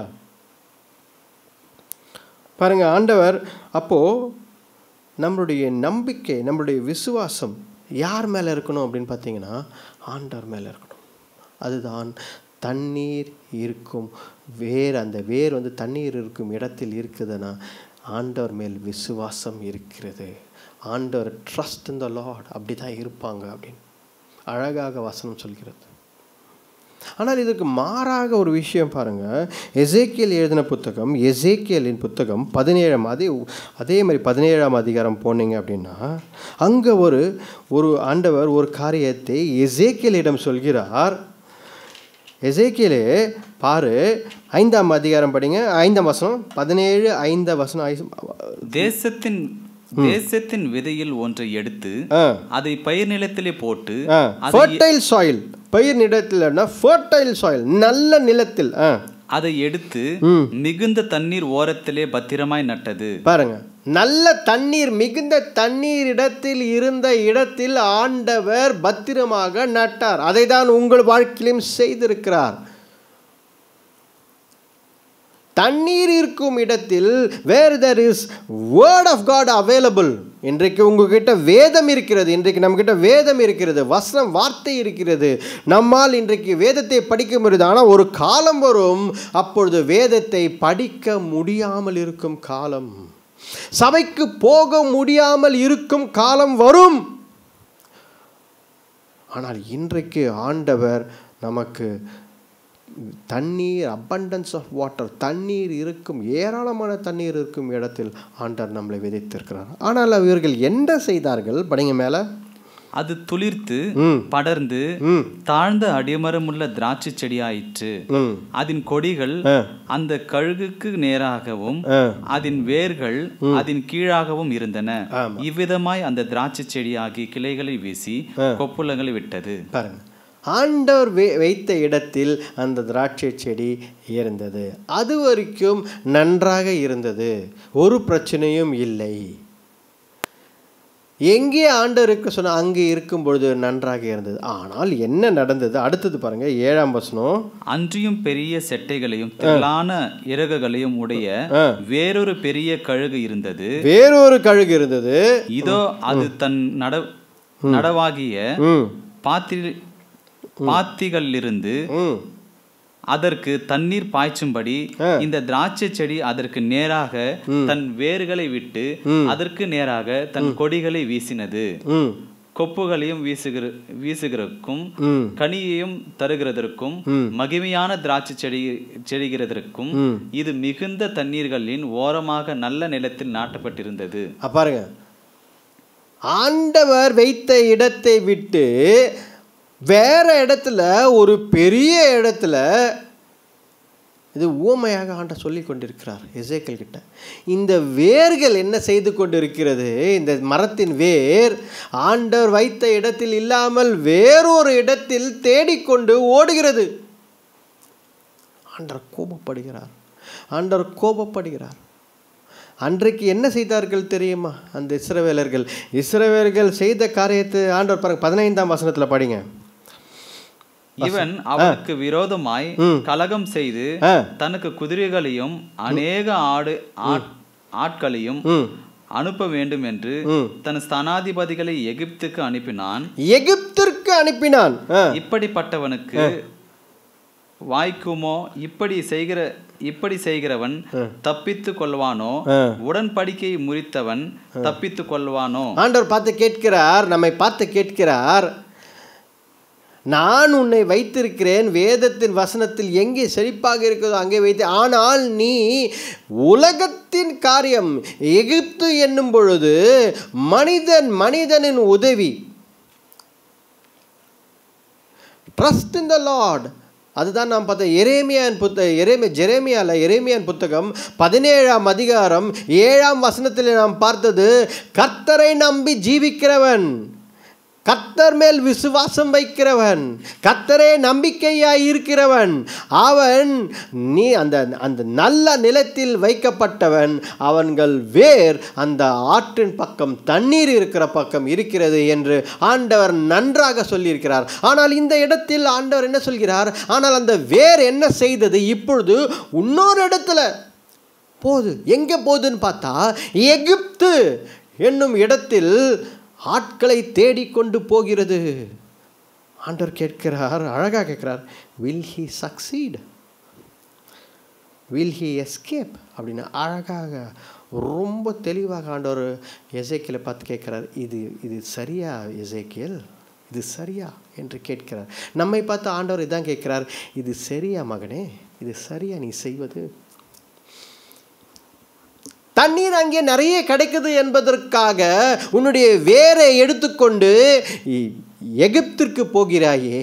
பாருங்க ஆண்டவர் அப்போ நம்மளுடைய நம்பிக்கை நம்மளுடைய விசுவாசம் யார் மேலே இருக்கணும் அப்படின்னு பார்த்தீங்கன்னா ஆண்டவர் மேலே இருக்கணும் அதுதான் தண்ணீர் இருக்கும் வேர் அந்த வேர் வந்து தண்ணீர் இருக்கும் இடத்தில் இருக்குதுன்னா ஆண்டவர் மேல் விசுவாசம் இருக்கிறது ஆண்டவர் ட்ரஸ்ட் இந்த லார்ட் அப்படி தான் இருப்பாங்க அப்படின்னு அழகாக வசனம் சொல்கிறது ஆனால் இதுக்கு மாறாக ஒரு விஷயம் பாருங்க எசேக்கியல் எழுதின புத்தகம் எசேக்கியலின் புத்தகம் பதினேழாம் அதே அதே மாதிரி பதினேழாம் அதிகாரம் போனீங்க அப்படின்னா அங்கே ஒரு ஒரு ஆண்டவர் ஒரு காரியத்தை எசேக்கியலிடம் சொல்கிறார் எசேக்கியலே பாரு ஐந்தாம் அதிகாரம் படிங்க ஐந்தாம் வசனம் பதினேழு ஐந்தாம் வசனம் ஐ- தேசத்தின் தேசத்தின் விதையில் ஒன்றை எடுத்து ஆ அதை பயிர் நிலத்திலே போட்டு அதை ஃபர்டைல் சாயில் பயிர் நிலத்தில் ஃபர்டைல் சாயில் நல்ல நிலத்தில் ஆ அதை எடுத்து மிகுந்த தண்ணீர் ஓரத்திலே பத்திரமாய் நட்டது பாருங்க நல்ல தண்ணீர் மிகுந்த தண்ணீர் இடத்தில் இருந்த இடத்தில் ஆண்டவர் பத்திரமாக நட்டார் அதை தான் உங்கள் வாழ்க்கையிலும் செய்திருக்கிறார் தண்ணீர் இருக்கும் இடத்தில் where there is word of God available இன்றைக்கு உங்ககிட்ட வேதம் இருக்கிறது இன்றைக்கு நம்மக்கிட்ட வேதம் இருக்கிறது வசனம் வார்த்தை இருக்கிறது நம்மால் இன்றைக்கு வேதத்தை படிக்க முடியுது ஆனால் ஒரு காலம் வரும் அப்பொழுது வேதத்தை படிக்க முடியாமல் இருக்கும் காலம் சபைக்கு போக முடியாமல் இருக்கும் காலம் வரும் ஆனால் இன்றைக்கு ஆண்டவர் நமக்கு தண்ணீர் abundance ஆஃப் வாட்டர் தண்ணீர் இருக்கும் ஏராளமான தண்ணீர் இருக்கும் இடத்தில் ஆண்டவர் நம்மளை விதைத்திருக்கிறார் ஆனால் அவர்கள் என்ன செய்தார்கள் படிங்க மேலே அது துளிர்த்து ம் படர்ந்து ம் தாழ்ந்த அடிமரமுள்ள திராட்சை செடியாயிற்று ம் அதன் கொடிகள் ஆ. அந்த கழுகுக்கு நேராகவும் ஆ அதன் வேர்கள் அதன் கீழாகவும் இருந்தன ஆமா. இவ்விதமாய் அந்த திராட்சை செடியாகி கிளைகளை வீசி கொப்புளங்களை விட்டது பாருங்க ஆண்டவர் வை வைத்த இடத்தில் அந்த திராட்சை செடி இருந்தது அது வரைக்கும் நன்றாக இருந்தது ஒரு பிரச்சனையும் இல்லை எங்கே ஆண்டவருக்கு சொன்ன அங்கே இருக்கும் பொழுது நன்றாக இருந்தது ஆனால் என்ன நடந்தது அடுத்தது பாருங்க ஏழாம் வசனம் அன்றியும் பெரிய செட்டைகளையும் திரளான இறகுகளையும் உடைய ஆ. வேறொரு பெரிய கழுகு இருந்தது வேறொரு கழுகு இருந்தது இதோ அது தன் நட நடவாகிய ம் பாத்தி பாத்திகளிலிருந்து ம் அதற்கு தண்ணீர் பாய்ச்சும்படி இந்த திராட்சை செடி அதற்கு நேராக தன் வேர்களை விட்டு அதற்கு நேராக தன் கொடிகளை வீசினது ம் கொப்புகளையும் வீசுகிற வீசுகிறதுக்கும் ம் கனியையும் தருகிறதற்கும் மகிமையான திராட்சை செடி செடிகிறதற்கும் இது மிகுந்த தண்ணீர்களின் ஓரமாக நல்ல நிலத்தில் நாட்டப்பட்டிருந்தது அ, பாருங்க ஆண்டவர் வைத்த இடத்தை விட்டு வேற இடத்துல ஒரு பெரிய இடத்துல இது ஊமையாக ஆண்ட சொல்லி கொண்டிருக்கிறார் எசேக்கல் கிட்ட இந்த வேர்கள் என்ன செய்து கொண்டிருக்கிறது இந்த மரத்தின் வேர் ஆண்டவர் வைத்த இடத்தில் இல்லாமல் வேறொரு இடத்தில் தேடிக்கொண்டு ஓடுகிறது ஆண்டவர் கோபப்படுகிறார் ஆண்டவர் கோபப்படுகிறார் அன்றைக்கு என்ன செய்தார்கள் தெரியுமா அந்த இஸ்ரவேலர்கள் இஸ்ரவேலர்கள் செய்த காரியத்தை ஆண்டவர் பாருங்க பதினைந்தாம் வசனத்துல படிங்க இவன் அவனுக்கு விரோதமாய் கலகம் செய்து ஆ. தனக்கு குதிரைகளையும் அநேக ஆடு ஆட்- ஆட்களையும் ம் அனுப்ப வேண்டும் என்று ம். தன் ஸ்தானாதிபதிகளை எகிப்துக்கு அனுப்பினான் எகிப்திற்கு அனுப்பினான் ஆ, இப்படிப்பட்டவனுக்கு வாய்க்குமோ இப்படி செய்கிற இப்படி செய்கிறவன் தப்பித்து கொள்வானோ ஆ. உடன்படிக்கை முறித்தவன் தப்பித்து கொள்வானோ ஆண்டவர் பார்த்து கேட்கிறார் நம்மை பார்த்து கேட்கிறார் நான் உன்னை வைத்திருக்கிறேன் வேதத்தின் வசனத்தில் எங்கே செழிப்பாக இருக்கிறதோ அங்கே வைத்து ஆனால் நீ உலகத்தின் காரியம் எகிப்து என்னும் பொழுது மனிதன் மனிதனின் உதவி ட்ரஸ்ட் இன் த லார்ட் அதுதான் நாம் பார்த்த எரேமியான் புத்த எரேமி ஜெரேமியால எரேமியான் புத்தகம் பதினேழாம் அதிகாரம் ஏழாம் வசனத்தில் நாம் பார்த்தது கர்த்தரை நம்பி ஜீவிக்கிறவன் கர்த்தர் மேல் விசுவாசம் வைக்கிறவன் கர்த்தரே நம்பிக்கையாய் இருக்கிறவன் அவன் நீ அந்த அந்த நல்ல நிலத்தில் வைக்கப்பட்டவன் அவன்கள் வேர் அந்த ஆற்றின் பக்கம் தண்ணீர் இருக்கிற பக்கம் இருக்கிறது என்று ஆண்டவர் நன்றாக சொல்லியிருக்கிறார் ஆனால் இந்த இடத்தில் ஆண்டவர் என்ன சொல்கிறார் ஆனால் அந்த வேர் என்ன செய்தது இப்பொழுது இன்னொரு இடத்துல போகுது எங்கே போகுதுன்னு பார்த்தா எகிப்து என்னும் இடத்தில் ஆட்களை தேடிக்கொண்டு போகிறது ஆண்டவர் கேட்கிறார் அழகாக கேட்கிறார் will he succeed will he escape அப்படின்னு அழகாக ரொம்ப தெளிவாக ஆண்டவர் எசேக்கியலை பார்த்து கேட்குறார் இது இது சரியா எசேக்கியல் இது சரியா என்று கேட்கிறார் நம்மை பார்த்து ஆண்டவர் இதான் கேட்கிறார் இது சரியா மகனே இது சரியா நீ செய்வது தண்ணீர் அங்கே நிறைய கிடைக்குது என்பதற்காக உன்னுடைய வேரை எடுத்துக்கொண்டு இ- எகிப்திற்கு போகிறாயே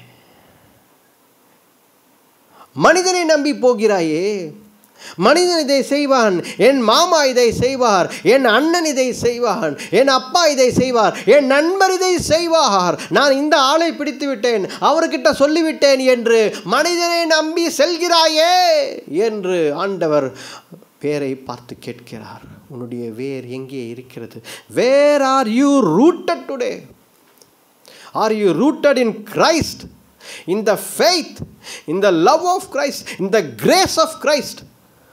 மனிதனை நம்பி போகிறாயே மனிதன் இதை செய்வான் என் மாமா இதை செய்வார் என் அண்ணன் இதை செய்வான் என் அப்பா இதை செய்வார் என் நண்பர் இதை செய்வார் நான் இந்த ஆளை பிடித்து விட்டேன் அவர்கிட்ட சொல்லிவிட்டேன் என்று மனிதனை நம்பி செல்கிறாயே என்று ஆண்டவர் வேரை பார்த்து கேட்கிறார் உன்னுடைய வேர் எங்கே இருக்கிறது where are you rooted today are you rooted in Christ in the faith in the love of Christ in the grace of Christ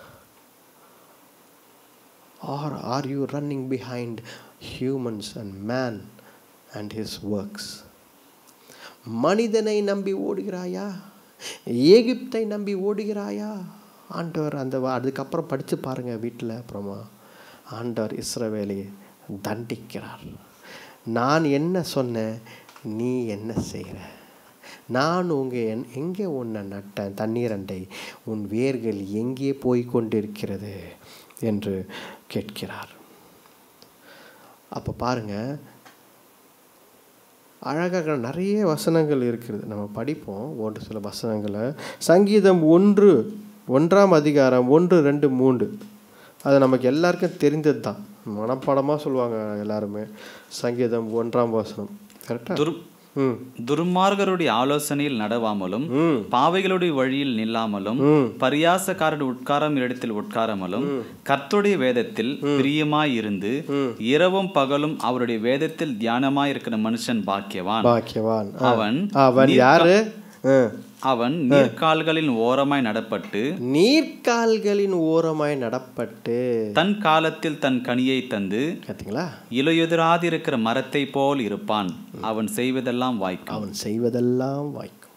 are are you running behind humans and man and his works மனிதனை நம்பி ஓடுகிறாயா எகிப்தை நம்பி ஓடுகிறாயா ஆண்டவர் அந்த வா- அதுக்கப்புறம் படித்து பாருங்கள் வீட்டில் அப்புறமா ஆண்டவர் இஸ்ரவேலை தண்டிக்கிறார் நான் என்ன சொன்னேன் நீ என்ன செய்கிற நான் உங்க என் எங்கே உன்னை நட்டேன் தண்ணீரண்டை உன் வேர்கள் எங்கே போய் கொண்டிருக்கிறது என்று கேட்கிறார் அப்போ பாருங்க அழகாக நிறைய வசனங்கள் இருக்கிறது நம்ம படிப்போம் ஒரு சில வசனங்களை சங்கீதம் ஒன்று ஒன்றாம் அதிகாரம் ஒன்று ரெண்டு மூன்று அது நமக்கு எல்லாருக்கும் தெரிந்தது தான் மனப்பாடமாக சொல்லுவாங்க எல்லாருமே சங்கீதம் ஒன்றாம் வசனம் கரெக்டாக துர் ம் துர்மார்கருடைய ஆலோசனையில் நடவாமலும் ம் பாவைகளுடைய வழியில் நில்லாமலும் ம் பரியாசக்காரருடைய உட்காரம் இடத்தில் உட்காராமலும் கர்த்தருடைய வேதத்தில் பிரியமாயிருந்து ம். இரவும் பகலும் அவருடைய வேதத்தில் தியானமாய் இருக்கிற மனுஷன் பாக்கியவான் பாக்கியவான் ஆ. அவன் அவன் யாரு ஆ. அவன் நீர்க்கால்களின் ஓரமாய் நடப்பட்டு நீர்க்கால்களின் ஓரமாய் நடப்பட்டு தன் காலத்தில் தன் கனியை தந்து பார்த்தீங்களா இலையுதிராதிருக்கிற மரத்தை போல் இருப்பான் அவன் செய்வதெல்லாம் வாய்க்கும் அவன் செய்வதெல்லாம் வாய்க்கும்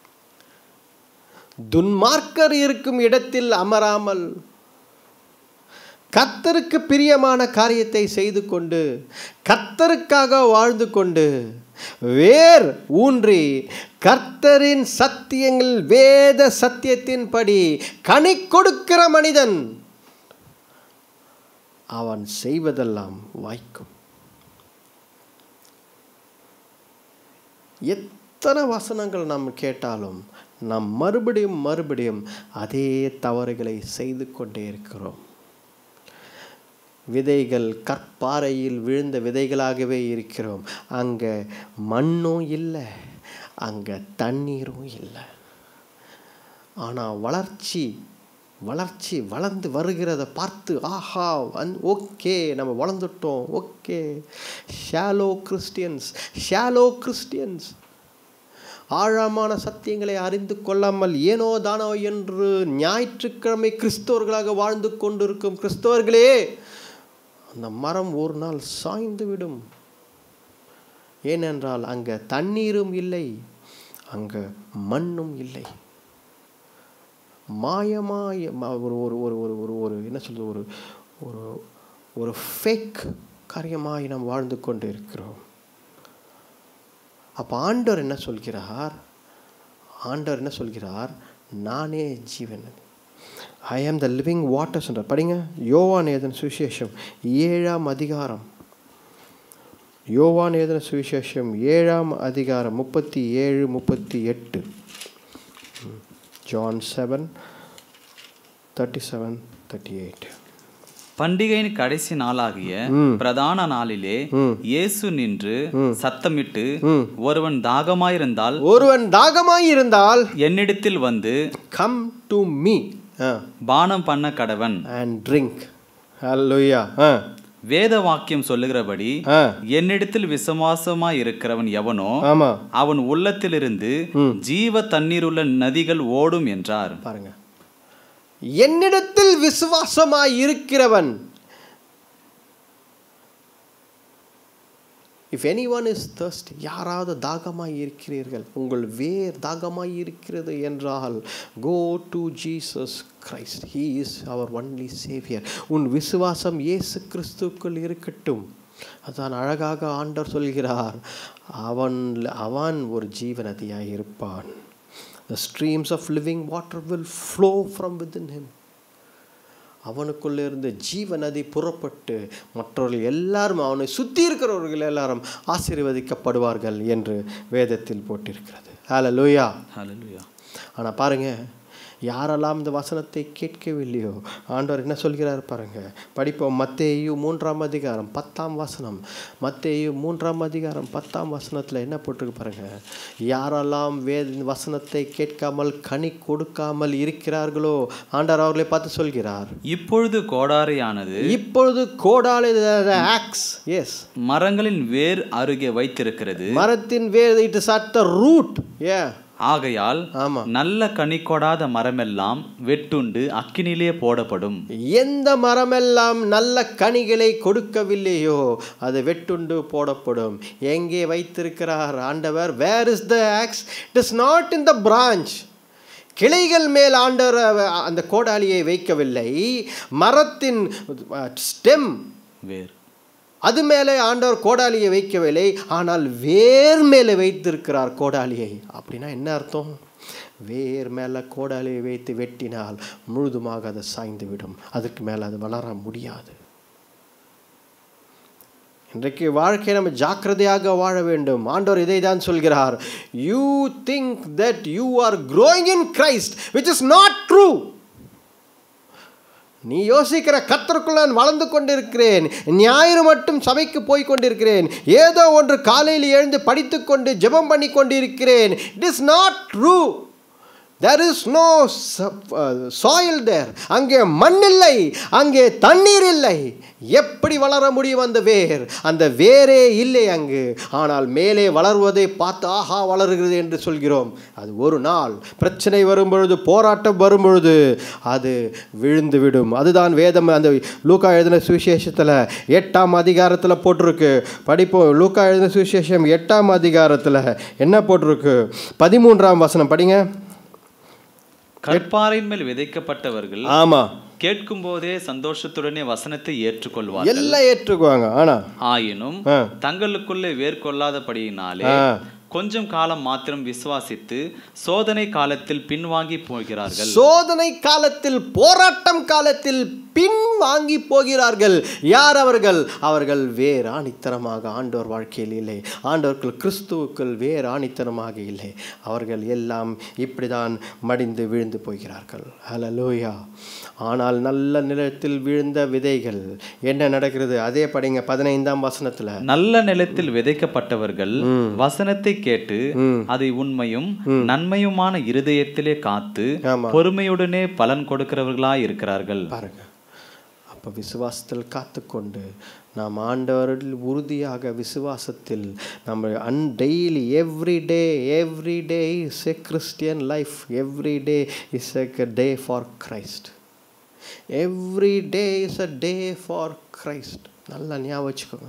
துன்மார்க்கர் இருக்கும் இடத்தில் அமராமல் கர்த்தருக்கு பிரியமான காரியத்தை செய்து கொண்டு கர்த்தருக்காக வாழ்ந்து கொண்டு வேர் ஊன்றி கர்த்தரின் சத்தியங்கள் வேத சத்தியத்தின்படி கனி கொடுக்கிற மனிதன் அவன் செய்வதெல்லாம் வாய்க்கும் எத்தனை வசனங்கள் நாம் கேட்டாலும் நாம் மறுபடியும் மறுபடியும் அதே தவறுகளை செய்து கொண்டே இருக்கிறோம் விதைகள் கற்பாறையில் விழுந்த விதைகளாகவே இருக்கிறோம் அங்கே மண்ணும் இல்லை அங்கே தண்ணீரும் இல்லை ஆனால் வளர்ச்சி வளர்ச்சி வளர்ந்து வருகிறத பார்த்து ஆஹா வந் ஓகே நம்ம வளர்ந்துட்டோம் okay shallow Christians shallow Christians ஆழமான சத்தியங்களை அறிந்து கொள்ளாமல் ஏனோ தானோ என்று ஞாயிற்றுக்கிழமை கிறிஸ்தவர்களாக வாழ்ந்து கொண்டிருக்கும் கிறிஸ்தவர்களே அந்த மரம் ஒரு நாள் சாய்ந்து விடும் ஏனென்றால் அங்கே தண்ணீரும் இல்லை அங்கே மண்ணும் இல்லை மாயமாய ம- ஒரு ஒரு ஒரு ஒரு ஒரு ஒரு என்ன சொல்றது ஒரு ஒரு ஒரு ஃபேக் காரியமாய் நாம் வாழ்ந்து கொண்டு இருக்கிறோம் அப்போ ஆண்டவர் என்ன சொல்கிறார் ஆண்டவர் என்ன சொல்கிறார் நானே ஜீவன் ஐ ஆம் த லிவிங் வாட்டர்ஸ் என்ற படிங்க யோவான் ஏதன் சுவிசேஷம் ஏழாம் அதிகாரம் யோவான் ஏதன சுவிசேஷம் ஏழாம் அதிகாரம் முப்பத்தி ஏழு முப்பத்தி எட்டு John seven thirty seven thirty eight பண்டிகையின் கடைசி நாளாகிய பிரதான நாளிலே இயேசு நின்று சத்தமிட்டு ஒருவன் தாகமாயிருந்தால் ஒருவன் தாகமாய் இருந்தால் என்னிடத்தில் வந்து கம் டு மீ பானம் பண்ண கடவன் அண்ட் ட்ரிங்க் ஹalleluya ஆ வேத வாக்கியம் சொல்லுகிறபடி ஆ என்னிடத்தில் விசுவாசமாய் இருக்கிறவன் எவனோ ஆமாம் அவன் உள்ளத்திலிருந்து ஜீவ தண்ணீருள்ள நதிகள் ஓடும் என்றார் பாருங்க என்னிடத்தில் விசுவாசமாய் இருக்கிறவன் if any one is thirst யாராவது தாகமாய் இருக்கிறீர்கள் உங்கள் வேர் தாகமாய் இருக்கிறது என்றால் go to Jesus Christ he is அவர் ஒன்லி சேவியர் உன் விசுவாசம் இயேசு கிறிஸ்துக்குள் இருக்கட்டும் அதான் அழகாக ஆண்டவர் சொல்கிறார் அவன் அவன் ஒரு ஜீவநதியாய் இருப்பான் The streams of living water will flow from within him. அவனுக்குள்ளே இருந்து ஜீவ நதி புறப்பட்டு மற்றவர்கள் எல்லாரும் அவனை சுற்றி இருக்கிறவர்கள் எல்லாரும் ஆசீர்வதிக்கப்படுவார்கள் என்று வேதத்தில் போட்டிருக்கிறது ஹalleluya ஹalleluya ஆனால் பாருங்க யாரெல்லாம் இந்த வசனத்தை கேட்கவில்லையோ ஆண்டவர் என்ன சொல்கிறார் பாருங்க படிப்போம் மத்தேயு மூன்றாம் அதிகாரம் பத்தாம் வசனம் மத்தேயு மூன்றாம் அதிகாரம் பத்தாம் வசனத்தில் என்ன போட்டிருக்கு பாருங்க யாரெல்லாம் வே வசனத்தை கேட்காமல் கனி கொடுக்காமல் இருக்கிறார்களோ ஆண்டவர் அவர்களை பார்த்து சொல்கிறார் இப்பொழுது கோடாரியானது இப்பொழுது கோடாலை ஆக்ஸ் எஸ் மரங்களின் வேர் அருகே வைத்திருக்கிறது மரத்தின் வேர் it is at the root ஏ ஆகையால் ஆமா நல்ல கனி கொடாத மரமெல்லாம் வெட்டுண்டு அக்கினிலே போடப்படும் எந்த மரமெல்லாம் நல்ல கனிகளை கொடுக்கவில்லையோ அது வெட்டுண்டு போடப்படும் எங்கே வைத்திருக்கிறார் ஆண்டவர் where is the axe it is not in the branch கிளைகள் மேல் ஆண்டவர் அவ- அந்த கோடாலியை வைக்கவில்லை மரத்தின் ஸ்டெம் வேர் அது மேலே ஆண்டவர் கோடாலியை வைக்கவில்லை ஆனால் வேர் மேலே வைத்திருக்கிறார் கோடாலியை அப்படின்னா என்ன அர்த்தம் வேர் மேலே கோடாலியை வைத்து வெட்டினால் முழுதுமாக அது சாய்ந்து விடும் அதுக்கு மேலே அது வளர முடியாது இன்றைக்கு வாழ்க்கையை நம்ம ஜாக்கிரதையாக வாழ வேண்டும் ஆண்டவர் இதை தான் சொல்கிறார் you think that you are growing in Christ which is not true நீ யோசிக்கிற கத்தருக்குள் நான் வளர்ந்து கொண்டிருக்கிறேன் ஞாயிறு மட்டும் சபைக்கு போய் கொண்டிருக்கிறேன் ஏதோ ஒன்று காலையில் எழுந்து படித்துக்கொண்டு ஜெபம் பண்ணி கொண்டிருக்கிறேன் it is not true there is no soil there அங்கே மண் இல்லை அங்கே தண்ணீர் இல்லை எப்படி வளர முடியும் அந்த வேர் அந்த வேரே இல்லை அங்கு ஆனால் மேலே வளர்வதை பார்த்து ஆஹா வளருகிறது என்று சொல்கிறோம் அது ஒரு நாள் பிரச்சனை வரும்பொழுது போராட்டம் வரும்பொழுது அது விழுந்து விடும் அதுதான் வேதம் அந்த லூக்கா எழுதின சுவிசேஷத்தில் எட்டாம் அதிகாரத்தில் போட்டிருக்கு படிப்போம் லூக்கா எழுதின சுவிசேஷம் எட்டாம் அதிகாரத்தில் என்ன போட்டிருக்கு பதிமூன்றாம் வசனம் படிங்க கற்பாறையின் மேல் விதைக்கப்பட்டவர்கள் ஆமா கேட்கும் போதே சந்தோஷத்துடனே வசனத்தை ஏற்றுக்கொள்வார் எல்லாம் ஏற்றுக்குவாங்க ஆனா ஆயினும் ஆ. தங்களுக்குள்ளே வேர்கொள்ளாதபடியினாலே ஆ. கொஞ்சம் காலம் மாத்திரம் விசுவாசித்து சோதனை காலத்தில் பின்வாங்கி போகிறார்கள் சோதனை காலத்தில் போராட்டம் காலத்தில் பின் வாங்கி போகிறார்கள் யார் அவர்கள் அவர்கள் வேறு ஆணித்தரமாக ஆண்டவர் வாழ்க்கையில் இல்லை ஆண்டவர்கள் கிறிஸ்துவுக்குள் வேறு ஆணித்தரமாக இல்லை அவர்கள் எல்லாம் இப்படிதான் மடிந்து விழுந்து போகிறார்கள் ஹலலூயா ஆனால் நல்ல நிலத்தில் விழுந்த விதைகள் என்ன நடக்கிறது அதே படிங்க பதினைந்தாம் வசனத்துல நல்ல நிலத்தில் விதைக்கப்பட்டவர்கள் வசனத்தை கேட்டு அதை உண்மையும் நன்மையுமான இருதயத்திலே காத்து ஆமா. பொறுமையுடனே பலன் கொடுக்கிறவர்களாய் இருக்கிறார்கள் பாருங்க அப்போ விசுவாசத்தில் காத்துக்கொண்டு நாம் ஆண்டவரில் உறுதியாக விசுவாசத்தில் நம்ம on daily every day every day is a Christian life every day is a day for Christ every day is a day for Christ நல்லா ஞாபகம் வச்சுக்கோங்க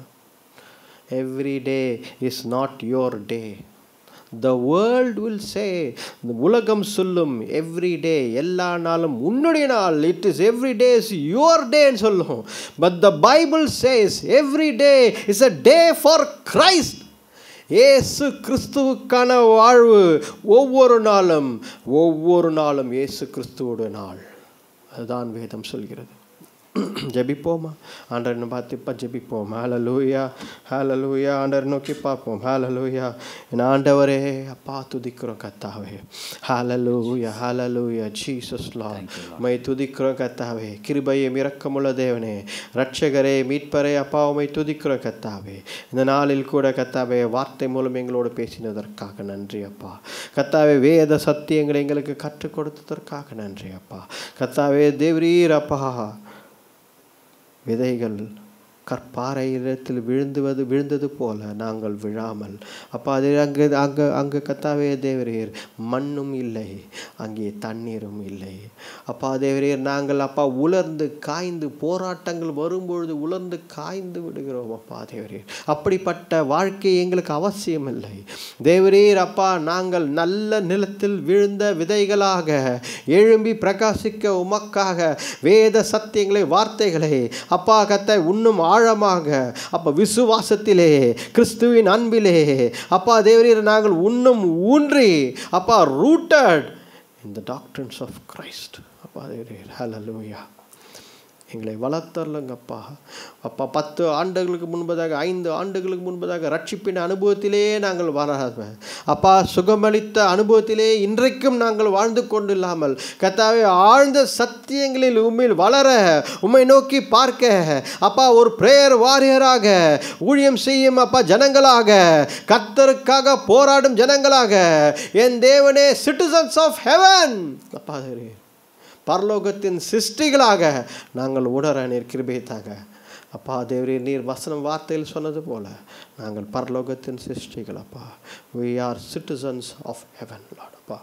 every day is not your day the world will say இந்த உலகம் சொல்லும் every day எல்லா நாளும் உன்னுடைய நாள் it is every day is your டேன்னு சொல்லும் but the Bible says every day is a day for Christ ஏசு கிறிஸ்துவுக்கான வாழ்வு ஒவ்வொரு நாளும் ஒவ்வொரு நாளும் இயேசு கிறிஸ்துவோட நாள் அதுதான் வேதம் சொல்கிறது ஜெபிப்போமா ஆண்டவனை பார்த்து இப்போ ஜெபிப்போம் ஹalleluya ஹalleluya ஆண்டவர் நோக்கி பார்ப்போம் ஹalleluya என் ஆண்டவரே அப்பா துதிக்கிறோம் கத்தாவே ஹalleluya ஹalleluya ஜீசஸ் லார்ட் உம்மை துதிக்கிறோம் கத்தாவே கிருபையும் இரக்கமுள்ள தேவனே ரட்சகரே மீட்பரே அப்பா உம்மை துதிக்கிறோம் கத்தாவே இந்த நாளில் கூட கத்தாவே வார்த்தை மூலம் எங்களோடு பேசினதற்காக நன்றி அப்பா கத்தாவே வேத சத்தியங்களை எங்களுக்கு கற்றுக் கொடுத்ததற்காக நன்றி அப்பா கத்தாவே தேவரீர் அப்பா விதைகள் கற்பாறையிடத்தில் விழுந்துவது விழுந்தது போல நாங்கள் விழாமல் அப்பா அது அங்கே அங்கே அங்கே கத்தாவே தேவரீர் மண்ணும் இல்லை அங்கே தண்ணீரும் இல்லை அப்பா தேவரீர் நாங்கள் அப்பா உலர்ந்து காய்ந்து போராட்டங்கள் வரும்பொழுது உலர்ந்து காய்ந்து விடுகிறோம் அப்பா தேவரீர் அப்படிப்பட்ட வாழ்க்கை எங்களுக்கு அவசியம் இல்லை தேவரீர் அப்பா நாங்கள் நல்ல நிலத்தில் விழுந்த விதைகளாக எழும்பி பிரகாசிக்க உமக்காக வேத சத்தியங்களை வார்த்தைகளை அப்பா கத்தை உண்ணும் ஆழமாக அப்பா விசுவாசத்திலே கிறிஸ்துவின் அன்பிலே அப்பா தேவரீர் நாங்கள் உண்ணும் ஊன்றி அப்பா rooted in the doctrines of Christ அப்பா தேவரீர் ஹalleluya எங்களை வளர்த்தரலங்கப்பா அப்பா பத்து ஆண்டுகளுக்கு முன்பதாக ஐந்து ஆண்டுகளுக்கு முன்பதாக ரட்சிப்பின் அனுபவத்திலே நாங்கள் வராத அப்பா சுகமளித்த அனுபவத்திலே இன்றைக்கும் நாங்கள் வாழ்ந்து கொண்டு இல்லாமல் கத்தாவே ஆழ்ந்த சத்தியங்களில் உண்மையில் வளர உம்மை நோக்கி பார்க்க அப்பா ஒரு பிரேயர் வாரியராக ஊழியம் செய்யும் அப்பா ஜனங்களாக கர்த்தருக்காக போராடும் ஜனங்களாக என் தேவனே சிட்டிசன்ஸ் ஆஃப் ஹெவன் அப்பா தேவரே பரலோகத்தின் சிருஷ்டிகளாக நாங்கள் உணர நீர் கிருபைத்தாக அப்பா தேவரே நீர் வசனம் வார்த்தையில் சொன்னது போல நாங்கள் பரலோகத்தின் சிருஷ்டிகள் அப்பா we are citizens of heaven Lord அப்பா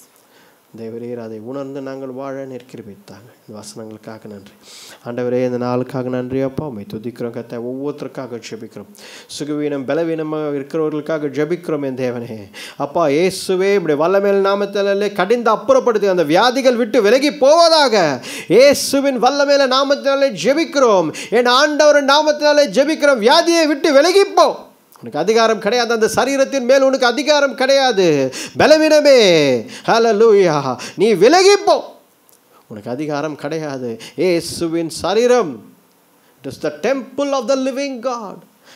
தேவரீர் அதை உணர்ந்து நாங்கள் வாழ நிற்கிருவித்தாங்க இந்த வசனங்களுக்காக நன்றி ஆண்டவரே இந்த நாளுக்காக நன்றி அப்பா உண்மை துதிக்கிறோம் கத்த ஒவ்வொருத்தருக்காக ஜெபிக்கிறோம் சுகவீனம் பலவீனமாக இருக்கிறவர்களுக்காக ஜெபிக்கிறோம் என் தேவனே அப்பா இயேசுவே இப்படி வல்லமேல் நாமத்திலே கடிந்து அப்புறப்படுத்தி அந்த வியாதிகள் விட்டு விலகி போவதாக இயேசுவின் வல்லமேல நாமத்தினாலே ஜெபிக்கிறோம் என் ஆண்டவரின் நாமத்தினாலே ஜெபிக்கிறோம் வியாதியை விட்டு விலகிப்போ உனக்கு அதிகாரம் கிடையாது அந்த சரீரத்தின் மேல் உனக்கு அதிகாரம் கிடையாது பலவீனமே ஹalleluya நீ விலகிப்போ உனக்கு அதிகாரம் கிடையாது இயேசுவின் சரீரம் it is the temple of the living God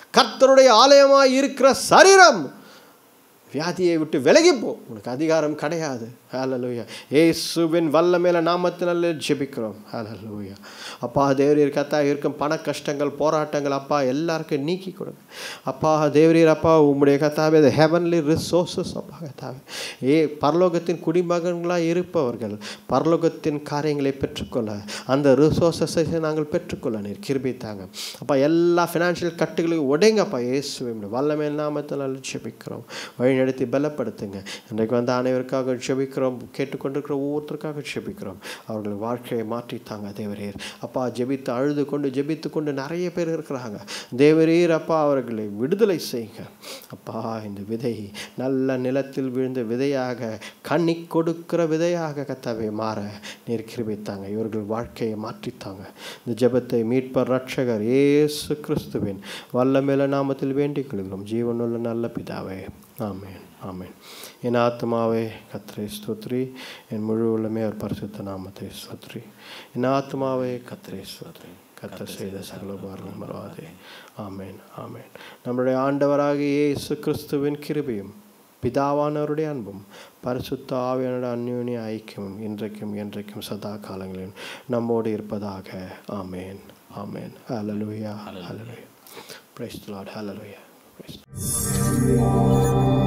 கர்த்தருடைய ஆலயமாய் இருக்கிற சரீரம் வியாதியை விட்டு விலகி போ உனக்கு அதிகாரம் கிடையாது ஹalleluya இயேசுவின் வல்லமேல நாமத்தினால ஜெபிக்கிறோம் ஹalleluya அப்பா தேவரீர் கத்தா இருக்கும் பண கஷ்டங்கள் போராட்டங்கள் அப்பா எல்லாருக்கும் நீக்கி கொடுங்க அப்பா தேவரீர் அப்பா உம்முடைய கத்தாவே ஹெவன்லி ரிசோர்சஸ் அப்பா கத்தாவே ஏ பரலோகத்தின் குடிமகன்களாக இருப்பவர்கள் பரலோகத்தின் காரியங்களை பெற்றுக்கொள்ள அந்த ரிசோர்சஸை நாங்கள் பெற்றுக்கொள்ள நீர் கிருபித்தாங்க அப்பா எல்லா ஃபினான்ஷியல் கட்டுகளையும் உடைங்கப்பா இயேசுவின் வல்லமே நாமத்தினால் ஜெபிக்கிறோம் வழிநடத்தி பலப்படுத்துங்க இன்றைக்கு வந்து அனைவருக்காக ஜெபிக்கிறோம் கேட்டுக்கொண்டிருக்கிற ஒவ்வொருத்தருக்காக ஜெபிக்கிறோம் அவர்கள் வாழ்க்கையை மாற்றித்தாங்க தேவரீர் அப்பா ஜெபித்து அழுது கொண்டு ஜெபித்து கொண்டு நிறைய பேர் இருக்கிறாங்க தேவரீர் அப்பா அவர்களை விடுதலை செய்யுங்க அப்பா இந்த விதை நல்ல நிலத்தில் விழுந்த விதையாக கண்ணி கொடுக்கிற விதையாக கத்தாவே மாற நீர் கிருபித்தாங்க இவர்கள் வாழ்க்கையை மாற்றித்தாங்க இந்த ஜெபத்தை மீட்பர் ரட்சகர் இயேசு கிறிஸ்துவின் வல்லமேல நாமத்தில் வேண்டிக் கொள்கிறோம் ஜீவனுள்ள நல்ல பிதாவே ஆமென் ஆமென் என் ஆத்மாவே கத்ரை ஸ்தோத்ரி என் முழு உள்ளமே அவர் பரிசுத்த நாமத்தை ஸ்தோத்ரி என் ஆத்மாவே கத்ரை ஸ்தோத்ரி கத்தர் செய்த சகல உபகாரங்கள் மறவாதே ஆமென் ஆமென் நம்முடைய ஆண்டவராகிய இயேசு கிறிஸ்துவின் கிருபையும் பிதாவானவருடைய அன்பும் பரிசுத்த ஆவியானோட அந்யோன்ய ஐக்கியமும் இன்றைக்கும் என்றைக்கும் சதா காலங்களிலும் நம்மோடு இருப்பதாக ஆமென் ஆமென் ஹalleluya ஹalleluya praise the lord hallelujah praise